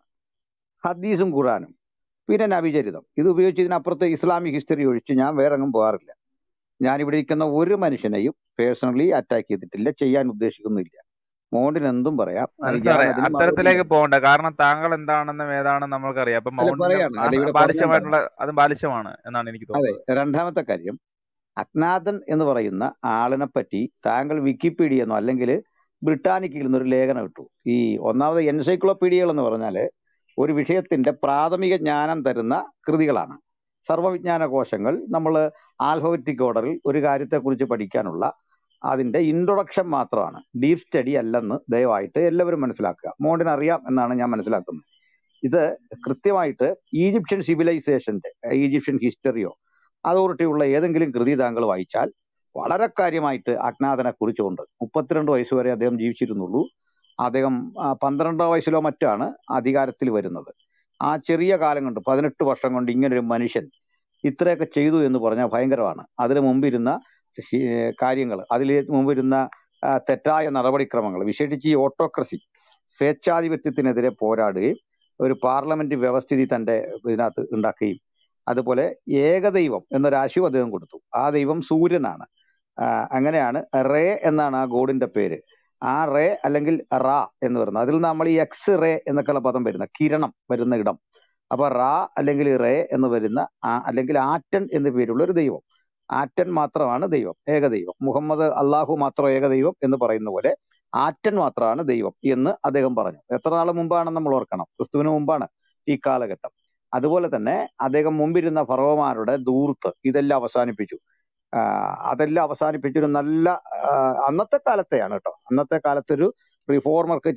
ഹദീസും ഖുറാനും പിന്നെ നബിചരിതം ഇത് ഉപയോഗിച്ച് ഇതിനപ്പുറത്ത് ഇസ്ലാമിക് ഹിസ്റ്ററി ഒഴിച്ച് ഞാൻ വേറെ എങ്ങും പോകാറില്ല ഞാൻ ഇവിടെ ഇരിക്കുന്ന ഒരു മനുഷ്യനെയും പേഴ്സണലി അറ്റാക്ക് ചെയ്തിട്ടില്ല ചെയ്യാൻ ഉദ്ദേശിക്കുന്നില്ല മോണ്ടിന് എന്തും പറയാം അനിൽ ഞാൻ സാറേ അതിന് മറുപടി അത്തരത്തിലേക്ക് പറയും പോകണ്ട കാരണം താങ്കൾ എന്താണെന്നും ഏതാണെന്നും നമ്മൾക്കറിയാം അപ്പൊ അല്ല മൗണ്ടിനും പറയാണ് അല്ല ഇവിടെ ബാലിശമായിട്ടുള്ള പറഞ്ഞെന്താണ് അതും ബാലിശമാണ് എന്നാണ് എനിക്ക് അതെ തോന്നുന്നത് രണ്ടാമത്തെ കാര്യം അജ്ഞാതൻ എന്ന് പറയുന്ന ആളിനെ പറ്റി താങ്കൾ വിക്കിപീഡിയ എന്നോ അല്ലെങ്കിൽ ബ്രിട്ടാനിക്കയിൽ നിന്നൊരു ലേഖനം ഇട്ടു ഈ ഒന്നാമത് എൻസൈക്ലോപീഡിയകൾ എന്ന് പറഞ്ഞാല് ഒരു വിഷയത്തിന്റെ പ്രാഥമിക ജ്ഞാനം തരുന്ന കൃതികളാണ് സർവ്വവിജ്ഞാന കോശങ്ങൾ നമ്മൾ ആൽഫബറ്റിക് ഓർഡറിൽ ഒരു കാര്യത്തെക്കുറിച്ച് പഠിക്കാനുള്ള അതിന്റെ ഇൻട്രൊഡക്ഷൻ മാത്രമാണ് ഡീപ് സ്റ്റഡി അല്ലെന്ന് ദയവായിട്ട് എല്ലാവരും മനസ്സിലാക്കുക മോണ്ടിന് അറിയാം എന്നാണ് ഞാൻ മനസ്സിലാക്കുന്നത് ഇത് കൃത്യമായിട്ട് ഈജിപ്ഷ്യൻ സിവിലൈസേഷന്റെ ഈജിപ്ഷ്യൻ ഹിസ്റ്ററിയോ അതോറിറ്റിയുള്ള ഏതെങ്കിലും കൃതി താങ്കൾ വായിച്ചാൽ വളരെ കാര്യമായിട്ട് അജ്ഞാതനെ കുറിച്ചുകൊണ്ട് മുപ്പത്തിരണ്ട് വയസ്സ് വരെ അദ്ദേഹം ജീവിച്ചിരുന്നുള്ളൂ അദ്ദേഹം ആ, പന്ത്രണ്ടാം വയസ്സിലോ മറ്റാണ് അധികാരത്തിൽ വരുന്നത് ആ ചെറിയ കാലം കൊണ്ട് പതിനെട്ട് വർഷം കൊണ്ട് ഇങ്ങനൊരു മനുഷ്യൻ ഇത്രയൊക്കെ ചെയ്തു എന്ന് പറഞ്ഞാൽ ഭയങ്കരമാണ് അതിനു മുമ്പിരുന്ന കാര്യങ്ങൾ അതിൽ മുമ്പിരുന്ന ആ, തെറ്റായ നടപടിക്രമങ്ങൾ വിശേഷിച്ച് ഈ ഓട്ടോക്രസി സ്വേച്ഛാധിപത്യത്തിനെതിരെ പോരാടുകയും ഒരു പാർലമെന്റ് വ്യവസ്ഥിതി തന്റെ ഇതിനകത്ത് ഉണ്ടാക്കുകയും അതുപോലെ ഏകദൈവം എന്നൊരു ആശയം അദ്ദേഹം കൊടുത്തു ആ ദൈവം സൂര്യനാണ് ആ, അങ്ങനെയാണ് റേ എന്നാണ് ആ ഗോഡിന്റെ പേര് ആ റേ അല്ലെങ്കിൽ റാ എന്ന് പറയുന്നത് അതിൽ നമ്മൾ ഈ എക്സ് റേ എന്നൊക്കെയുള്ള പദം വരുന്ന കിരണം വരുന്ന ഇടം അപ്പൊ റാ അല്ലെങ്കിൽ റേ എന്ന് വരുന്ന ആ അല്ലെങ്കിൽ ആറ്റൻ എന്ന് പേരുള്ള ഒരു ദൈവം ആറ്റൻ മാത്രമാണ് ദൈവം ഏകദൈവം മുഹമ്മദ് അള്ളാഹു മാത്രം ഏകദൈവം എന്ന് പറയുന്ന പോലെ ആറ്റൻ മാത്രമാണ് ദൈവം എന്ന് അദ്ദേഹം പറഞ്ഞു എത്ര നാൾ മുമ്പാണെന്ന് നമ്മൾ ഓർക്കണം ക്രിസ്തുവിന് മുമ്പാണ് ഈ കാലഘട്ടം അതുപോലെ തന്നെ അദ്ദേഹം മുമ്പിരുന്ന ഫറവമാരുടെ ദൂർത്ത് ഇതെല്ലാം അവസാനിപ്പിച്ചു ആ, അതെല്ലാം അവസാനിപ്പിച്ചൊരു നല്ല ആ, അന്നത്തെ കാലത്തെയാണ് കേട്ടോ അന്നത്തെ കാലത്തൊരു റിഫോർമർക്ക് ചെയ്യാൻ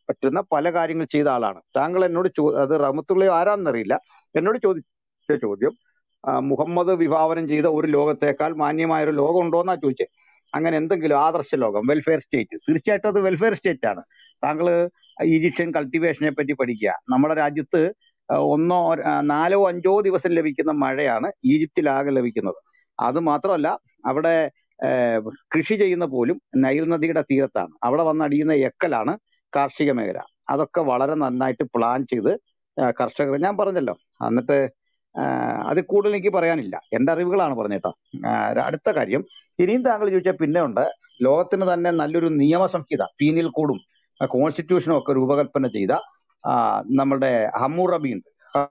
പറ്റുന്ന പല കാര്യങ്ങൾ ചെയ്ത ആളാണ് താങ്കൾ എന്നോട് ചോ അത് റഹ്മത്തുള്ള ആരാന്നറിയില്ല എന്നോട് ചോദിച്ച ചോദ്യം ആ, മുഹമ്മദ് വിഭാവനം ചെയ്ത ഒരു ലോകത്തേക്കാൾ മാന്യമായ ഒരു ലോകം ഉണ്ടോ എന്നാ ചോദിച്ചത് അങ്ങനെ എന്തെങ്കിലും ആദർശ ലോകം വെൽഫെയർ സ്റ്റേറ്റ് തീർച്ചയായിട്ടും അത് വെൽഫെയർ സ്റ്റേറ്റ് ആണ് താങ്കൾ ഈജിപ്ഷ്യൻ കൾട്ടിവേഷനെ പറ്റി പഠിക്കുക നമ്മുടെ രാജ്യത്ത് ആ, ഒന്നോ ആ, നാലോ അഞ്ചോ ദിവസം ലഭിക്കുന്ന മഴയാണ് ഈജിപ്തിലാകെ ലഭിക്കുന്നത് അത് മാത്രമല്ല അവിടെ ഏഹ്, കൃഷി ചെയ്യുന്ന പോലും നൈൽ നദിയുടെ തീരത്താണ് അവിടെ വന്നടിയുന്ന എക്കലാണ് കാർഷിക മേഖല അതൊക്കെ വളരെ നന്നായിട്ട് പ്ലാൻ ചെയ്ത് ആ, കർഷകർ ഞാൻ പറഞ്ഞല്ലോ എന്നിട്ട് ആഹ് അതിൽ കൂടുതൽ എനിക്ക് പറയാനില്ല എന്റെ അറിവുകളാണ് പറഞ്ഞേട്ടോ ആഹ് അടുത്ത കാര്യം ഇനിയും താങ്കൾ ചോദിച്ചാൽ പിന്നെ ഉണ്ട് ലോകത്തിന് തന്നെ നല്ലൊരു നിയമ സംഹിത പീനൽ കോഡും കോൺസ്റ്റിറ്റ്യൂഷനും ഒക്കെ രൂപകൽപ്പന ചെയ്ത ആ, നമ്മുടെ ഹമ്മൂറബി ഉണ്ട്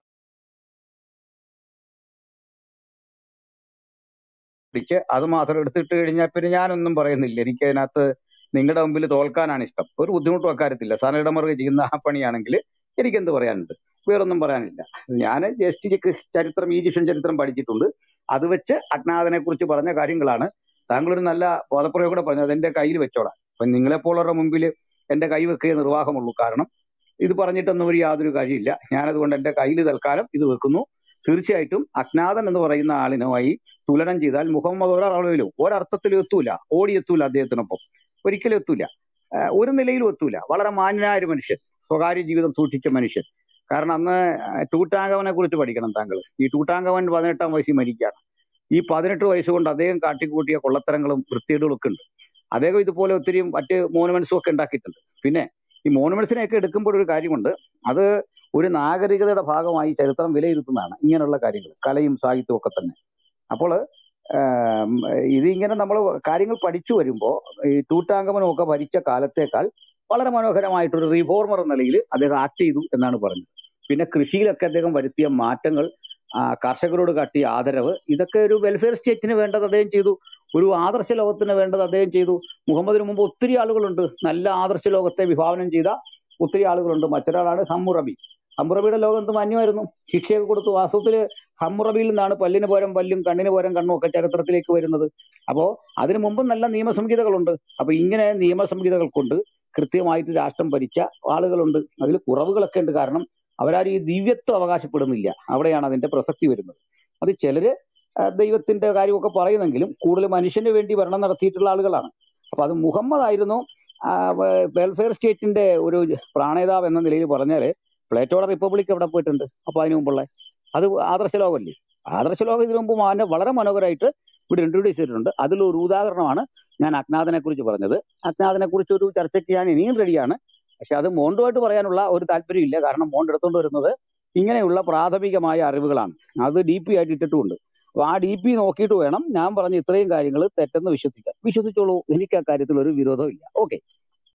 പിടിച്ച് അത് മാത്രം എടുത്തിട്ട് കഴിഞ്ഞാൽ പിന്നെ ഞാനൊന്നും പറയുന്നില്ല എനിക്ക് അതിനകത്ത് നിങ്ങളുടെ മുമ്പിൽ തോൽക്കാനാണ് ഇഷ്ടം ഒരു ബുദ്ധിമുട്ടും അക്കാര്യത്തില്ല സനയിടമറുക ചെയ്യുന്ന ആ പണിയാണെങ്കിൽ എനിക്കെന്ത് പറയാനുണ്ട് വേറൊന്നും പറയാനില്ല ഞാൻ ജസ്റ്റ് ചരിത്രം ഈജിപ്ഷ്യൻ ചരിത്രം പഠിച്ചിട്ടുണ്ട് അത് വെച്ച് അജ്ഞാതനെ കുറിച്ച് പറഞ്ഞ കാര്യങ്ങളാണ് താങ്കൾ ഒരു നല്ല പദപ്രയോഗം കൂടെ പറഞ്ഞത് എന്റെ കയ്യിൽ വെച്ചോളാം അപ്പൊ നിങ്ങളെപ്പോലുള്ളവരുടെ മുമ്പിൽ എന്റെ കൈ വെക്കേ നിർവാഹമുള്ളൂ കാരണം ഇത് പറഞ്ഞിട്ടൊന്നും ഒരു യാതൊരു കാര്യമില്ല ഞാനതുകൊണ്ട് എന്റെ കയ്യിൽ തൽക്കാലം ഇത് വെക്കുന്നു തീർച്ചയായിട്ടും അജ്ഞാതൻ എന്ന് പറയുന്ന ആളിനുമായി തുലനം ചെയ്താൽ മുഹമ്മദ് ഒരളവിലും ഒരർത്ഥത്തിലും എത്തൂല ഓടി എത്തൂല അദ്ദേഹത്തിനൊപ്പം ഒരിക്കലും എത്തൂല ആഹ് ഒരു നിലയിലും എത്തൂല വളരെ മാന്യനായ ഒരു മനുഷ്യൻ സ്വകാര്യ ജീവിതം സൂക്ഷിച്ച മനുഷ്യൻ കാരണം അന്ന് ടൂട്ടാങ്കവനെ കുറിച്ച് പഠിക്കണം താങ്കൾ ഈ ടൂട്ടാങ്കവൻ പതിനെട്ടാം വയസ്സിൽ മരിക്കുകയാണ് ഈ പതിനെട്ട് വയസ്സുകൊണ്ട് അദ്ദേഹം കാട്ടിക്കൂട്ടിയ കൊള്ളത്തരങ്ങളും വൃത്തികേടുകളും ഒക്കെ ഉണ്ട് അദ്ദേഹം ഇതുപോലെ ഒത്തിരി മറ്റ് മോണുമെന്റ്സും ഒക്കെ ഉണ്ടാക്കിയിട്ടുണ്ട് പിന്നെ ഈ മോണുമെന്റ്സിനെയൊക്കെ എടുക്കുമ്പോൾ ഒരു കാര്യമുണ്ട് അത് ഒരു നാഗരികതയുടെ ഭാഗമായി ചരിത്രം വിലയിരുത്തുന്നതാണ് ഇങ്ങനെയുള്ള കാര്യങ്ങൾ കലയും സാഹിത്യവും ഒക്കെ തന്നെ അപ്പോൾ ഇതിങ്ങനെ നമ്മൾ കാര്യങ്ങൾ പഠിച്ചു വരുമ്പോൾ ഈ ടൂട്ടാങ്കമനും ഒക്കെ ഭരിച്ച കാലത്തേക്കാൾ വളരെ മനോഹരമായിട്ടൊരു റിഫോർമർ എന്ന നിലയിൽ അദ്ദേഹം ആക്ട് ചെയ്തു എന്നാണ് പറഞ്ഞത് പിന്നെ കൃഷിയിലൊക്കെ അദ്ദേഹം വരുത്തിയ മാറ്റങ്ങൾ ആ, കർഷകരോട് കാട്ടിയ ആദരവ് ഇതൊക്കെ ഒരു വെൽഫെയർ സ്റ്റേറ്റിന് വേണ്ടത് അദ്ദേഹം ചെയ്തു ഒരു ആദർശ ലോകത്തിന് വേണ്ടത് അദ്ദേഹം ചെയ്തു മുഹമ്മദിന് മുമ്പ് ഒത്തിരി ആളുകളുണ്ട് നല്ല ആദർശ ലോകത്തെ വിഭാവനം ചെയ്ത ഒത്തിരി ആളുകളുണ്ട് മറ്റൊരാളാണ് ഹമ്മുറബി ഹമ്മുറബിയുടെ ലോകം എന്ത് മാന്യമായിരുന്നു ശിക്ഷയൊക്കെ കൊടുത്തു വാസ്തവത്തില് ഹമ്മുറബിയിൽ നിന്നാണ് പല്ലിന് പകരം പല്ലും കണ്ണിന് പകരം കണ്ണും ഒക്കെ ചരിത്രത്തിലേക്ക് വരുന്നത് അപ്പോ അതിനു മുമ്പ് നല്ല നിയമസംഹിതകളുണ്ട് അപ്പൊ ഇങ്ങനെ നിയമസംഹിതകൾ കൊണ്ട് കൃത്യമായിട്ട് രാഷ്ട്രം ഭരിച്ച ആളുകളുണ്ട് അതിൽ കുറവുകളൊക്കെ ഉണ്ട് കാരണം അവരാരും ഈ ദിവ്യത്വം അവകാശപ്പെടുന്നില്ല അവിടെയാണ് അതിന്റെ പ്രസക്തി വരുന്നത് അത് ചിലര് ആ, ദൈവത്തിന്റെ കാര്യമൊക്കെ പറയുന്നെങ്കിലും കൂടുതൽ മനുഷ്യന് വേണ്ടി ഭരണം നടത്തിയിട്ടുള്ള ആളുകളാണ് അപ്പൊ അത് മുഹമ്മദ് ആയിരുന്നു വെൽഫെയർ സ്റ്റേറ്റിന്റെ ഒരു പ്രാണേതാവ് എന്ന നിലയിൽ പറഞ്ഞാല് പ്ലേറ്റോയുടെ റിപ്പബ്ലിക് എവിടെ പോയിട്ടുണ്ട് അപ്പൊ അതിനു മുമ്പുള്ള അത് ആദർശ ലോകമല്ലേ ആദർശ ലോകം ഇതിനു മുമ്പ് മാന- വളരെ മനോഹരമായിട്ട് ഇവിടെ ഇൻട്രൊഡ്യൂസ് ചെയ്തിട്ടുണ്ട് അതിലൊരു ഉദാഹരണമാണ് ഞാൻ അജ്ഞാതനെ കുറിച്ച് പറഞ്ഞത് അജ്ഞാതനെ കുറിച്ച് ഒരു ചർച്ചയ്ക്ക് ഞാൻ ഇനിയും റെഡിയാണ് പക്ഷെ അത് മോണ്ടുമായിട്ട് പറയാനുള്ള ഒരു താല്പര്യമില്ല കാരണം മോണ്ട് എടുത്തുകൊണ്ട് വരുന്നത് ഇങ്ങനെയുള്ള പ്രാഥമികമായ അറിവുകളാണ് അത് ഡി പി ആയിട്ട് ഇട്ടിട്ടുമുണ്ട് അപ്പൊ ആ ഡി പി നോക്കിയിട്ട് വേണം ഞാൻ പറഞ്ഞ ഇത്രയും കാര്യങ്ങൾ തെറ്റെന്ന് വിശ്വസിക്കാൻ വിശ്വസിച്ചോളൂ എനിക്ക് ആ കാര്യത്തിൽ ഒരു വിരോധവും ഇല്ല ഓക്കെ